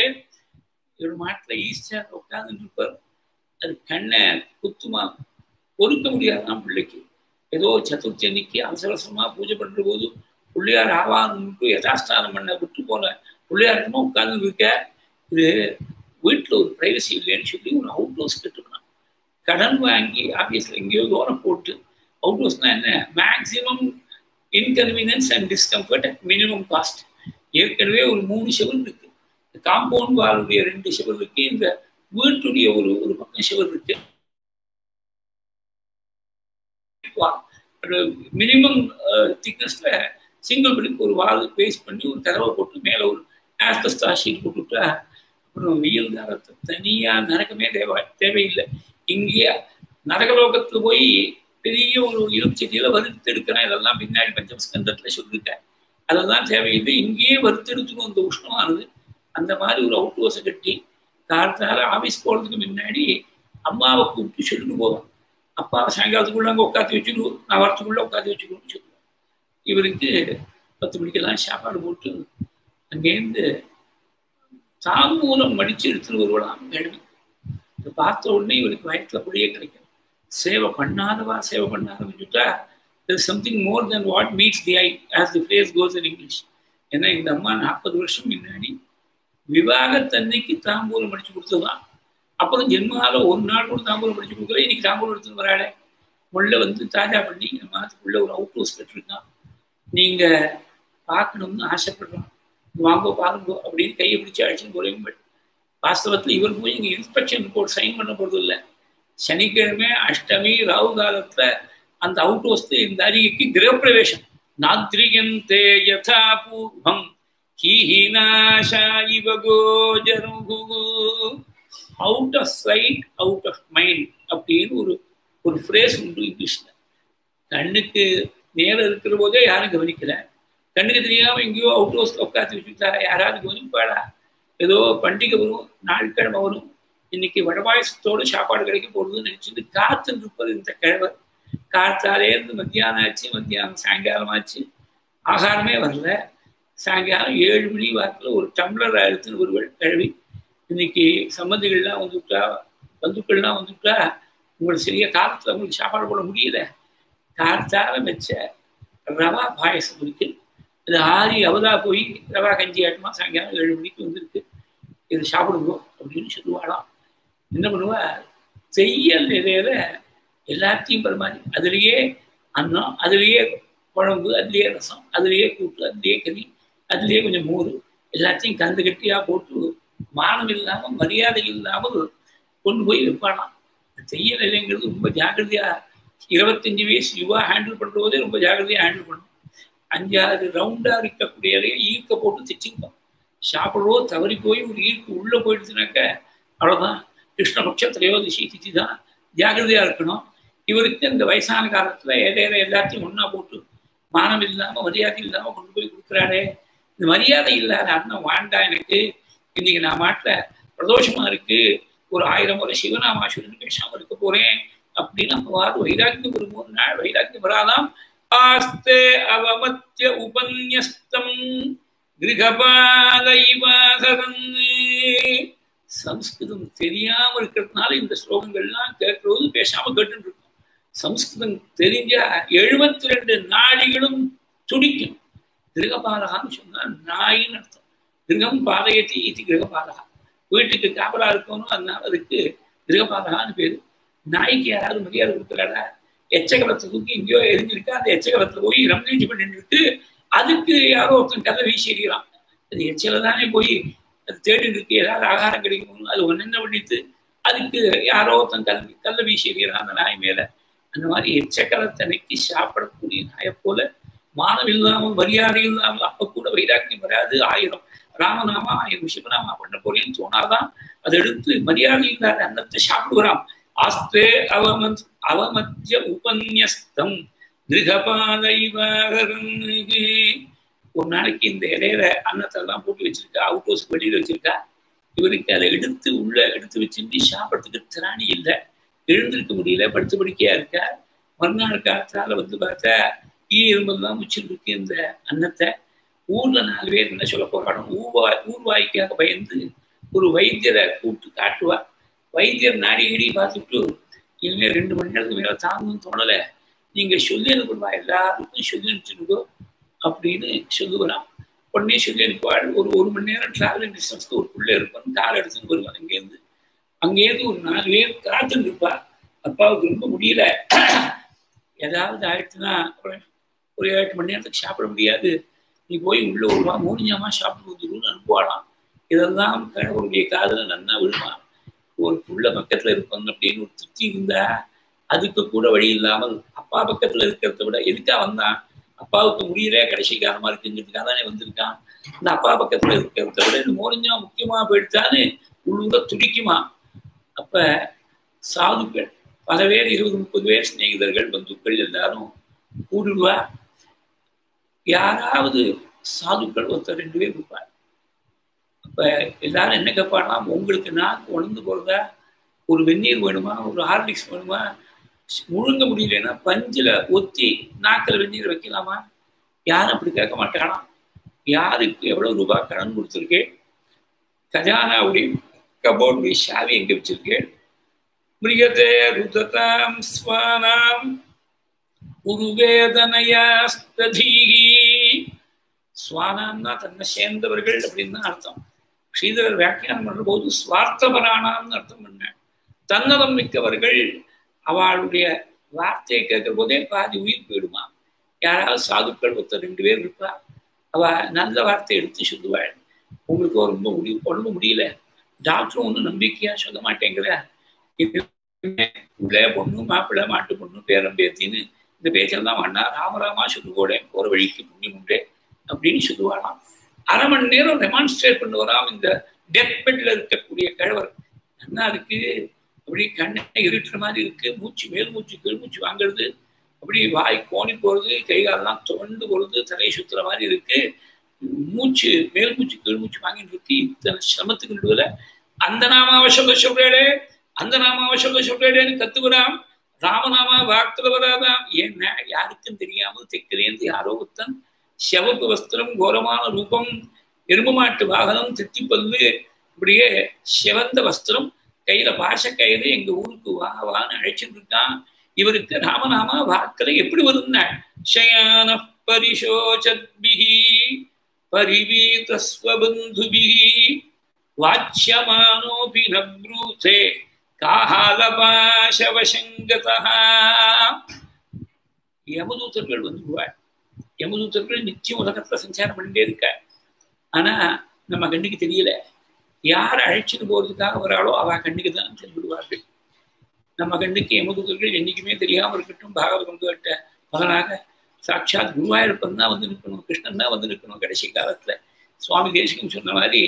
ஒரு மாட்டில் ஈஸ்டர் உட்கார்ந்து இருப்பார் அது கண்ணை குத்துமா பொறுக்க முடியாதான் பிள்ளைக்கு ஏதோ சதுர்த்தி அன்னைக்கு அவசர அவசரமா பூஜை பண்ற போது பிள்ளையார் ஆவான்னு யதாஸ்தானம் பண்ண விட்டு போன பிள்ளையாருக்குமா உட்கார்ந்து இருக்க இது வீட்டில் ஒரு பிரைவசி இல்லைன்னு சொல்லி ஒரு அவுட் ஹவுஸ் கட்டுக்கணும் கடன் வாங்கி ஆஃபீஸில் எங்கேயோ தூரம் போட்டு அவுட் ஹவுஸ்னா என்ன maximum inconvenience and discomfort at minimum cost ஏற்கனவே ஒரு மூணு செவல் இருக்கு காம்பவுண்ட் வாலுடைய ரெண்டு செவல் இருக்கு இந்த வீட்டுடைய ஒரு ஒரு பக்கம் செவல் இருக்கு மினிமம் திக்னஸ்ல சிங்கிள் பிடிக்கு ஒரு வால் பேஸ்ட் பண்ணி ஒரு கதவை போட்டு மேலே ஒரு ஆஸ்பஸ்டா ஷீட் போட்டுவிட்டா அப்புறம் வெயில் காலத்தை தனியாக நரகமே தேவை தேவையில்லை இங்கே நரகலோகத்தில் போய் பெரிய ஒரு இரும்பு செடியில வறுத்து எடுக்கிறேன் இதெல்லாம் பின்னாடி பஞ்சமஸ்கந்தத்தில் சொல்லியிருக்கேன் அதெல்லாம் தேவையில்லை இங்கேயே வறுத்தெடுத்துணும் அந்த உஷ்ணமானது அந்த மாதிரி ஒரு அவுட் ஹவுஸை கட்டி காலத்தால ஆஃபீஸ் போகிறதுக்கு முன்னாடி அம்மாவை கூப்பிட்டு சொல்லிட்டு போவேன் அப்பாவை சாயங்காலத்துக்குள்ள அங்கே உட்காந்து வச்சுக்கணும் நான் வரத்துக்குள்ள உட்காந்து வச்சுக்கணும்னு சொல்லுவேன் இவருக்கு பத்து மணிக்கெல்லாம் சாப்பாடு போட்டு அங்கேருந்து தாம்பூலம் மடிச்சு எடுத்துட்டு வருவலாம் கேள்வி இதை பார்த்த உடனே இவருக்கு வயத்துல புளியே கிடைக்கும் சேவை பண்ணாதவா சேவை பண்ண ஆரம்பிச்சுட்டா there's something more than what meets the eye as the phrase goes in English ஏன்னா இந்த அம்மா நாற்பது வருஷம் முன்னாடி விவாகத்தன்னைக்கு தாம்பூலம் படிச்சு கொடுத்ததுதான் அப்புறம் ஜென்மால ஒரு நாள் கூட தாம்பூலம் படிச்சு கொடுக்கல இன்னைக்கு தாம்பூலம் எடுத்துன்னு வராளே முள்ள வந்து தாஜா பண்ணி நம்ம அதுக்குள்ள ஒரு அவுட் ஹவுஸ் கட்டிருக்கான் நீங்க பார்க்கணும்னு ஆசைப்படுறோம் வாங்கோ பாருங்கோ அப்படின்னு கையை பிடிச்சி அழைச்சின்னு போறீங்க வாஸ்தவத்தில் இவர் போய் இங்கே இன்ஸ்பெக்ஷன் ரிப்போர்ட் சைன் பண்ண போறது இல்லை சனிக்கிழமை அஷ்டமி ராகு காலத்துல அந்த அவுட் ஹவுஸ் இந்த அருகிக்கு கிரகப்பிரவேசம் நாத்ரியந்தே யதா பூர்வம் கீஹினாஷா இவ கோஜருகு out of sight out of mind அப்படின்னு ஒரு ஒரு ஃப்ரேஸ் உண்டு இங்கிலீஷ்ல கண்ணுக்கு நேரம் இருக்கிற போதே யாரும் கவனிக்கல கண்ணுக்கு தெரியாம எங்கேயோ அவுட் ஹவுஸ்ல உட்காந்து வச்சுட்டா யாராவது கவனிப்பாடா ஏதோ பண்டிகை வரும் நாட்கிழமை வரும் இன்னைக்கு வடபாயசத்தோடு சாப்பாடு கிடைக்க போறதுன்னு நினைச்சிட்டு காத்து இருப்பது இந்த கிழவர் காத்தாலேருந்து மத்தியானம் ஆச்சு மத்தியானம் சாயங்காலம் ஆச்சு ஆகாரமே வரல சாயங்காலம் ஏழு மணி வாக்கில் ஒரு டம்ளர் எடுத்துன்னு ஒரு கழுவி இன்னைக்கு சம்பந்திகள்லாம் வந்துட்டா பந்துக்கள்லாம் வந்துட்டா உங்களுக்கு சரியா காலத்தில் உங்களுக்கு சாப்பாடு போட முடியல காலத்தால வச்ச ரவா பாயசம் இருக்கு இது ஆறி அவதா போய் ரவா கஞ்சி ஆட்டமா சாயங்காலம் ஏழு மணிக்கு வந்திருக்கு இது சாப்பிடுங்க அப்படின்னு சொல்லுவாளாம் என்ன பண்ணுவா செய்யல் நிறையில எல்லாத்தையும் பரிமாறி அதுலேயே அன்னம் அதுலேயே குழம்பு அதுலேயே ரசம் அதுலேயே கூட்டு அதுலேயே கறி அதுலேயே கொஞ்சம் மோர் எல்லாத்தையும் கந்து கட்டியாக போட்டு மானம் இல்லாமல் மரியாதை இல்லாமல் கொண்டு போய் வைப்பானாம் செய்யல் இல்லைங்கிறது ரொம்ப ஜாக்கிரதையாக இருபத்தஞ்சு வயசு யுவா ஹேண்டில் பண்ணுற போதே ரொம்ப ஜாக்கிரதையாக ஹேண்டில் பண்ணணும் அஞ்சாறு ரவுண்டாக இருக்கக்கூடியதையே ஈர்க்க போட்டு தைச்சிருப்போம் சாப்பிடுவோ தவறி போய் ஒரு ஈர்க்கு உள்ளே போயிடுச்சுனாக்க அவ்வளோதான் கிருஷ்ணபக்ஷ திரையோதசி திதி தான் ஜாகிரதையாக இருக்கணும் இவருக்கு இந்த வயசான காலத்தில் இடையில எல்லாத்தையும் ஒன்றா போட்டு மானம் இல்லாமல் மரியாதை இல்லாமல் கொண்டு போய் கொடுக்குறாரே இந்த மரியாதை இல்லாத அண்ணன் வாண்டா எனக்கு இன்னைக்கு நான் மாட்டில் பிரதோஷமாக இருக்கு ஒரு ஆயிரம் முறை சிவநாமா சொல்லி பேசாமல் இருக்க போறேன் அப்படின்னு அப்பவாறு வைராக்கியம் ஒரு மூணு நாள் வைராக்கியம் வராதாம் ஆஸ்தே அவமத்திய உபன்யஸ்தம் கிரகபாலைவாகவன் சம்ஸ்கிருதம் தெரியாம இருக்கிறதுனால இந்த ஸ்லோகங்கள்லாம் கேட்கறது பேசாம கேட்டு இருக்கும் சம்ஸ்கிருதம் தெரிஞ்சா எழுபத்தி ரெண்டு நாடிகளும் துடிக்கும் கிரகபாலகான்னு சொன்னா நாயின்னு அர்த்தம் கிரகம் பாலயத்தி இது கிரகபாலகா வீட்டுக்கு காவலா இருக்கணும் அதனால அதுக்கு கிரகபாலகான்னு பேரு நாய்க்கு யாராவது மரியாதை கொடுக்குறாடா எச்சகலத்தை தூக்கி எங்கேயோ எரிஞ்சிருக்கா அந்த எச்சகலத்தை போய் ரம்னேஜ் பண்ணிட்டு இருக்கு அதுக்கு யாரோ ஒருத்தன் கதை வீசி எறிகிறான் அது எச்சல தானே போய் அது தேடிட்டு இருக்கு ஏதாவது ஆகாரம் கிடைக்கும் அது ஒன்னு பண்ணிட்டு அதுக்கு யாரோ ஒருத்தன் கல் கல்ல வீசி எறிகிறான் அந்த நாய் மேல அந்த மாதிரி எச்சக்கலத்தை நெக்கி சாப்பிடக்கூடிய நாயை போல மானம் இல்லாமல் மரியாதை இல்லாமல் அப்ப கூட வைராக்கியம் வராது ஆயிரம் ராமநாமா ஆயிரம் சிவநாமா பண்ண போறேன்னு சொன்னாதான் அதை எடுத்து மரியாதை இல்லாத அன்னத்தை சாப்பிடுகிறான் ஆஸ்தே அவமத் அவமத்திய உபன்யஸ்தம் கிரகபாலைவாகரன் ஒரு நாளைக்கு இந்த இலையில அன்னத்தெல்லாம் போட்டு வச்சிருக்கா அவுட் ஹவுஸ் வெளியில் வச்சிருக்கா இவருக்கு அதை எடுத்து உள்ள எடுத்து வச்சிருந்து சாப்பிட்றதுக்கு திராணி இல்லை எழுந்திருக்க முடியல படுத்து படுக்கையா இருக்கா மறுநாள் காலத்தால வந்து பார்த்தா ஈ எறும்பெல்லாம் முச்சிருக்கு இந்த அன்னத்தை ஊர்ல நாலு பேர் என்ன சொல்ல போறாங்க ஊர்வா ஊர்வாய்க்காக பயந்து ஒரு வைத்தியரை கூப்பிட்டு காட்டுவா வைத்தியர் நாடி இடி பார்த்துட்டு இனிமேல் ரெண்டு மணி நேரத்துக்கு மேலே தாங்கும் தோணலை நீங்க சொல்லி அனுப்புவா எல்லாருக்கும் சொல்லி அனுப்பிச்சுடுங்கோ அப்படின்னு சொல்லுகிறான் உடனே சொல்லி அனுப்புவாள் ஒரு ஒரு மணி நேரம் டிராவலிங் டிஸ்டன்ஸ்க்கு ஒரு பிள்ளை இருப்பான் கார் எடுத்துன்னு வருவான் அங்கேருந்து அங்கேருந்து ஒரு நாலு பேர் காத்துட்டு இருப்பா அப்பாவுக்கு ரொம்ப முடியல ஏதாவது ஆயிடுச்சுன்னா ஒரு எட்டு மணி நேரத்துக்கு சாப்பிட முடியாது நீ போய் உள்ள வருவா மூணிஞ்சாமா சாப்பிட்டு வந்துடுன்னு அனுப்புவாளாம் இதெல்லாம் கடவுளுடைய காதில் நன்னா விழுவான் ஒரு புள்ள பக்கத்துல இருப்பாங்க அப்படின்னு ஒரு திருப்தி இருந்தா அதுக்கு கூட வழி இல்லாமல் அப்பா பக்கத்துல இருக்கிறத விட எதுக்கா வந்தான் அப்பாவுக்கு முடியல கடைசி காலமா இருக்குங்கிறதுக்காக தானே வந்திருக்கான் இந்த அப்பா பக்கத்துல இருக்கிறத விட இந்த மோரிஞ்சா முக்கியமா போயிடுச்சான்னு உள்ளூர துடிக்குமா அப்ப சாதுக்கள் பல பேர் இருபது முப்பது பேர் சிநேகிதர்கள் பந்துக்கள் எல்லாரும் கூடுவா யாராவது சாதுக்கள் ஒருத்தர் ரெண்டு பேர் இருப்பார் அப்ப எல்லாரும் என்ன கேட்பானா உங்களுக்கு நாக்கு உணர்ந்து போறதா ஒரு வெந்நீர் வேணுமா ஒரு ஹார்லிக்ஸ் வேணுமா முழுங்க முடியலன்னா பஞ்சில் ஒத்தி நாக்கில் வெந்நீர் வைக்கலாமா யாரும் அப்படி கேட்க மாட்டானா யாருக்கு எவ்வளவு ரூபாய் கடன் கொடுத்துருக்கேன் கஜானாவுடைய கபோர்டுடைய சாவி எங்க வச்சிருக்கேன் மிருகத்தே ருததாம் ஸ்வானாம் உருவேதனையாஸ்தீகி ஸ்வானாம்னா தன்னை சேர்ந்தவர்கள் அப்படின்னு தான் அர்த்தம் ஸ்ரீதரர் வியாக்கியானம் பண்ற போது சுவார்த்தபரானாம்னு அர்த்தம் பண்ண தன்னலம் மிக்கவர்கள் அவளுடைய வார்த்தையை கேட்கிற போதே பாதி உயிர் போயிடுமா யாராவது சாதுக்கள் ஒருத்தர் ரெண்டு பேர் இருப்பா அவ நல்ல வார்த்தை எடுத்து சொல்லுவாள் உங்களுக்கு ரொம்ப முடி உடம்பு முடியல டாக்டரும் ஒன்றும் நம்பிக்கையா சொல்ல மாட்டேங்கிற பிள்ளை பொண்ணு மாப்பிள்ளை மாட்டு பொண்ணு பேரம் பேத்தின்னு இந்த பேச்செல்லாம் வேணா ராமராமா சொல்லுவோட போற வழிக்கு புண்ணியம் உண்டே அப்படின்னு சொல்லுவாளாம் அரை மணி நேரம் டெமான்ஸ்ட்ரேட் பண்ணுவாராம் இந்த டெத் பெட்ல இருக்கக்கூடிய கிழவர் என்ன இருக்கு அப்படி கண்ணை இருட்டுற மாதிரி இருக்கு மூச்சு மேல் மூச்சு கீழ் மூச்சு வாங்குறது அப்படி வாய் கோணி போறது கை காலெல்லாம் துவண்டு போறது தலையை சுத்துற மாதிரி இருக்கு மூச்சு மேல் மூச்சு கீழ் மூச்சு வாங்கிட்டு இருக்கு இத்தனை சிரமத்துக்கு நடுவில் அந்த நாமாவை சொல்ல சொல்றேடே அந்த நாமாவை சொல்ல சொல்றேடேன்னு கத்துக்கிறான் ராமநாமா வாக்குல வராதாம் ஏன்னா யாருக்கும் தெரியாமல் தெற்கிலேந்து யாரோ ஒருத்தன் செவப்பு வஸ்திரம் கோரமான ரூபம் எரும மாட்டு வாகனம் தித்திப்பல்லு இப்படியே சிவந்த வஸ்திரம் கையில பாசக்கயிறு எங்க ஊருக்கு வா வான்னு அழைச்சிட்டு இருக்கான் இவருக்கு ராமநாமா வாக்குல எப்படி வருந்தாள் ஷயான பரிசோச்சத்பிஹி பரிவீதஸ்வபந்துபிஹி வாச்சியமானோபி நப்ரூதே காஹாலபாசவசங்கதா யமதூத்தர்கள் வந்துடுவாள் யமதூத்தர்கள் நிச்சயம் உலகத்துல சஞ்சாரம் பண்ணிட்டே இருக்க ஆனா நம்ம கண்ணுக்கு தெரியல யார் அழைச்சிட்டு போறதுக்காக வராளோ அவ கண்ணுக்கு தான் தெரிவிடுவார்கள் நம்ம கண்ணுக்கு யமதூதர்கள் என்னைக்குமே தெரியாம இருக்கட்டும் பாகவதம் கேட்ட மகனாக சாட்சாத் குருவாயூரப்பன் தான் வந்து நிற்கணும் கிருஷ்ணன் தான் வந்து நிற்கணும் கடைசி காலத்துல சுவாமி தேசிகம் சொன்ன மாதிரி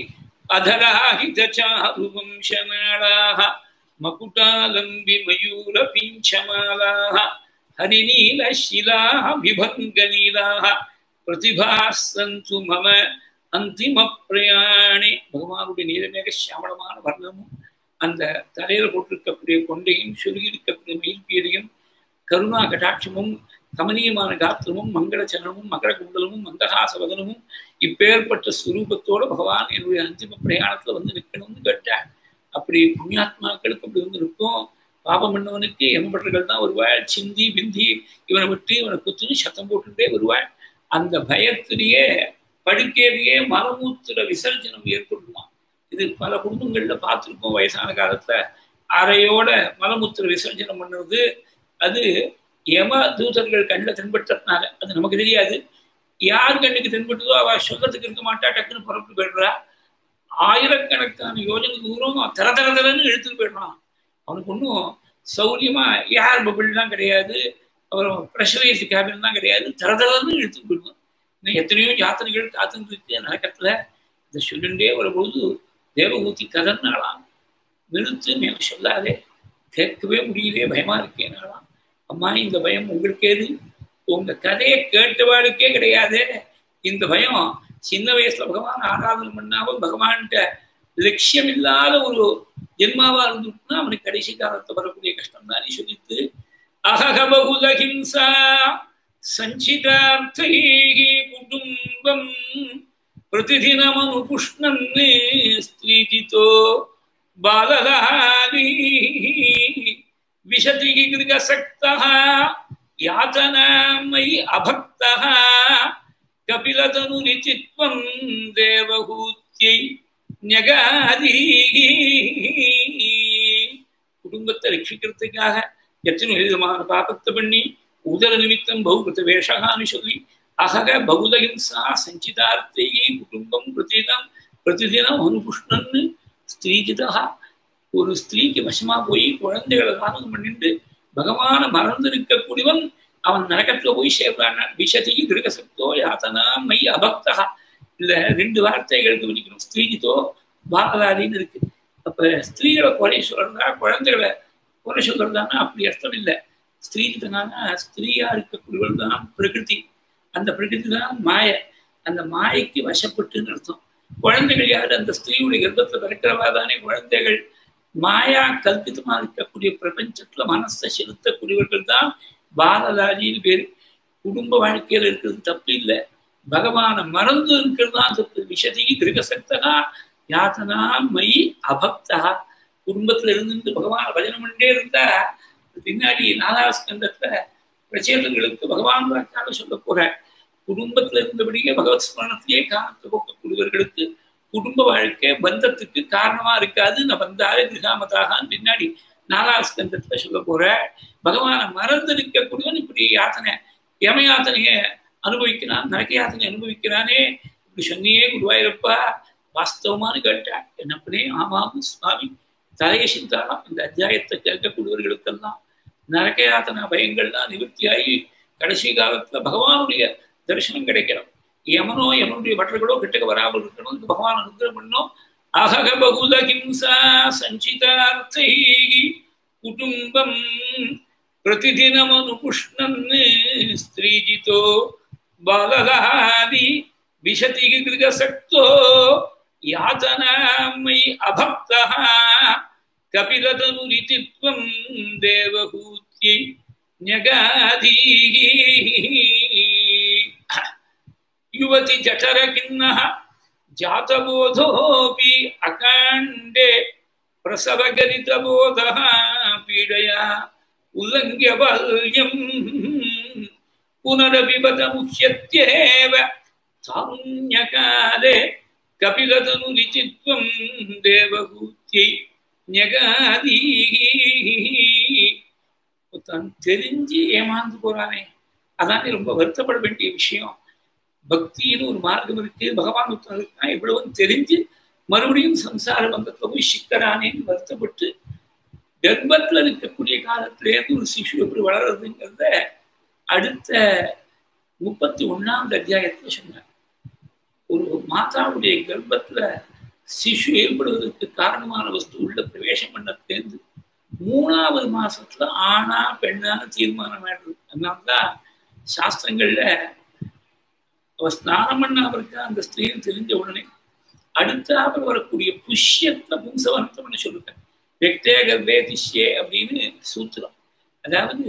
அதராஹிதாருவம்சநாளாக மகுடாலம்பி மயூர பீஞ்சமாலாக ஹரிநீல ஷிலாக விபங்கநீலாக பிரதிபாசந்து மம அந்திம பிரயாணி பகவானுடைய நீலமேக சியாமளமான வர்ணமும் அந்த தலையில போட்டிருக்கக்கூடிய கொண்டையும் சுருகி இருக்கக்கூடிய மயில்பீரையும் கருணா கடாட்சமும் கமனீயமான காத்திரமும் மங்களச்சனமும் மகர குண்டலமும் மந்தகாசவதனமும் இப்பேற்பட்ட ஸ்வரூபத்தோட பகவான் என்னுடைய அந்திம பிரயாணத்துல வந்து நிற்கணும்னு கேட்டார் அப்படி புண்ணியாத்மாக்களுக்கு அப்படி வந்து நிற்கும் பாபம் பண்ணவனுக்கு எம்பட்டர்கள் தான் வருவாள் சிந்தி பிந்தி இவனை விட்டு இவனை குத்துன்னு சத்தம் போட்டுட்டே வருவாள் அந்த பயத்திலேயே படுக்கையிலேயே மலமூத்திர விசர்ஜனம் ஏற்படுமா இது பல குடும்பங்கள்ல பார்த்துருக்கோம் வயசான காலத்துல அறையோட மலமூத்திர விசர்ஜனம் பண்ணுறது அது யம தூதர்கள் கண்ணில் தென்பட்டதுனால அது நமக்கு தெரியாது யார் கண்ணுக்கு தென்பட்டதோ அவ சொல்றதுக்கு இருக்க மாட்டா டக்குன்னு புறப்பட்டு போயிடுறா ஆயிரக்கணக்கான யோஜனை தூரம் தர தர தரன்னு இழுத்துட்டு போயிடுறான் அவனுக்கு ஒன்றும் சௌரியமா ஏர் பபிள்லாம் கிடையாது அப்புறம் ப்ரெஷரைஸ் கேபின்லாம் கிடையாது தர தரன்னு இழுத்துட்டு போயிடுவான் இன்னும் எத்தனையோ யாத்திரைகள் காத்துட்டு இருக்கு நரக்கத்துல இதை சொல்லிண்டே வரும்போது தேவகூத்தி கதர்னாலாம் நிறுத்து மேல சொல்லாதே கேட்கவே முடியலையே பயமா இருக்கேனாலாம் அம்மா இந்த பயம் உங்களுக்கு எது உங்க கதையை கேட்டவாளுக்கே கிடையாது இந்த பயம் சின்ன வயசுல பகவான் ஆராதனை பண்ணாமல் பகவான்கிட்ட லட்சியம் இல்லாத ஒரு ஜென்மாவா இருந்துட்டுனா அவனுக்கு கடைசி காலத்துல வரக்கூடிய கஷ்டம் தானே சொல்லித்து அகக பகுல ஹிம்சா சஞ்சிதார்த்தை குடும்பம் பிரதிதினமனுபுஷ்ணன் ஸ்திரீஜிதோ பாலகாரி विशति गृगसक्तः यातनामयि अभक्तः कपिलतनुरिचित्वं देवहूत्यै ஞகாதி குடும்பத்தை ரட்சிக்கிறதுக்காக எத்தனை விதமான பாபத்தை பண்ணி உதர நிமித்தம் பௌகிருத்த வேஷகான்னு சொல்லி அகக பகுலஹிம்சா சஞ்சிதார்த்தை குடும்பம் பிரதிதினம் பிரதிதினம் அனுபுஷ்ணன்னு ஸ்திரீஜிதா ஒரு ஸ்திரீக்கு வசமா போய் குழந்தைகளை தானம் பண்ணிட்டு பகவான மறந்து இருக்கக்கூடியவன் அவன் நரகத்துல போய் சேர்றான் விஷதி கிருகசக்தோ யாத்தனா மை அபக்தா இல்ல ரெண்டு வார்த்தைகள் கவனிக்கணும் ஸ்திரீஜித்தோ பாலதாரின்னு இருக்கு அப்ப ஸ்திரீகளை குறை சொல்றதா குழந்தைகளை குறை சொல்றதானா அப்படி அர்த்தம் இல்லை ஸ்திரீஜித்தனானா ஸ்திரீயா இருக்கக்கூடியவள் தான் பிரகிருதி அந்த பிரகிருதி தான் மாய அந்த மாயைக்கு வசப்பட்டுன்னு அர்த்தம் குழந்தைகள் யாரு அந்த ஸ்திரீயுடைய கர்ப்பத்துல பிறக்கிறவா தானே குழந்தைகள் மாயா கல்பிதமா இருக்கக்கூடிய பிரபஞ்சத்துல மனசை செலுத்தக்கூடியவர்கள் தான் பாலதாரின்னு பேரு குடும்ப வாழ்க்கையில இருக்கிறது தப்பு இல்லை பகவான மறந்து இருக்கிறது தான் தப்பு விஷதி கிரகசக்தகா யாத்தனா மை அபக்தா குடும்பத்துல இருந்து பகவான பஜனம் பண்ணிட்டே இருந்தா பின்னாடி நாலாவது ஸ்கந்தத்துல பிரச்சேதங்களுக்கு பகவான் வாக்காக சொல்ல போற குடும்பத்துல இருந்தபடியே பகவத் ஸ்மரணத்திலேயே காலத்தை போக்கக்கூடியவர்களுக்கு குடும்ப வாழ்க்கை பந்தத்துக்கு காரணமா இருக்காது நான் வந்தாலே கிரகாமதாகான்னு பின்னாடி நாலாவது ஸ்கந்தத்துல சொல்ல போற பகவான மறந்து நிற்கக்கூடியவன் இப்படி யாத்தனை யம யாத்தனைய அனுபவிக்கிறான் நரக யாத்தனை அனுபவிக்கிறானே இப்படி சொன்னியே குருவாயிரப்பா வாஸ்தவமானு கேட்டான் என்னப்பனே ஆமாம் சுவாமி தலையை சிந்தாலாம் இந்த அத்தியாயத்தை கேட்கக்கூடியவர்களுக்கெல்லாம் நரக யாத்தனா பயங்கள்லாம் நிவர்த்தியாகி கடைசி காலத்துல பகவானுடைய தரிசனம் கிடைக்கிறோம் யமனோ யமனுடைய பட்டர்களோ கிட்டக்க வராமல் இருக்கணும் இது பகவான் அனுகிரகம் பண்ணோம் அகக பகுல ஹிம்சா சஞ்சிதார்த்தை குடும்பம் பிரதிதினம் அனுபுஷ்ணன் ஸ்திரீஜிதோ பாலகாதி விஷதி கிருகசக்தோ யாதனாமை அபக்தா கபிலதனுரிதித்வம் தேவகூத்யை பிரபூத்யை ஞகாதீ யுவதி ஜఠர கிண்ணः जातबोधोऽपि अकाण्डे प्रसवगलितबोधः पीडया उल्लङ्घ्य बाल्यम् पुनरपि पदमुह्यत्येव तारुण्यकाले कपिलतनुनिचित्वं देवहूत्यै ஞகாதீ தான் தெரிஞ்சு ஏமாந்து போறானே அதானே ரொம்ப வருத்தப்பட வேண்டிய விஷயம் பக்தின்னு ஒரு மார்க்கம் இருக்கு பகவான் ஒருத்தன் இருக்கான் இவ்வளவு தெரிஞ்சு மறுபடியும் சம்சார பந்தத்துல போய் சிக்கரானேன்னு வருத்தப்பட்டு கர்ப்பத்துல இருக்கக்கூடிய காலத்திலேருந்து ஒரு சிசு எப்படி வளருதுங்கிறத அடுத்த முப்பத்தி ஒன்னாவது அத்தியாயத்துல சொன்னார் ஒரு மாதாவுடைய கர்ப்பத்துல சிசு ஏற்படுவதற்கு காரணமான வஸ்து உள்ள பிரவேசம் பண்ணத்திலேருந்து மூணாவது மாசத்துல ஆணா பெண்ணான தீர்மானம் ஆயிடுது அதனால்தான் சாஸ்திரங்கள்ல அவ ஸ்நானம் பண்ணாம இருக்கா அந்த ஸ்திரீன்னு தெரிஞ்ச உடனே அடுத்தாப்புல வரக்கூடிய புஷ்யத்துல பும்சவனத்தை பண்ண சொல்லுங்க வெக்தே கர்ப்பே திஷ்யே அப்படின்னு சூத்திரம் அதாவது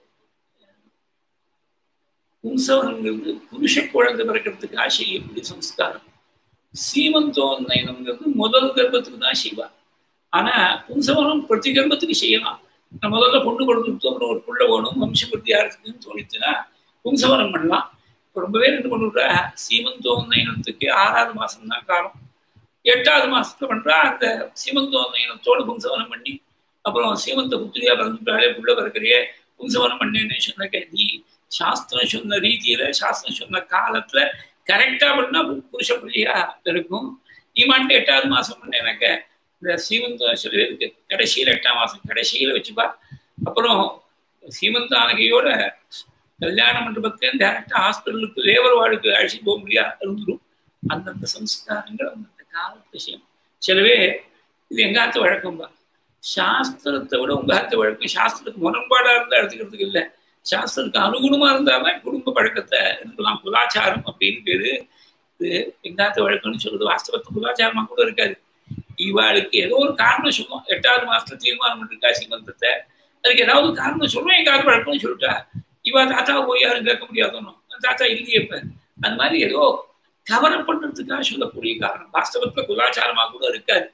பும்சவனங்கிறது புருஷ குழந்தை பிறக்கிறதுக்காக செய்யக்கூடிய சம்ஸ்காரம் சீமந்தோன்னயனம்ங்கிறது முதல் கர்ப்பத்துக்கு தான் செய்வார் ஆனா பும்சவனம் பிரதி கர்ப்பத்துக்கு செய்யலாம் நான் முதல்ல பொண்ணு கொடுத்து அப்புறம் ஒரு புள்ள வேணும் வம்சபுத்தி ஆகிறதுக்குன்னு தோணிச்சுன்னா பும்சவனம் பண்ணலாம் இப்போ ரொம்ப பேர் என்ன பண்ணுறா சீமந்தோன்னயனத்துக்கு ஆறாவது மாதம் தான் காலம் எட்டாவது மாசத்துல பண்றா அந்த சீமந்தோன்னயனத்தோடு பும்சவனம் பண்ணி அப்புறம் சீமந்த புத்திரியா பிறந்துட்டாலே புள்ள பிறக்கிறியே பும்சவனம் பண்ணேன்னு சொன்ன நீ சாஸ்திரம் சொன்ன ரீதியில சாஸ்திரம் சொன்ன காலத்துல கரெக்டா பண்ணா புருஷ பிள்ளையா இருக்கும் நீ மாட்டு எட்டாவது மாசம் பண்ணேனாக்க இந்த சீமந்த சில பேருக்கு கடைசியில் எட்டாம் மாசம் கடைசியில வச்சுப்பா அப்புறம் சீமந்த ஆனகையோட கல்யாண மண்டபத்திலேருந்து டேரக்டா ஹாஸ்பிட்டலுக்கு லேபர் வார்டுக்கு அழைச்சிட்டு போக முடியாது இருந்துடும் அந்தந்த சம்ஸ்காரங்கள் அந்தந்த காலத்து விஷயம் சிலவே இது எங்காத்து வழக்கம்பா சாஸ்திரத்தை விட உங்க ஆத்து வழக்கம் சாஸ்திரத்துக்கு முரண்பாடா இருந்தா எடுத்துக்கிறதுக்கு இல்லை சாஸ்திரத்துக்கு அனுகுணமா இருந்தாதான் குடும்ப பழக்கத்தை இருக்கலாம் குலாச்சாரம் அப்படின்னு பேரு இது எங்காத்து வழக்கம்னு சொல்றது வாஸ்தவத்து குலாச்சாரமா கூட இருக்காது இவாளுக்கு ஏதோ ஒரு காரணம் சொல்லும் எட்டாவது மாசத்துல தீர்மானம் பண்ணிருக்கா சீமந்தத்தை அதுக்கு ஏதாவது காரணம் சொல்லுவேன் எங்காவது வழக்கம்னு சொல்லிட்டா இவா தாத்தாவை போய் யாரும் கேட்க முடியாதுன்னு தாத்தா இல்லையே இப்ப அந்த மாதிரி ஏதோ கவனம் பண்றதுக்காக சொல்லக்கூடிய காரணம் வாஸ்தவத்துல குலாச்சாரமா கூட இருக்காது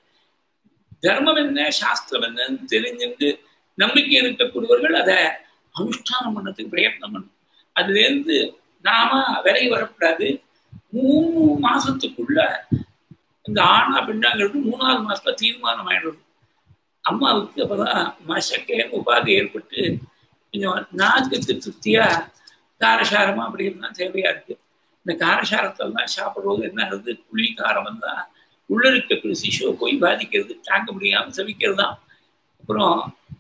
தர்மம் என்ன சாஸ்திரம் என்னன்னு தெரிஞ்சுட்டு நம்பிக்கை இருக்கக்கூடியவர்கள் அதை அனுஷ்டானம் பண்ணதுக்கு பிரயத்னம் பண்ணும் அதுலேருந்து நாம விலை வரக்கூடாது மூணு மாசத்துக்குள்ள இந்த ஆணா பெண்ணாங்கிறது மூணாவது மாசத்துல தீர்மானம் ஆயிடுறது அம்மாவுக்கு அப்பதான் மசக்கேன்னு உபாதை ஏற்பட்டு கொஞ்சம் நாக்குக்கு திருப்தியா காரசாரமா அப்படி இருந்தா தேவையா இருக்கு இந்த காரசாரத்தெல்லாம் சாப்பிடுறது என்ன ஆகுது புளி காரம் தான் உள்ள இருக்கக்கூடிய சிசுவை போய் பாதிக்கிறது தாங்க முடியாம சவிக்கிறது தான் அப்புறம்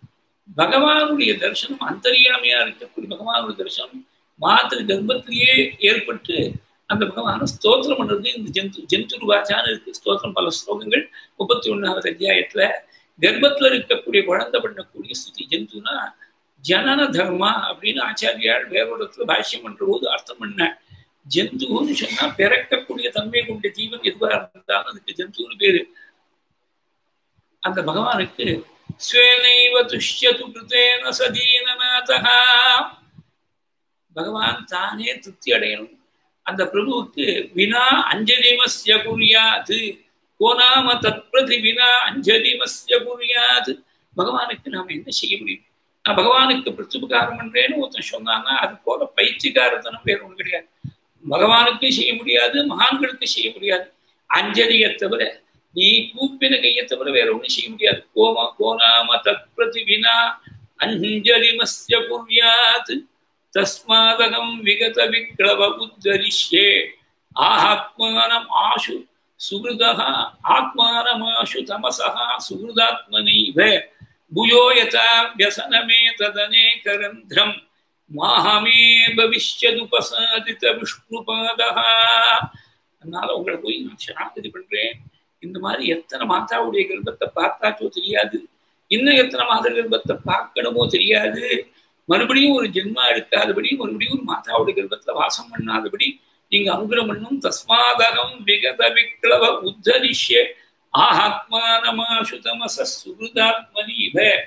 பகவானுடைய தரிசனம் அந்தரியாமையா இருக்கக்கூடிய பகவானுடைய தரிசனம் மாத்திரு கர்ப்பத்திலேயே ஏற்பட்டு அந்த பகவான ஸ்தோத்திரம் பண்றது இந்த ஜந்து ஜந்து வாச்சான்னு இருக்கு ஸ்தோத்திரம் பல ஸ்லோகங்கள் முப்பத்தி ஒன்னாவது அத்தியாயத்துல கர்ப்பத்துல இருக்கக்கூடிய குழந்தை பண்ணக்கூடிய ஸ்துதி ஜந்துனா ஜனன தர்மா அப்படின்னு ஆச்சாரியால் வேறோடத்துல பாஷ்யம் பண்ற போது அர்த்தம் பண்ண ஜந்துன்னு சொன்னா பிறக்கக்கூடிய தன்மை கொண்ட ஜீவன் எதுவா இருந்தாலும் அதுக்கு ஜந்துன்னு பேரு அந்த பகவானுக்கு ஸ்வேனைவ துஷ்யது கிருத்தேன சதீனநாதா பகவான் தானே திருப்தி அடையணும் அந்த பிரபுவுக்கு வினா அஞ்சலிமஸ்ய குறியாது கோனாம தத்பிரதி வினா அஞ்சலிமஸ்ய குறியாது பகவானுக்கு நாம் என்ன செய்ய முடியும் நான் பகவானுக்கு பிரத்யுபகாரம் பண்றேன்னு ஒருத்தன் சொன்னான்னா அது போல பயிற்சிக்காரத்தனம் வேற ஒன்று கிடையாது பகவானுக்கும் செய்ய முடியாது மகான்களுக்கு செய்ய முடியாது அஞ்சலியை தவிர நீ கூப்பின கையை தவிர வேற ஒன்றும் செய்ய முடியாது கோம கோனாம தத்பிரதி வினா அஞ்சலிமஸ்ய குர்யாத் தஸ்மாதகம் விகத விக்ளவ உத்தரிஷ்யே ஆத்மானம் ஆஷு சுகிருதா ஆத்மானமாஷு தமசா சுகிருதாத்மனைவ புயோ யதா வியசனமே ததனே கரந்திரம் மாஹமே பவிஷ்யதுபசாதித விஷ்ணுபாதா அதனால உங்களை போய் நான் சரணாகதி பண்றேன் இந்த மாதிரி எத்தனை மாதாவுடைய கர்ப்பத்தை பார்த்தாச்சோ தெரியாது இன்னும் எத்தனை மாத கர்ப்பத்தை பார்க்கணுமோ தெரியாது மறுபடியும் ஒரு ஜென்மா எடுக்காதபடி மறுபடியும் ஒரு மாதாவுடைய கர்ப்பத்துல வாசம் பண்ணாதபடி நீங்க அனுகிரம் பண்ணும் தஸ்மாதகம் விகத விக்ளவ உத்தரிஷ்ய ஆத்மானமாசு தமச சுகிருதாத்மனீப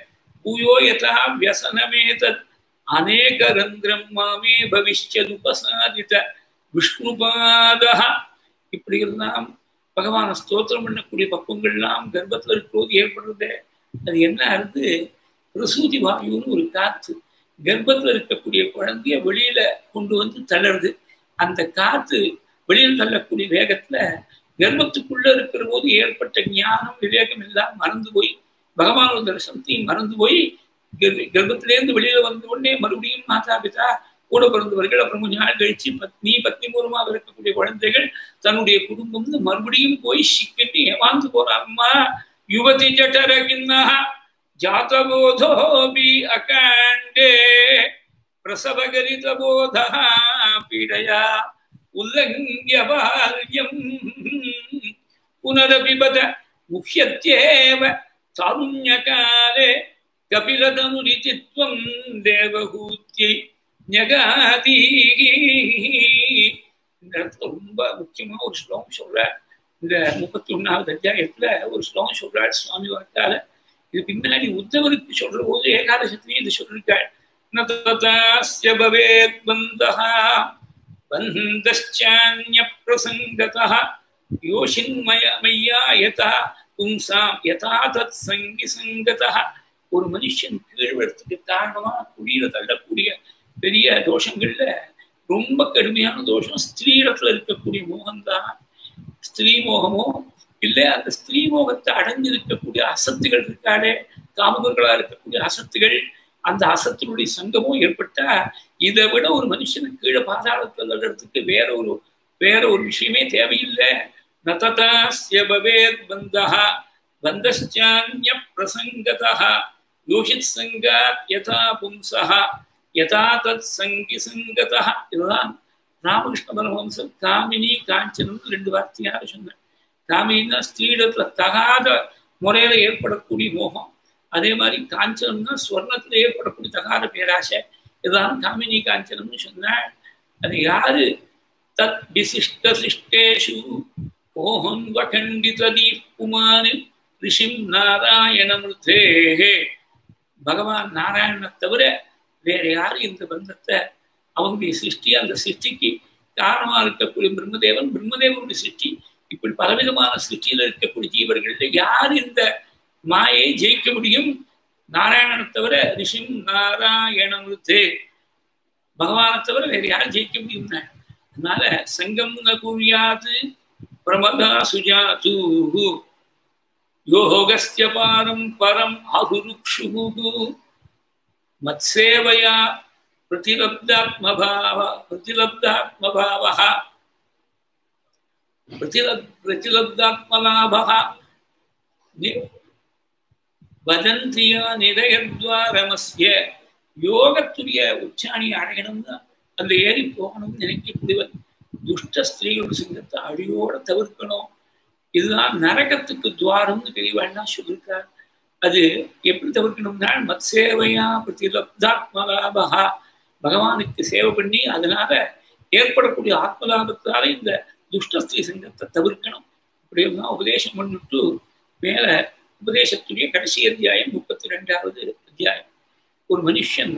பூயோ யதா வியசனமேதத் அநேகரந்திரம் மாமே பவிஷ்யதுபசாதித விஷ்ணுபாதா இப்படி எல்லாம் பகவான ஸ்தோத்திரம் பண்ணக்கூடிய பக்குவங்கள்லாம் கர்ப்பத்தில் இருக்கிறது ஏற்படுறது அது என்ன ஆகுது பிரசூதி வாயுன்னு ஒரு காத்து கர்ப்பத்தில் இருக்கக்கூடிய குழந்தைய வெளியில கொண்டு வந்து தளருது அந்த காத்து வெளியில் தள்ளக்கூடிய வேகத்துல கர்ப்பத்துக்குள்ள இருக்கிற போது ஏற்பட்ட ஞானம் விவேகம் எல்லாம் மறந்து போய் பகவானோட தரிசனத்தையும் மறந்து போய் கர்ப்பத்திலேருந்து வெளியில வந்த உடனே மறுபடியும் மாதா பிதா கூட பிறந்தவர்கள் அப்புறம் கொஞ்ச நாள் கழிச்சு பத்னி பத்னி மூலமாக இருக்கக்கூடிய குழந்தைகள் தன்னுடைய குடும்பம் மறுபடியும் போய் சிக்கிட்டு ஏமாந்து போறாங்கம்மா யுவதி ஜட்டரகின்னா ஜாதபோதோபி அகாண்டே பிரசவகரிதபோத பீடயா உல்லங்கிய பால்யம் புனரபிபத முஹ்யத்யேவ தாருண்யகாலே கபிலதனுரிச்சித்வம் தேவகூத்தியை ஞகாதி இந்த இடத்துல ரொம்ப முக்கியமா ஒரு ஸ்லோகம் சொல்ற இந்த முப்பத்தி ஒன்னாவது அத்தியாயத்துல ஒரு ஸ்லோகம் சொல்றாள் சுவாமி வாக்கால இது பின்னாடி உத்தவருக்கு சொல்ற போது ஏகாதசத்திலையும் இது சொல்லிருக்காள் நதாஸ்ய பவேத் பந்தः பந்தश्चान्य பிரசங்கதः யோஷின்மய மையா யதா பும்சாம் யதா தத் சங்கி சங்கதः ஒரு மனுஷன் கீழ்வரத்துக்கு காரணமா குடியில தள்ளக்கூடிய பெரிய தோஷங்கள்ல ரொம்ப கடுமையான தோஷம் ஸ்திரீரத்துல இருக்கக்கூடிய மோகம்தான் ஸ்திரீ மோகமோ இல்லை அந்த ஸ்திரீ மோகத்தை அடைஞ்சிருக்கக்கூடிய அசத்துகள் இருக்காளே காமகர்களா இருக்கக்கூடிய அசத்துகள் அந்த அசத்தினுடைய சங்கமும் ஏற்பட்டா இதை விட ஒரு மனுஷனுக்கு கீழே பாதாளத்தில் தள்ளுறதுக்கு வேற ஒரு வேற ஒரு விஷயமே தேவையில்லை நததாஸ்ய பவேத் பந்தா பந்தश्चान्य பிரசங்கதः யோஷித் சங்காத் யதா பும்சः யதா தத் சங்கி சங்கதः இதுதான் ராமகிருஷ்ண பரமஹம்சர் காமினி காஞ்சனம் ரெண்டு வார்த்தையாக சொன்னார் காமினா ஸ்திரீடத்துல தகாத முறையில ஏற்படக்கூடிய மோகம் அதே மாதிரி காஞ்சனம்னா ஸ்வர்ணத்துல ஏற்படக்கூடிய தகாத பேராசை இதுதான் காமினி காஞ்சனம்னு சொன்னாள் அது யாரு தத் விசிஷ்ட சிஷ்டேஷு கோஹம் வகண்டித தீப்புமான் ரிஷிம் நாராயணமிருத்தே பகவான் நாராயணனை தவிர வேற யாரும் இந்த பந்தத்தை அவனுடைய சிருஷ்டி அந்த சிருஷ்டிக்கு காரணமா இருக்கக்கூடிய பிரம்மதேவன் பிரம்மதேவனுடைய சிருஷ்டி இப்படி பலவிதமான சிருஷ்டியில இருக்கக்கூடிய ஜீவர்கள்ல யார் இந்த மாயை ஜெயிக்க முடியும் நாராயணனை தவிர ரிஷிம் நாராயணமிருத்தே பகவானை தவிர வேற யாரும் ஜெயிக்க முடியும்னா அதனால சங்கம் ந குரியாது பிரமதா சுஜாது யோகஸ்ய பாரம் பரம் ஆகுருக்ஷு மத்சேவையா प्रतिलब्धात्मभाव प्रतिलब्धात्मभावः प्रतिलब् प्रतिलब्धात्मलाभः வதந்தியா நிதயத்வாரமஸ்ய யோகத்துடைய உச்சாணி அடையணும்னு அந்த ஏறி போகணும்னு நினைக்கக்கூடியவன் துஷ்ட ஸ்திரீகளோட சிங்கத்தை அடியோட தவிர்க்கணும் இதுதான் நரகத்துக்கு துவாரம்னு தெரியவாள்னா சொல்லியிருக்கார் அது எப்படி தவிர்க்கணும்னா மத்சேவையா பிரதிலப்தாத்மலாபகா பகவானுக்கு சேவை பண்ணி அதனால ஏற்படக்கூடிய ஆத்மலாபத்தால இந்த துஷ்டஸ்திரீ சங்கத்தை தவிர்க்கணும் இப்படியெல்லாம் உபதேசம் பண்ணிட்டு மேல உபதேசத்துடைய கடைசி அத்தியாயம் முப்பத்தி ரெண்டாவது அத்தியாயம் ஒரு மனுஷன்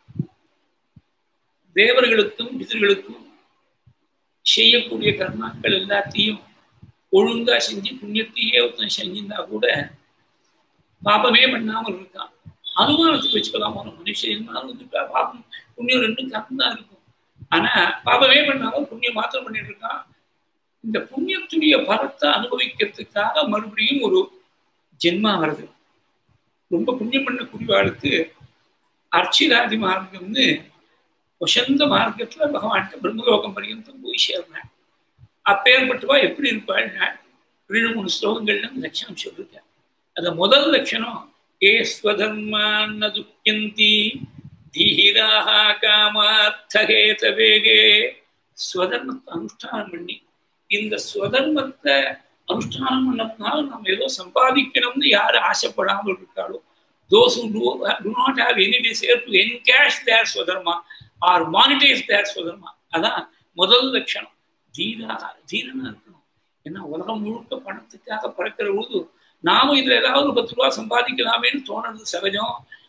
தேவர்களுக்கும் பிதர்களுக்கும் செய்யக்கூடிய கர்மாக்கள் எல்லாத்தையும் ஒழுங்கா செஞ்சு புண்ணியத்தையே ஒருத்தன் செஞ்சிருந்தா கூட பாப்பமே பண்ணாமல் இருக்கான் அனுமானத்துக்கு வச்சுக்கலாம் ஒரு மனுஷன் இருந்தாலும் இருக்கா பாப்பம் புண்ணியம் ரெண்டும் கலந்துதான் இருக்கும் ஆனா பாப்பமே பண்ணாமல் புண்ணியம் மாத்திரம் பண்ணிட்டு இருக்கான் இந்த புண்ணியத்துடைய பலத்தை அனுபவிக்கிறதுக்காக மறுபடியும் ஒரு ஜென்மா வருது ரொம்ப புண்ணியம் பண்ணக்கூடியவாளுக்கு அர்ச்சிராதி மார்க்கம்னு வசந்த மார்க்கத்துல பகவான்கிட்ட பிரம்மலோகம் பரியந்தம் போய் சேர்றேன் அப்பேற்பட்டவா எப்படி இருப்பாள்னா ரெண்டு மூணு ஸ்லோகங்கள்ல லட்சணம் சொல்லிருக்கேன் அந்த முதல் லட்சணம் ஏ ஸ்வதர்மான துக்கியந்தி தீராக காமார்த்தகேத வேகே ஸ்வதர்மத்தை அனுஷ்டானம் பண்ணி இந்த ஸ்வதர்மத்தை அனுஷ்டானம் பண்ணதுனால நம்ம ஏதோ சம்பாதிக்கணும்னு யாரு ஆசைப்படாமல் இருக்காளோ those who do, do not have any desire to encash their ஸ்வதர்மா ஆர் மானிட்டைஸ் தேர் ஸ்வதர்மா அதான் முதல் லட்சணம் தீரா தீரனா இருக்கணும் ஏன்னா உலகம் முழுக்க பணத்துக்காக பறக்கிற பொழுது நாமும் இதுல ஏதாவது ஒரு பத்து ரூபா சம்பாதிக்கலாமேன்னு தோணுறது சகஜம்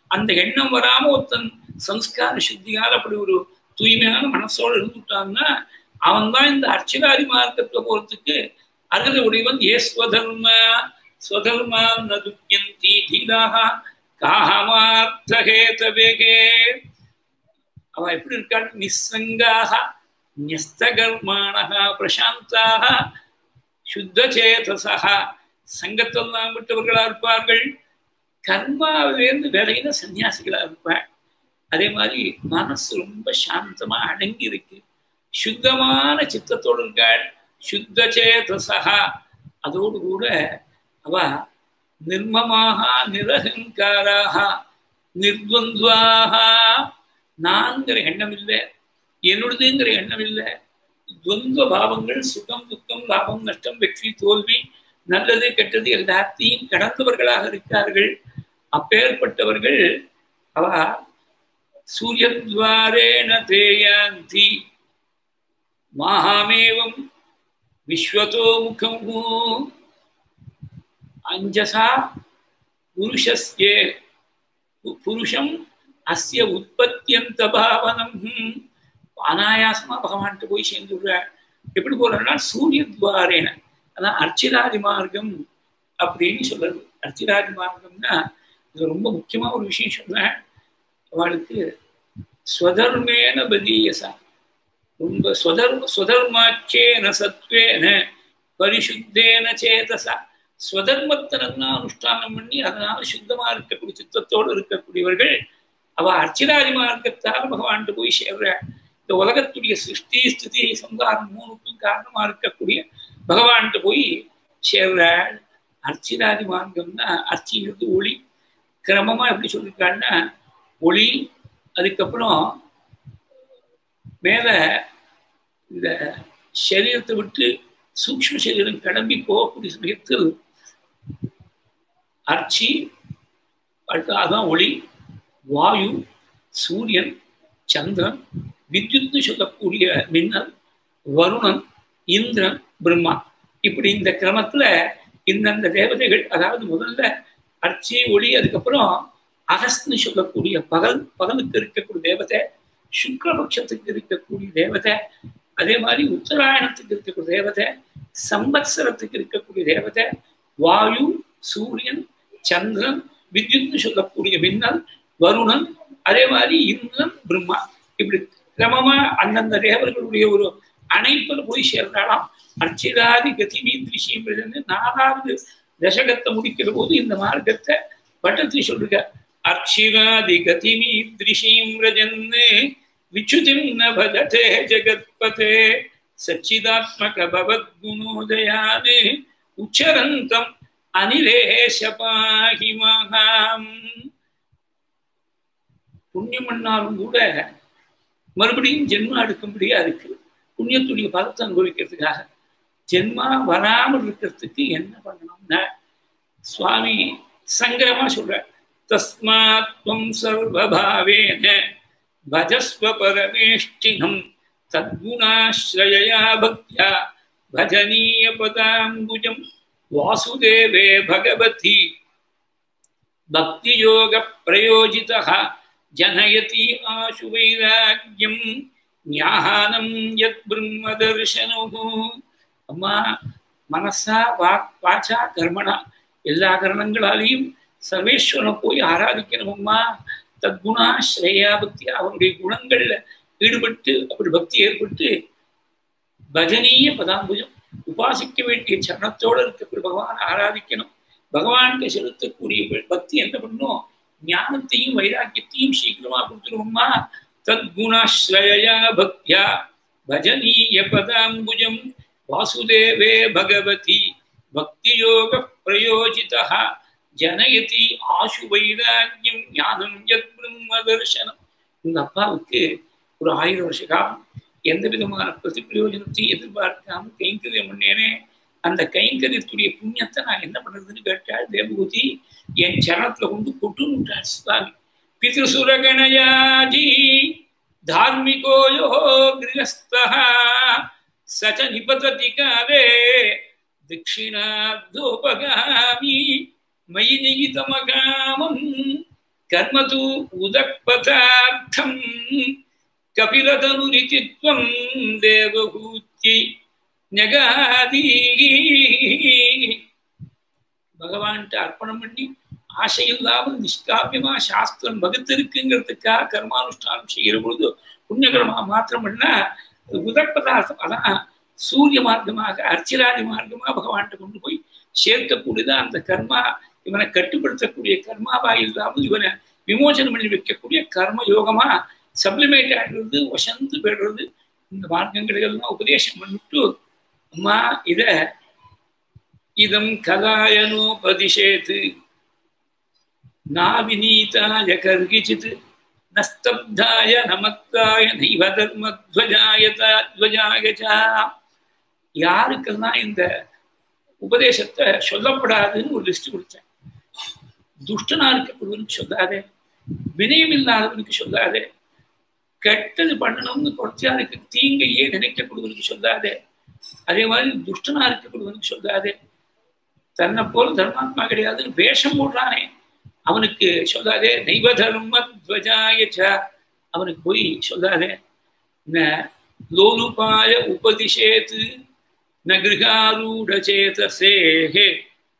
அந்த எண்ணம் வராம ஒருத்தன் சம்ஸ்கார சுத்தியால் அப்படி ஒரு தூய்மையான மனசோட இருந்துட்டான்னா அவன் தான் இந்த அர்ச்சனாதி மார்க்கத்தை போறதுக்கு அருகதை உடையவன் ஏ ஸ்வதர்ம ஸ்வதர்மா நதுக்கியந்தி தீராக காமார்த்தகேதவேகே அவ எப்படி இருக்காள் நிசங்காக நியஸ்தகர்மாணக பிரசாந்தாக சுத்தச்சேதசக சங்கத்தெல்லாம் விட்டவர்களா இருப்பார்கள் கர்மாவிலேருந்து விலகின சன்னியாசிகளா இருப்பாள் அதே மாதிரி மனசு ரொம்ப சாந்தமா அடங்கி இருக்கு சுத்தமான சித்தத்தோடு இருக்காள் சுத்த சேதசகா அதோடு கூட அவ நிர்மமாக நிரகங்காராக நிர்வந்த்வாக நான்கிற எண்ணம் இல்லை என்னுடையதுங்கிற எண்ணம் இல்லை துவந்த பாவங்கள் சுகம் துக்கம் லாபம் நஷ்டம் வெற்றி தோல்வி நல்லது கெட்டது எல்லாத்தையும் கடந்தவர்களாக இருக்கார்கள் அப்பேற்பட்டவர்கள் அவ சூரியத்வாரேண தேயாந்தி மாஹாமேவம் விஸ்வதோ முகம் அஞ்சசா புருஷஸ்யே புருஷம் அஸ்ய உற்பத்தியந்த பாவனம் அனாயாசமா பகவான்கிட்ட போய் சேர்ந்துடுறார் எப்படி போறோம்னா சூரிய துவாரேன அதான் அர்ச்சிராதி மார்க்கம் அப்படின்னு சொல்றது அர்ச்சிராதி மார்க்கம்னா இது ரொம்ப முக்கியமா ஒரு விஷயம் சொல்றேன் அவளுக்கு ஸ்வதர்மேன பதீயசா ரொம்ப ஸ்வதர்ம ஸ்வதர்மாச்சேன சத்வேன பரிசுத்தேன சேதசா ஸ்வதர்மத்தை நல்லா அனுஷ்டானம் பண்ணி அதனால சுத்தமா இருக்கக்கூடிய சித்தத்தோடு இருக்கக்கூடியவர்கள் அவ அர்ச்சிராதி மார்க்கத்தால் பகவான்கிட்ட போய் சேர்ற இந்த உலகத்துடைய சிருஷ்டி ஸ்திதி சந்தாரம் மூணுக்கும் காரணமா இருக்கக்கூடிய பகவான்கிட்ட போய் சேர்ற அர்ச்சிராதி மார்க்கம்னா அர்ச்சிங்கிறது ஒளி கிரமமா எப்படி சொல்லியிருக்காங்கன்னா ஒளி அதுக்கப்புறம் மேல இந்த சரீரத்தை விட்டு சூக்ம சரீரம் கிளம்பி போகக்கூடிய சமயத்தில் அர்ச்சி அதான் ஒளி வாயு சூரியன் சந்திரன் வித்யுத்து சொல்லக்கூடிய மின்னல் வருணன் இந்திரன் பிரம்மா இப்படி இந்த கிரமத்துல இந்தந்த தேவதைகள் அதாவது முதல்ல அர்ச்சி ஒளி அதுக்கப்புறம் அகஸ்ட்னு சொல்லக்கூடிய பகல் பகலுக்கு இருக்கக்கூடிய தேவதை சுக்லபக்ஷத்துக்கு இருக்கக்கூடிய தேவதை அதே மாதிரி உத்தராயணத்துக்கு இருக்கக்கூடிய தேவதை சம்பத்சரத்துக்கு இருக்கக்கூடிய தேவதை வாயு சூரியன் சந்திரன் வித்யுத்னு சொல்லக்கூடிய மின்னல் வருணன் அதே மாதிரி இந்திரன் பிரம்மா இப்படி கிரமமா அந்தந்த தேவர்களுடைய ஒரு அணைப்பில் போய் சேர்ந்தாலாம் அர்ச்சிராதி கதிமி திருஷியம் நாலாவது தசகத்தை முடிக்கிற போது இந்த மார்க்கத்தை பட்டத்தை சொல்லுங்க அர்ச்சிராதி கதிமி திருஷிம் ரஜன்னு விச்சுதிம் ந பஜதே ஜெகத்பதே சச்சிதாத்மக பவத்குணோதயானு உச்சரந்தம் அனிலேஷ பாஹி மகாம் புண்ணியம் பண்ணாலும் கூட மறுபடியும் ஜென்மா எடுக்கும்படியா இருக்கு புண்ணியத்துடைய பலத்தை அனுபவிக்கிறதுக்காக ஜென்மா வராமல் இருக்கிறதுக்கு என்ன பண்ணணும்னா சுவாமி சங்கரமா சொல்ற தஸ்மாத்வம் சர்வபாவேன பஜஸ்வ பரமேஷ்டினம் தத்குணாஸ்ரயா பக்தியா பஜனீய பதாம்புஜம் வாசுதேவே பகவதி பக்தி யோக பிரயோஜிதா ஜனயதி ஆசு வைராக்கியம் ஞானம் யத் பிரம்ம தர்சனோ அம்மா மனசா வாக் வாச்சா கர்மணா எல்லா கரணங்களாலையும் சர்வேஸ்வரனை போய் ஆராதிக்கணும் அம்மா தத்குணா ஸ்ரேயா பக்தி அவனுடைய குணங்கள்ல ஈடுபட்டு அப்படி பக்தி ஏற்பட்டு பஜனீய பதாம்புஜம் உபாசிக்க வேண்டிய சரணத்தோடு இருக்கக்கூடிய பகவான் ஆராதிக்கணும் பகவான்கிட்ட செலுத்தக்கூடிய பக்தி என்ன பண்ணும் ஞானத்தையும் வைராக்கியத்தையும் சீக்கிரமா கொடுத்துருவோம்மா தத்குணாஸ்ரயா பக்தியா பஜனீய பதாம்புஜம் வாசுதேவே பகவதி பக்தி யோக பிரயோஜிதா ஜனயதி ஆசு வைராக்கியம் ஞானம் யத் பிரம்ம தர்சனம் உங்க அப்பாவுக்கு ஒரு ஆயிரம் வருஷ காலம் எந்த விதமான பிரதி பிரயோஜனத்தையும் எதிர்பார்க்காம கைங்கரியம் பண்ணேனே அந்த கைங்கரியத்துடைய புண்ணியத்தை நான் என்ன பண்றதுன்னு கேட்டாள் தேவகூதி என் சரணத்துல கொண்டு கொட்டுன்னுட்டார் சுவாமி பிதிருசுரகணயாஜி தார்மிகோயோ கிரகஸ்தா சச்ச நிபததி காலே தட்சிணார்த்தோபகாமி மயி நிகிதமகாமம் கர்மது உதக்பதார்த்தம் கபிலதனுரிச்சித்வம் தேவகூத்தியை நெகாதி பகவான்கிட்ட அர்ப்பணம் பண்ணி ஆசை இல்லாமல் நிஷ்காமியமா சாஸ்திரம் வகுத்திருக்குங்கிறதுக்காக கர்மானுஷ்டானம் செய்கிற பொழுது புண்ணியகர்மா மாத்திரம் பண்ணா உதற்பதார்த்தம் அதான் சூரிய மார்க்கமாக அர்ச்சிராதி மார்க்கமாக பகவான்கிட்ட கொண்டு போய் சேர்க்கக்கூடியது அந்த கர்மா இவனை கட்டுப்படுத்தக்கூடிய கர்மாவா இல்லாமல் இவனை விமோசனம் பண்ணி வைக்கக்கூடிய கர்ம யோகமா சப்ளிமேட் ஆகிடுறது வசந்து போயிடுறது இந்த மார்க்கங்களை எல்லாம் உபதேசம் பண்ணிட்டு அம்மா இத இதம் கலாயனோபதிஷேத்து நாவினீதாய கர்கிச்சித் நஸ்தப்தாய நமத்தாய நைவ தர்மத்வஜாயத்வஜாயச்சா யாருக்கெல்லாம் இந்த உபதேசத்தை சொல்லப்படாதுன்னு ஒரு லிஸ்ட் கொடுத்தேன் துஷ்டனா இருக்கக்கூடியவனுக்கு சொல்லாதே வினயம் இல்லாதவனுக்கு சொல்லாதே கெட்டது பண்ணணும்னு குறைச்சாருக்கு தீங்கையே நினைக்கக்கூடியவனுக்கு சொல்லாதே அதே மாதிரி துஷ்டனா இருக்கக்கூடியவனுக்கு சொல்லாதே தன்னை போல தர்மாத்மா கிடையாதுன்னு வேஷம் போடுறானே அவனுக்கு சொல்லாதே நைவ தர்ம துவஜாயச்ச அவனுக்கு போய் சொல்லாதே ந லோலுபாய உபதிஷேத்து ந கிரகாரூட சேதசேஹே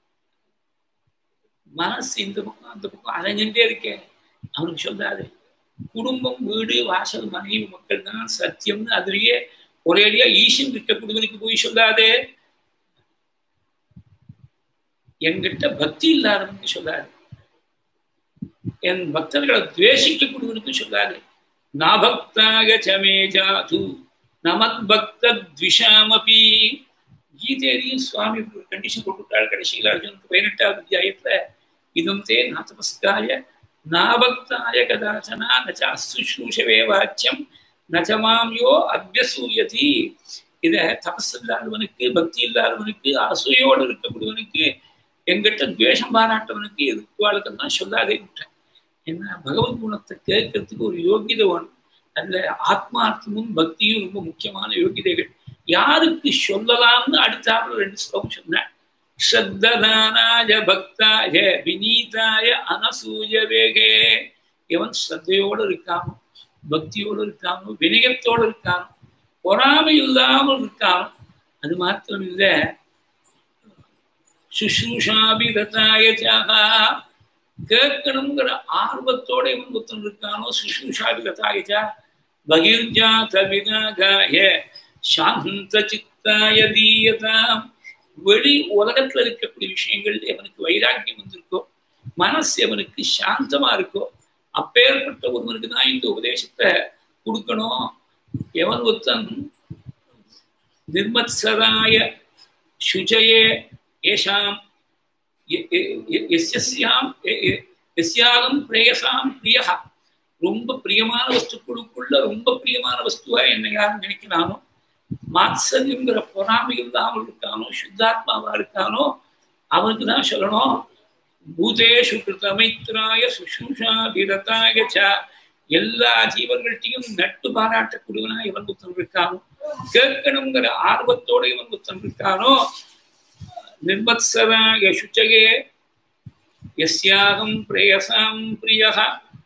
மனசு இந்த பக்கம் அந்த பக்கம் அலைஞ்சுட்டே இருக்கேன் அவனுக்கு சொல்லாதே குடும்பம் வீடு வாசல் மனைவி மக்கள் தான் சத்தியம்னு அதுலயே ஒரேடியா ஈசன் இருக்கக்கூடியவனுக்கு போய் சொல்லாதே என்கிட்ட பக்தி இல்லாதவனுக்கு சொல்லாது என் பக்தர்களை துவேஷிக்கக்கூடியவனுக்கு சொல்லாது நாபக்தாக சமே ஜாது நமத் பக்த த்விஷாமபி கீதையிலையும் சுவாமி ஒரு கண்டிஷன் போட்டுட்டாள் கடைசியில் அர்ஜுனுக்கு பதினெட்டாவது அத்தியாயத்துல இதும் தே நாதபஸ்காய நாபக்தாய கதாச்சனா நச்ச அசுஷ்ரூஷவே வாச்சியம் நச்சமாம் யோ அபியசூயதி இத தபஸ் இல்லாதவனுக்கு பக்தி இல்லாதவனுக்கு அசூயோடு இருக்கக்கூடியவனுக்கு எங்கிட்ட துவேஷம் பாராட்டவனுக்கு எதிர்ப்பாளுக்கெல்லாம் சொல்லாதே விட்டேன் ஏன்னா பகவத் குணத்தை கேட்கறதுக்கு ஒரு யோகிதை வேணும் அதுல ஆத்மார்த்தமும் பக்தியும் ரொம்ப முக்கியமான யோகிதைகள் யாருக்கு சொல்லலாம்னு அடுத்தாப்புல ரெண்டு ஸ்லோகம் சொன்னேன் ஸ்ரத்ததானாய பக்தாய வினீதாய அனசூய வேகே எவன் ஸ்ரத்தையோடு இருக்கானோ பக்தியோடு இருக்கானோ வினயத்தோடு இருக்கானோ பொறாமை இல்லாமல் இருக்கானோ அது மாத்திரம் இல்லை சுஷ்ரூஷாபிரதாயச்சாகா கேட்கணுங்கிற ஆர்வத்தோட இவன் ஒருத்தன் இருக்கானோ சுஷ்ரூஷாபிரதாயச்சா பகிர்ஜாத வினாகாய சாந்த சித்தாய தீயதாம் வெளி உலகத்துல இருக்கக்கூடிய விஷயங்கள் எவனுக்கு வைராக்கியம் வந்திருக்கோ மனசு எவனுக்கு சாந்தமா இருக்கோ அப்பேற்பட்ட ஒருவனுக்கு தான் இந்த உபதேசத்தை கொடுக்கணும் எவன் ஒருத்தன் நிர்மத்சராய சுஜயே ஏஷாம் எஸ்யாம் எஸ்யாகம் பிரேயசாம் பிரியா ரொம்ப பிரியமான வஸ்துக்களுக்குள்ள ரொம்ப பிரியமான வஸ்துவா என்ன யாரும் நினைக்கிறானோ மாத்சரியங்கிற பொறாமை இல்லாமல் இருக்கானோ சுத்தாத்மாவா இருக்கானோ அவனுக்கு தான் சொல்லணும் பூதேஷு கிருத்தமைத்ராய சுஷ்ரூஷா விரதாய எல்லா ஜீவர்கள்ட்டையும் நட்பு பாராட்டக்கூடியவனா இவன் புத்தன் இருக்கானோ கேட்கணுங்கிற ஆர்வத்தோட இவன் புத்தன் இருக்கானோ நிர்மத்சராய சுச்சகே யஸ்யாகம் பிரேயசாம் பிரியः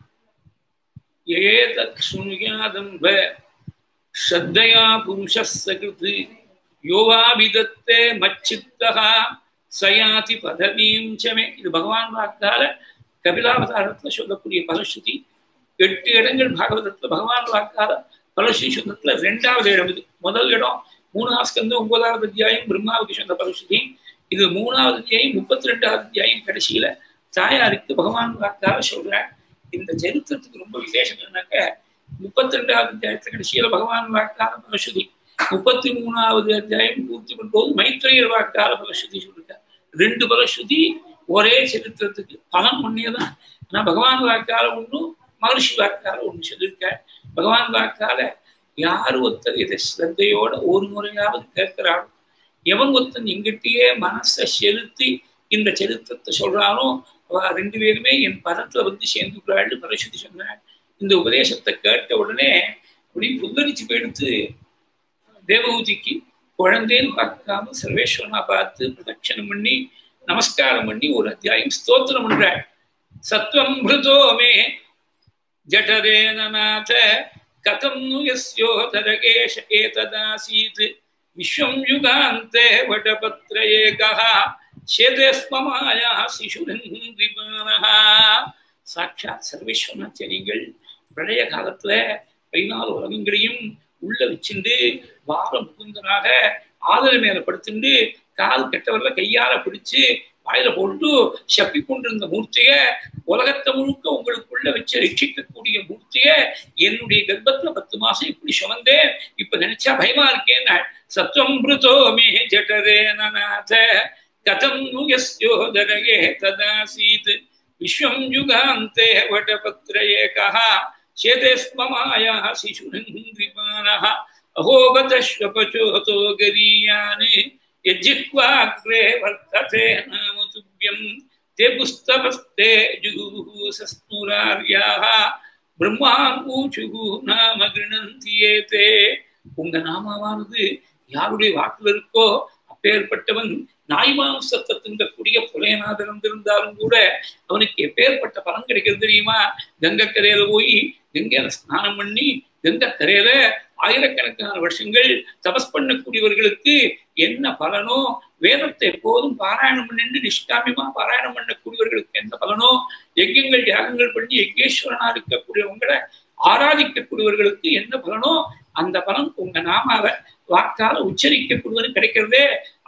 ஏதத் சுனுயாதம்ப ஸ்ரத்தையா புருஷः சகிருத் யோவா விதத்தே மச்சித்தः சயாதி பதவீம் சமே இது பகவான் வாக்கால கபிலாவதாரத்துல சொல்லக்கூடிய பலஸ்ருதி எட்டு இடங்கள் பாகவதத்துல பகவான் வாக்கால பலஸ்ருதி சொன்னத்துல ரெண்டாவது இடம் இது முதல் இடம் மூணாவது ஸ்கந்தம் ஒன்பதாவது அத்தியாயம் பிரம்மாவுக்கு சொன்ன பலஸ்ருதி இது மூணாவது அத்தியாயம் முப்பத்தி ரெண்டாவது அத்தியாயம் கடைசியில தாயாருக்கு பகவான் வாக்கால சொல்றார் இந்த சரித்திரத்துக்கு ரொம்ப விசேஷம் என்னன்னாக்க முப்பத்தி ரெண்டாவது அத்தியாயத்து கடைசியில பகவான் வாக்கால பலஸ்ருதி முப்பத்தி மூணாவது அத்தியாயம் பூர்த்தி பண்ணும்போது மைத்ரேயர் வாக்கால பலஸ்ருதி சொல்லிருக்கார் ரெண்டு பலஸ்ருதி ஒரே சரித்திரத்துக்கு பலன் ஒன்னேதான் ஆனா பகவான் வாக்கால ஒன்றும் மகர்ஷி வாக்கால ஒன்று சொல்லியிருக்கார் பகவான் வாக்கால யார் ஒருத்தர் இதை ஸ்ரத்தையோட ஒரு முறையாவது கேட்கிறாரோ எவன் ஒருத்தன் எங்கிட்டயே மனசை செலுத்தி இந்த சரித்திரத்தை சொல்றானோ அவ ரெண்டு பேருமே என் பதத்துல வந்து சேர்ந்துக்கிறாள் பரஸ்வதி சொன்னாள் இந்த உபதேசத்தை கேட்ட உடனே அப்படி புல்லரிச்சு போயிடுத்து தேவகூதிக்கு குழந்தைன்னு பார்க்காம சர்வேஸ்வரனா பார்த்து பிரதட்சணம் பண்ணி நமஸ்காரம் பண்ணி ஒரு அத்தியாயம் ஸ்தோத்திரம் பண்றாள் சத்வம் மிருதோ மே ஜடரேன நாத கதம் நு யஸ்யோதரகேஷ ஏததாசீத் விஸ்வம் யுகாந்தே வடபத்ர ஏகः சேதேஸ்மமாயா சிசுரந்திரிமானः சாட்சாத் சர்வேஸ்வரனாச்சரியங்கள் பழைய காலத்துல பதினாலு உலகங்களையும் உள்ள வச்சுண்டு வார முகுந்தனாக ஆதர மேல படுத்துண்டு கால் கெட்டவர்ல கையால பிடிச்சு வாயில போட்டு சப்பி கொண்டிருந்த மூர்த்திய உலகத்தை முழுக்க உங்களுக்குள்ள வச்சு ரட்சிக்கக்கூடிய மூர்த்திய என்னுடைய கர்ப்பத்துல பத்து மாசம் இப்படி சுமந்தேன் இப்ப நினைச்சா பயமா இருக்கேன் சத்வம் மிருதோ மே ஜடரேனநாத கதம் யஸ்யோதரயே ததாசீத் விஸ்வம் யுகாந்தே வடபத்ர ஏகः சேதேஸ்மமாயா சிசுரந்திரிமானः अहोगतश्वपचोतो गरीयान् यज्जिह्वाग्रे वर्तते नाम तुभ्यं ते पुस्तपस्ते जुगुः सस्नुरार्याः பிரம்மாங்கூச்சுகு நாம கிருணந்தி ஏதே உங்க நாமமானது யாருடைய வாக்குல இருக்கோ அப்பேற்பட்டவன் நாய் மாம்சத்தை திங்கக்கூடிய புலையனாக இருந்திருந்தாலும் கூட அவனுக்கு எப்பேற்பட்ட பலன் கிடைக்கிறது தெரியுமா கங்கக்கரையில போய் கங்கையில ஸ்நானம் பண்ணி கங்கக்கரையில ஆயிரக்கணக்கான வருஷங்கள் தபஸ் பண்ணக்கூடியவர்களுக்கு என்ன பலனோ வேதத்தை எப்போதும் பாராயணம் பண்ணிட்டு நிஷ்காமியமா பாராயணம் பண்ணக்கூடியவர்களுக்கு என்ன பலனோ யஜ்யங்கள் யாகங்கள் பண்ணி யஜ்யேஸ்வரனா இருக்கக்கூடியவங்களை ஆராதிக்கக்கூடியவர்களுக்கு என்ன பலனோ அந்த பலன் உங்க நாமாவ வாக்கால உச்சரிக்கக்கூடியது கிடைக்கிறதே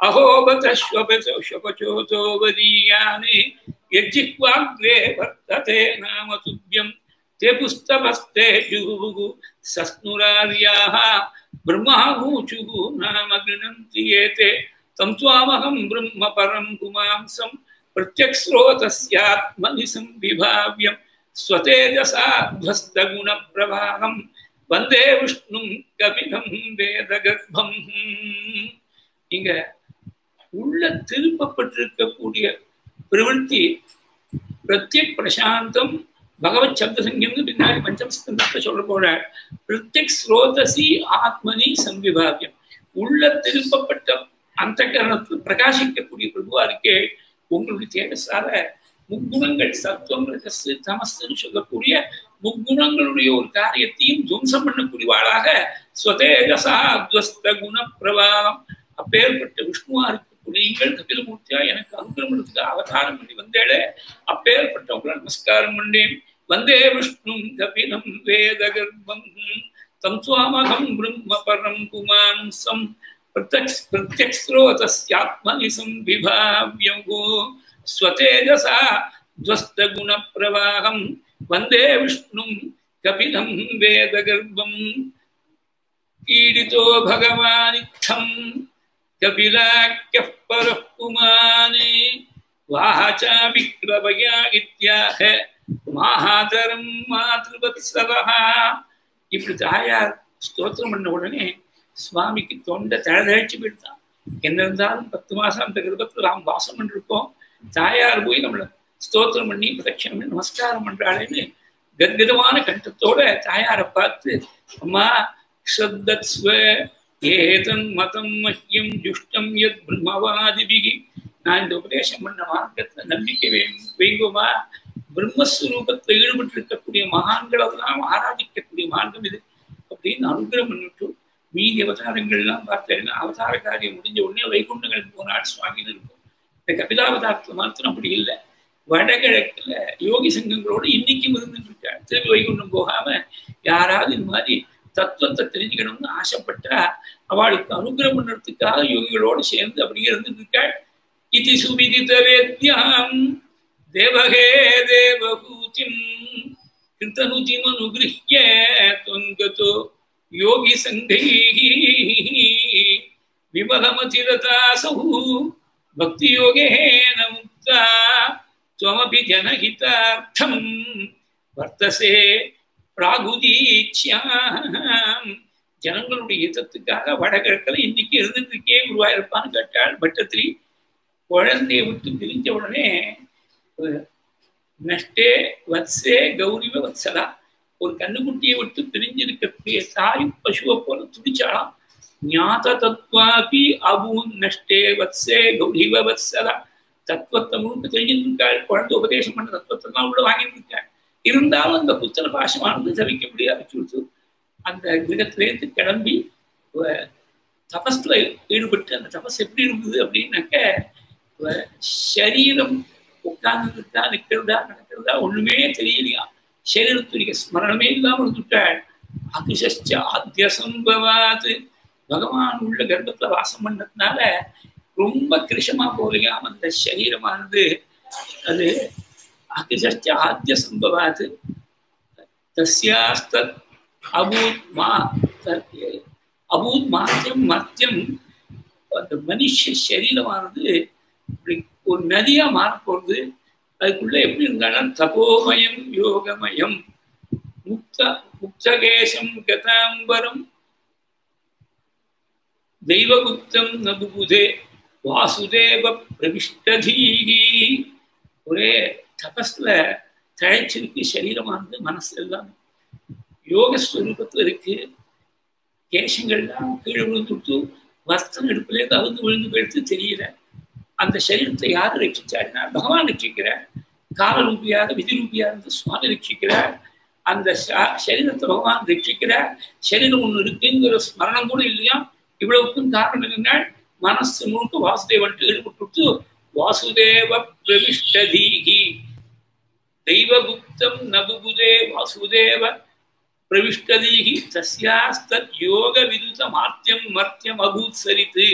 அகோபதோபச்சோதோவதீயானி யஜ்ஜிக்வாக்ரே வர்த்ததே நாம துப்பியம் ते पुस्तपस्ते जुहुः सस्नुरार्याः ब्रह्माभूचुः नाम गृह्णन्ति एते तं त्वामहं ब्रह्म परं पुमांसं प्रत्यक्स्रोतस्यात्मनि संविभाव्यं स्वतेजसा ध्वस्तगुणप्रवाहं वन्दे विष्णुं कपिलं வேதகர்ப்பம் இங்க உள்ள திருப்பப்பட்டிருக்கக்கூடிய பிரவೃತ್ತಿ பிரத்யக் பிரசாந்தம் பகவத் சப்த சங்கியம் பின்னாடி பஞ்சம் ஸ்கந்தத்தை சொல்ல போற பிரத்யக் ஸ்ரோதசி ஆத்மனி சம்விபாகியம் உள்ள திருப்பப்பட்ட அந்த கரணத்தில் பிரகாசிக்கக்கூடிய பிரபுவா இருக்கே உங்களுடைய தேஜஸால முக்குணங்கள் சத்துவம் ரகசு தமஸ்ன்னு சொல்லக்கூடிய முக்குணங்களுடைய ஒரு காரியத்தையும் துவம்சம் பண்ணக்கூடியவாளாக ஸ்வதேஜசா துவஸ்த குண பிரபாவம் அப்பேற்பட்ட விஷ்ணுவா இருக்கக்கூடிய நீங்கள் கபிலமூர்த்தியா எனக்கு அனுகிரமத்துக்கு அவதாரம் பண்ணி வந்தேளே அப்பேற்பட்டவங்களை நமஸ்காரம் பண்ணேன் வந்தே விஷ்ணும் கபிலம் வேத கர்ப்பம் தம் சுவாமகம் பிரம்ம பரம் குமாம்சம் பிரத்யக்ஷ் பிரத்யக்ஸ்ரோதஸ்யாத்மனி சம்விபாவ்யோ ஸ்வதேஜசா ध्वस्तगुणप्रवाहं वन्दे विष्णुं कपिलं वेदगर्भम् पीडितो भगवानित्थं कपिलाख्यः परः पुमाने वाचा विक्लवया इत्याह மாதரம் மாதృவத்சவா இப்படி தாயார் ஸ்தோத்திரம் பண்ண உடனே சுவாமிக்கு தொண்டை தழதழிச்சு போயிடுதான் என்ன இருந்தாலும் பத்து மாசம் அந்த கிருபத்தில் நாம் வாசம் பண்ணிருக்கோம் தாயார் போய் நம்மளை ஸ்தோத்திரம் பண்ணி பிரதட்சணம் பண்ணி நமஸ்காரம் பண்றாளேன்னு கத்கதமான கண்டத்தோட தாயாரை பார்த்து அம்மா ஸ்ரத்தத்ஸ்வ ஏதன் மதம் மஹ்யம் ஜுஷ்டம் யத் பிரம்மவாதிபிகி நான் இந்த உபதேசம் பண்ண மார்க்கத்துல நம்பிக்கை வைங்கோமா பிரம்மஸ்வரூபத்தில் ஈடுபட்டு இருக்கக்கூடிய மகான்களெல்லாம் ஆராதிக்கக்கூடிய மார்க்கம் இது அப்படின்னு அனுகிரம் பண்ணிட்டு மீதி அவதாரங்கள்லாம் பார்த்தேன்னா அவதார காரியம் முடிஞ்ச உடனே வைகுண்டங்களுக்கு போனாள் சுவாமின்னு இருக்கும் இந்த கபிலாவதாரத்துல மாத்திரம் அப்படி இல்லை வடகிழக்குல யோகி சங்கங்களோட இன்னைக்கும் இருந்துட்டு இருக்காள் திரும்பி வைகுண்டம் போகாம யாராவது இந்த மாதிரி தத்துவத்தை தெரிஞ்சுக்கணும்னு ஆசைப்பட்டா அவளுக்கு அனுகிரம் பண்ணுறதுக்காக யோகிகளோடு சேர்ந்து அப்படி இருந்துட்டு இருக்காள் இது சுவிதித வேத்யாம் தேவகே தேவகூதிம் கிருத்தனுதிமனுகிருஹ்ய தொங்கதோ யோகி சங்கைः विमलमतिरतासौ भक्तियोगेन मुक्ता त्वमपि जनहितार्थं वर्तसे பிராகுதீச்சியாம் ஜனங்களுடைய யுத்தத்துக்காக வடகிழக்கில் இன்னைக்கு இருந்துட்டு இருக்கே குருவாயிருப்பான்னு கேட்டாள் பட்டத்திரி குழந்தைய விட்டு பிரிஞ்ச உடனே நஷ்டே வத்சே கௌரிவ வத்சலா ஒரு கண்ணுக்குட்டியை விட்டு பிரிஞ்சிருக்கக்கூடிய தாய் பசுவை போல துடிச்சாலாம் ஞாத தத்வாபி அபூன் நஷ்டே வத்சே கௌரிவ வத்சலா தத்துவத்தை முழுக்க தெரிஞ்சுட்டு இருக்காள் குழந்தை உபதேசம் பண்ண தத்துவத்தெல்லாம் உள்ள வாங்கிட்டு இருக்காள் இருந்தாலும் அந்த புத்தன பாசமானது தவிக்க முடியாது கொடுத்து அந்த கிரகத்திலேருந்து கிளம்பி தபஸ்ல ஈடுபட்டு அந்த தபஸ் எப்படி இருந்தது அப்படின்னாக்க சரீரம் உட்கார்ந்து இருக்கா நிற்கிறதா நடக்கிறதா ஒண்ணுமே தெரியலையா சரீரத்துடைய ஸ்மரணமே இல்லாம இருந்துட்டாள் அதிசஷ்ட ஆத்திய சம்பவாது பகவான் உள்ள கர்ப்பத்துல வாசம் பண்ணதுனால ரொம்ப கிருஷமா போலையாம் அந்த சரீரமானது அது அதிசஷ்ட ஆத்திய சம்பவாது தஸ்யாஸ்தத் அபூத் மா அபூத் மாத்தியம் மத்தியம் அந்த மனுஷ சரீரமானது ஒரு நதியா மாறப்போகுது அதுக்குள்ள எப்படி இருந்தாலும் தபோமயம் யோகமயம் முக்த முக்தகேசம் கதாம்பரம் தெய்வகுப்தம் நபுபுதே வாசுதேவ பிரவிஷ்டதீகி ஒரே தபஸ்ல தழைச்சிருக்கு சரீரமானது மனசு எல்லாம் யோக ஸ்வரூபத்துல இருக்கு கேசங்கள்லாம் கீழே விழுந்துட்டு வஸ்திரம் எடுப்புலேருந்து அவுந்து விழுந்து போயிடுத்து தெரியல அந்த சரீரத்தை யார் ரட்சிச்சாருன்னா பகவான் ரட்சிக்கிறார் காலரூபியாக விதிரூபியாக இருந்து சுவாமி ரட்சிக்கிறார் அந்த சரீரத்தை பகவான் ரட்சிக்கிறார் சரீரம் ஒன்று இருக்குங்கிற ஸ்மரணம் கூட இல்லையா இவ்வளவுக்கும் காரணம் என்னன்னா மனசு முழுக்க வாசுதேவன் ஈடுபட்டு வாசுதேவ பிரவிஷ்டதீகி தெய்வகுப்தம் நபுபுதே வாசுதேவ பிரவிஷ்டதீகி தஸ்யாஸ்தத் யோக விருத மாத்தியம் மர்த்தியம் அபூத் சரித்து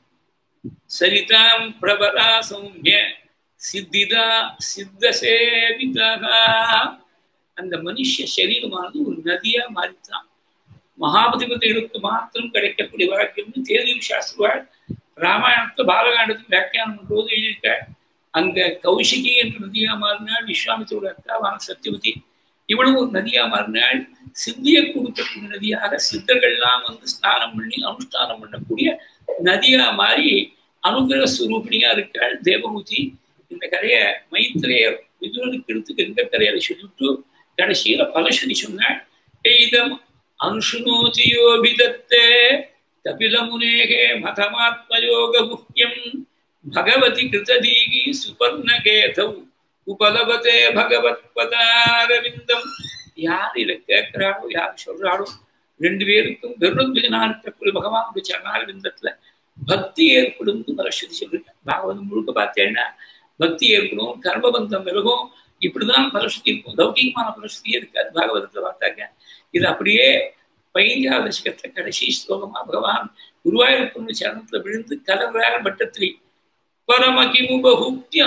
சரிதாம் பிரபரா சௌமிய சித்திதா சித்த சேவிதா அந்த மனுஷ சரீரமானது ஒரு நதியா மாறித்தான் மகாபதிபதிகளுக்கு மாத்திரம் கிடைக்கக்கூடிய வாக்கியம்னு தேர்தல் சாஸ்திரவாள் ராமாயணத்தை பாலகாண்டத்துக்கு வியாக்கியானம் பண்ணும்போது எழுதியிருக்காள் அங்க கௌஷிகி என்ற நதியா மாறினாள் விஸ்வாமித்தோட அக்காவான சத்தியவதி இவளும் ஒரு நதியா மாறினாள் சித்திய கொடுக்கக்கூடிய நதியாக சித்தர்கள்லாம் வந்து ஸ்நானம் பண்ணி அனுஷ்டானம் பண்ணக்கூடிய நதியா மாறி அனுகிரக சுரூபிணியா இருக்காள் தேவமூர்த்தி இந்த கதையை மைத்திரைய விதுரனுக்கு எடுத்து கங்க கரையில சொல்லிட்டு கடைசியில பலஸ்வதி சொன்னாள் எய்தம் அனுஷுனோதியோபிதத்தே கபிலமுனேகே மதமாத்மயோக முக்கியம் பகவதி கிருததீகி சுபர்ணகேதௌ உபலபதே பகவத் பதாரவிந்தம் யார் இதை கேட்கிறாளோ யார் சொல்றாளோ ரெண்டு பேருக்கும் கருடத்வஜனா இருக்கக்கூடிய பகவான் சரணாரவிந்தத்துல பக்தி ஏற்படும் பரஸ்வதி சொல்லிருக்கேன் பாகவதம் முழுக்க பார்த்தேன்னா பக்தி ஏற்படும் கர்மபந்தம் விலகும் இப்படிதான் பரஸ்வதி இருக்கும் லௌகிகமான பரஸ்வதியே இருக்காது பாகவதத்துல பார்த்தாக்க இது அப்படியே பதினஞ்சாவது தசகத்துல கடைசி ஸ்லோகமா பகவான் குருவாயூரப்பன் சரணத்துல விழுந்து கலர்றார் பட்டத்திரி பரமகிமு பகுப்தியா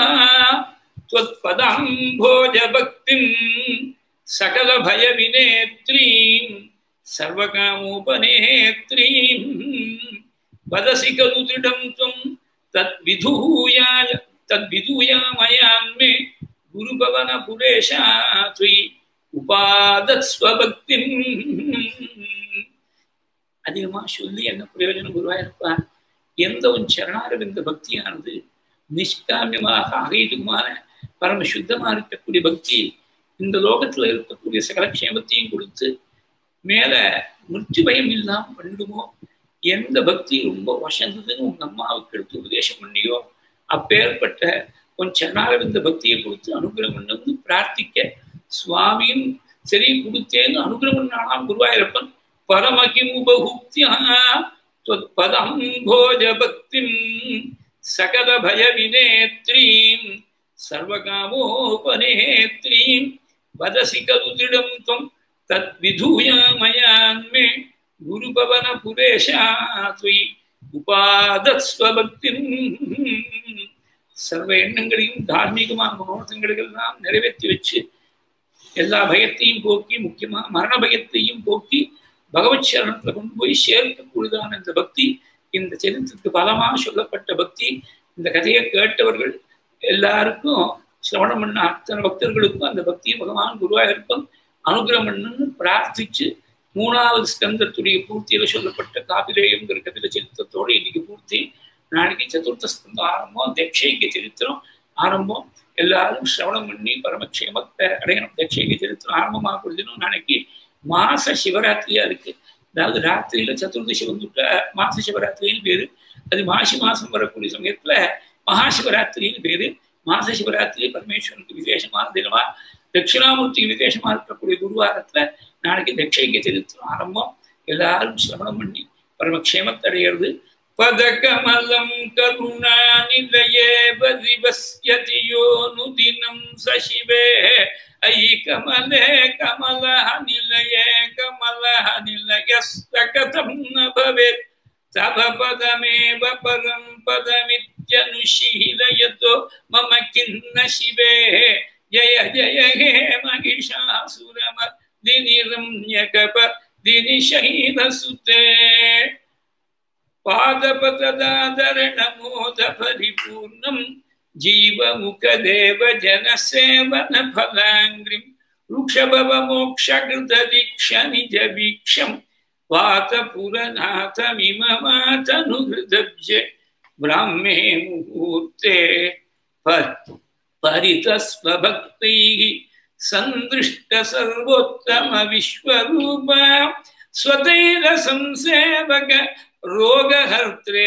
त्वत्पदाम्भोज भक्तिम् सकलभयविनेत्रीम् सर्वकामोपनेत्रीम् वदसि खलु दृढं त्वं तद्विधूयाय तद्विधूयामयान् मे गुरुभवनपुरेशा त्वयि உபாதஸ்வபக்திம் அதிகமா சொல்லி என்ன பிரயோஜனம் குருவாயிருப்பா எந்த உன் சரணாரவிந்த பக்தியானது நிஷ்காமியமாக அகைதுமான பரம சுத்தமா இருக்கக்கூடிய பக்தி இந்த லோகத்துல இருக்கக்கூடிய சகல க்ஷேமத்தையும் கொடுத்து மேல மிருத்தி பயம் இல்லாம பண்ணிடுமோ எந்த பக்தி ரொம்ப வசந்ததுன்னு உங்க அம்மாவுக்கு எடுத்து உபதேசம் பண்ணியோ அப்பேற்பட்ட உன் சரணாரவிந்த பக்தியை கொடுத்து அனுகிரகம் பண்ணு பிரார்த்திக்க சுவாமியும் சரி கொடுத்தேன்னு அனுகிரகம் பண்ணாலாம் குருவாயூரப்பன் பரமகிமுபகுப்தியா பதம்போஜ பக்திம் சகல பய வினேத்ரீம் சர்வகாமோபநேத்ரீம் வதசி கலு திருடம் துவம் தத் விதூயாமயான்மே குருபவன புரேஷா துயி உபாதஸ்வபக்திம் சர்வ எண்ணங்களையும் தார்மீகமான மனோரதங்களெல்லாம் நிறைவேற்றி வச்சு எல்லா பயத்தையும் போக்கி முக்கியமா மரண பயத்தையும் போக்கி பகவத் சரணத்துல கொண்டு போய் சேர்க்கக்கூடியதான இந்த பக்தி இந்த சரித்திரத்துக்கு பலமாக சொல்லப்பட்ட பக்தி இந்த கதையை கேட்டவர்கள் எல்லாருக்கும் சிரவணம் பண்ண அத்தனை பக்தர்களுக்கும் அந்த பக்தியை பகவான் குருவாயிருப்பன் அனுகிரகம் பண்ணுன்னு பிரார்த்திச்சு மூணாவது ஸ்கந்தத்துடைய பூர்த்தியில சொல்லப்பட்ட காபிலேயங்கிற கபில சரித்திரத்தோடு இன்னைக்கு பூர்த்தி நாளைக்கு சதுர்த்த ஸ்கந்தம் ஆரம்பம் தட்சைக்கு சரித்திரம் ஆரம்பம் எல்லாரும் சிரவணம் பண்ணி பரமக்ஷேமத்தை அடையணும் தட்சைக்கு சரித்திரம் ஆரம்பமாக கொடுக்கணும் நாளைக்கு மாச சிவராத்திரியா இருக்கு அதாவது ராத்திரியில சதுர்தசி வந்துட்டா மாச சிவராத்திரின்னு பேரு அது மாசி மாசம் வரக்கூடிய சமயத்துல மகாசிவராத்திரின்னு பேரு மாச சிவராத்திரி பரமேஸ்வரனுக்கு விசேஷமான தினமா தட்சிணாமூர்த்திக்கு விசேஷமா இருக்கக்கூடிய குருவாரத்துல நாளைக்கு தட்சைக்கு திருத்தம் ஆரம்பம் எல்லாரும் சிரவணம் பண்ணி பரமக்ஷேமத்தை அடையிறது பதகமலம் கருணா நிலையே பதிவஸ்யதி யோனுதினம் சசிவே ஐ கமலே கமல நிலையே கமல நிலையஸ்தகதம் ந பவேத் तव पदमेव परं पदमित्यनुशीलयतो मम किन्न शिवे जय जय हे महिषासुरमर्दिनिरम्यकप दिनिशैलसुते पादपतदादरणमोदपरिपूर्णं जीवमुखदेव जनसेवनफलाङ्ग्रिं वृक्षभवमोक्षकृतदीक्षनिजवीक्षम् वातपुरनाथमिममातनुहृदब्जे ब्राह्मे मुहूर्ते परितस्वभक्तैः सन्दृष्टसर्वोत्तमविश्वरूपा स्वतैरसंसेवक रोगहर्त्रे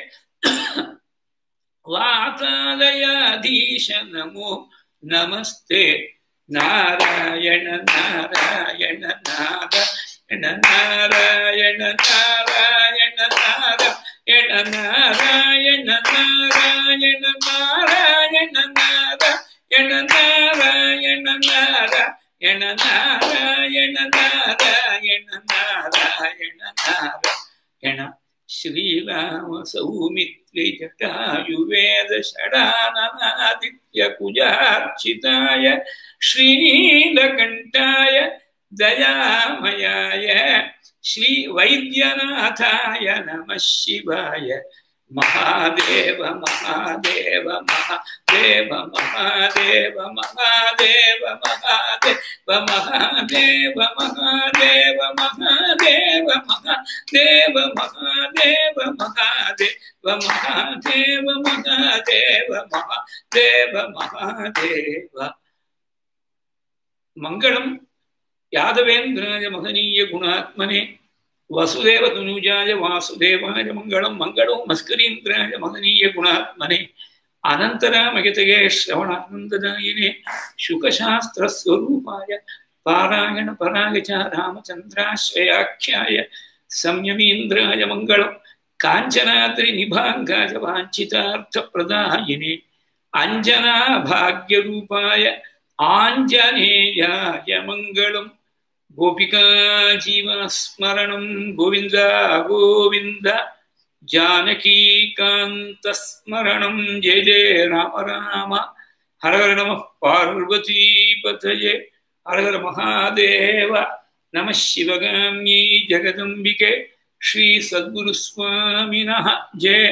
वातालयाधीश नमो नमस्ते नारायण नारायण नारायण नारायण नारायण नारायण नारायण नारायण नारायण नारायण नारायण नारायण नारायण नारायण नारायण नारायण श्रीराम सौमित्रि जटायुवेद षडाननादित्य कुजार्चिताय श्रीनीलकण्ठाय दयामयाय श्रीवैद्यनाथाय नमः शिवाय महादेव महादेव महादेव महादेव महादेव महादेव महादेव महादेव महादेव महादेव महादेव महादेव महादेव महादेव महादेव महादेव मङ्गलम् यादवेन्द्राय महनीय गुणात्मने वसुदेव तनुजाय वासुदेवाय मङ्गलं मङ्गलो मस्करीन्द्राय महनीय गुणात्मने अनन्तरामयतये श्रवणानन्ददायिने शुकशास्त्रस्वरूपाय पारायण पराय च रामचन्द्राश्रयाख्याय संयमीन्द्राय मङ्गलं काञ्चनाद्रिनिभाङ्गाय वाञ्छितार्थप्रदायिने अञ्जनाभाग्यरूपाय आञ्जनेयाय मङ्गलम् गोपिका जीवनस्मरणं गोविन्द गोविन्द जानकीकान्तस्मरणं जय जय राम राम हर हर नमः पार्वतीपतये हर हर महादेव नमः शिवगाम्यै जगदम्बिके श्रीसद्गुरुस्वामिनः जय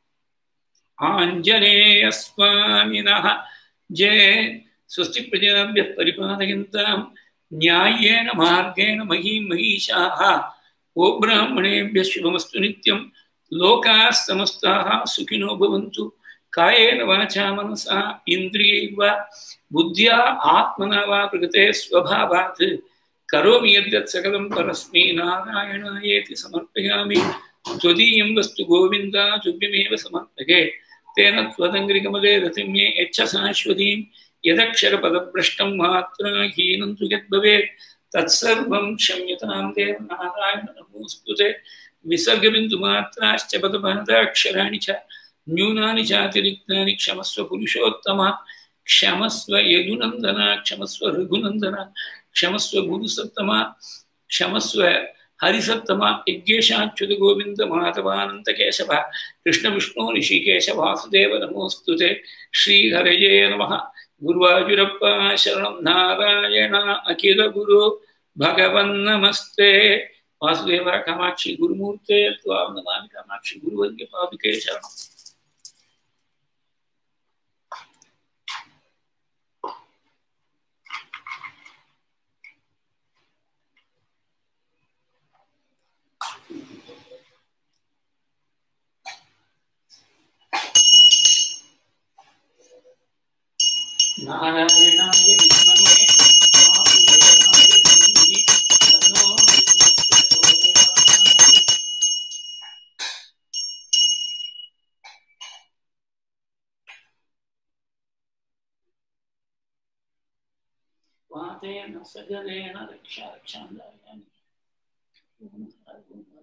आञ्जनेयस्वामिनः जय स्वस्ति प्रजाभ्यः परिपालयन्तां न्याय्येन मार्गेण महीं महीषाः ओ ब्राह्मणेभ्यः शुभमस्तु नित्यं लोकाः समस्ताः सुखिनो भवन्तु कायेन वाचा मनसा इन्द्रियैव बुद्ध्या आत्मना वा प्रकृते स्वभावात् करोमि यद्यत् सकलं परस्मै नारायणायेति समर्पयामि त्वदीयं वस्तु गोविन्द तुभ्यमेव समर्पये तेन त्वदङ्ग्रिकमले रतिं मे यच्छ शाश्वतीं यदक्षरपदभ्रष्टं मात्रा हीनं तु यद्भवेत् तत्सर्वं क्षम्यतां देव नारायण नमोऽस्तु ते विसर्गबिन्दुमात्राश्च पदपादाक्षराणि च न्यूनानि चातिरिक्तानि क्षमस्व पुरुषोत्तम क्षमस्व यदुनन्दन क्षमस्व रघुनन्दन क्षमस्व गुरुसत्तम क्षमस्व हरिसत्तम यज्ञेशाच्युत गोविन्द माधवानन्द केशव कृष्णविष्णु ऋषिकेश वासुदेव नमोऽस्तु ते श्रीहरये नमः गुरुवायुरप्प शरणं नारायण अखिल गुरु भगवन्नमस्ते वासुदेव कामाक्षि गुरुमूर्ते त्वां नमामि कामाक्षि गुरुवर्य पादुके शरणम् नारायणाय विद्महे वासुदेवाय धीमहि तन्नो विष्णुः प्रचोदयात् மாதேன சகலேன ரக்ஷா ரக்ஷாந்தாயானி ஓம் ஹர ஓம்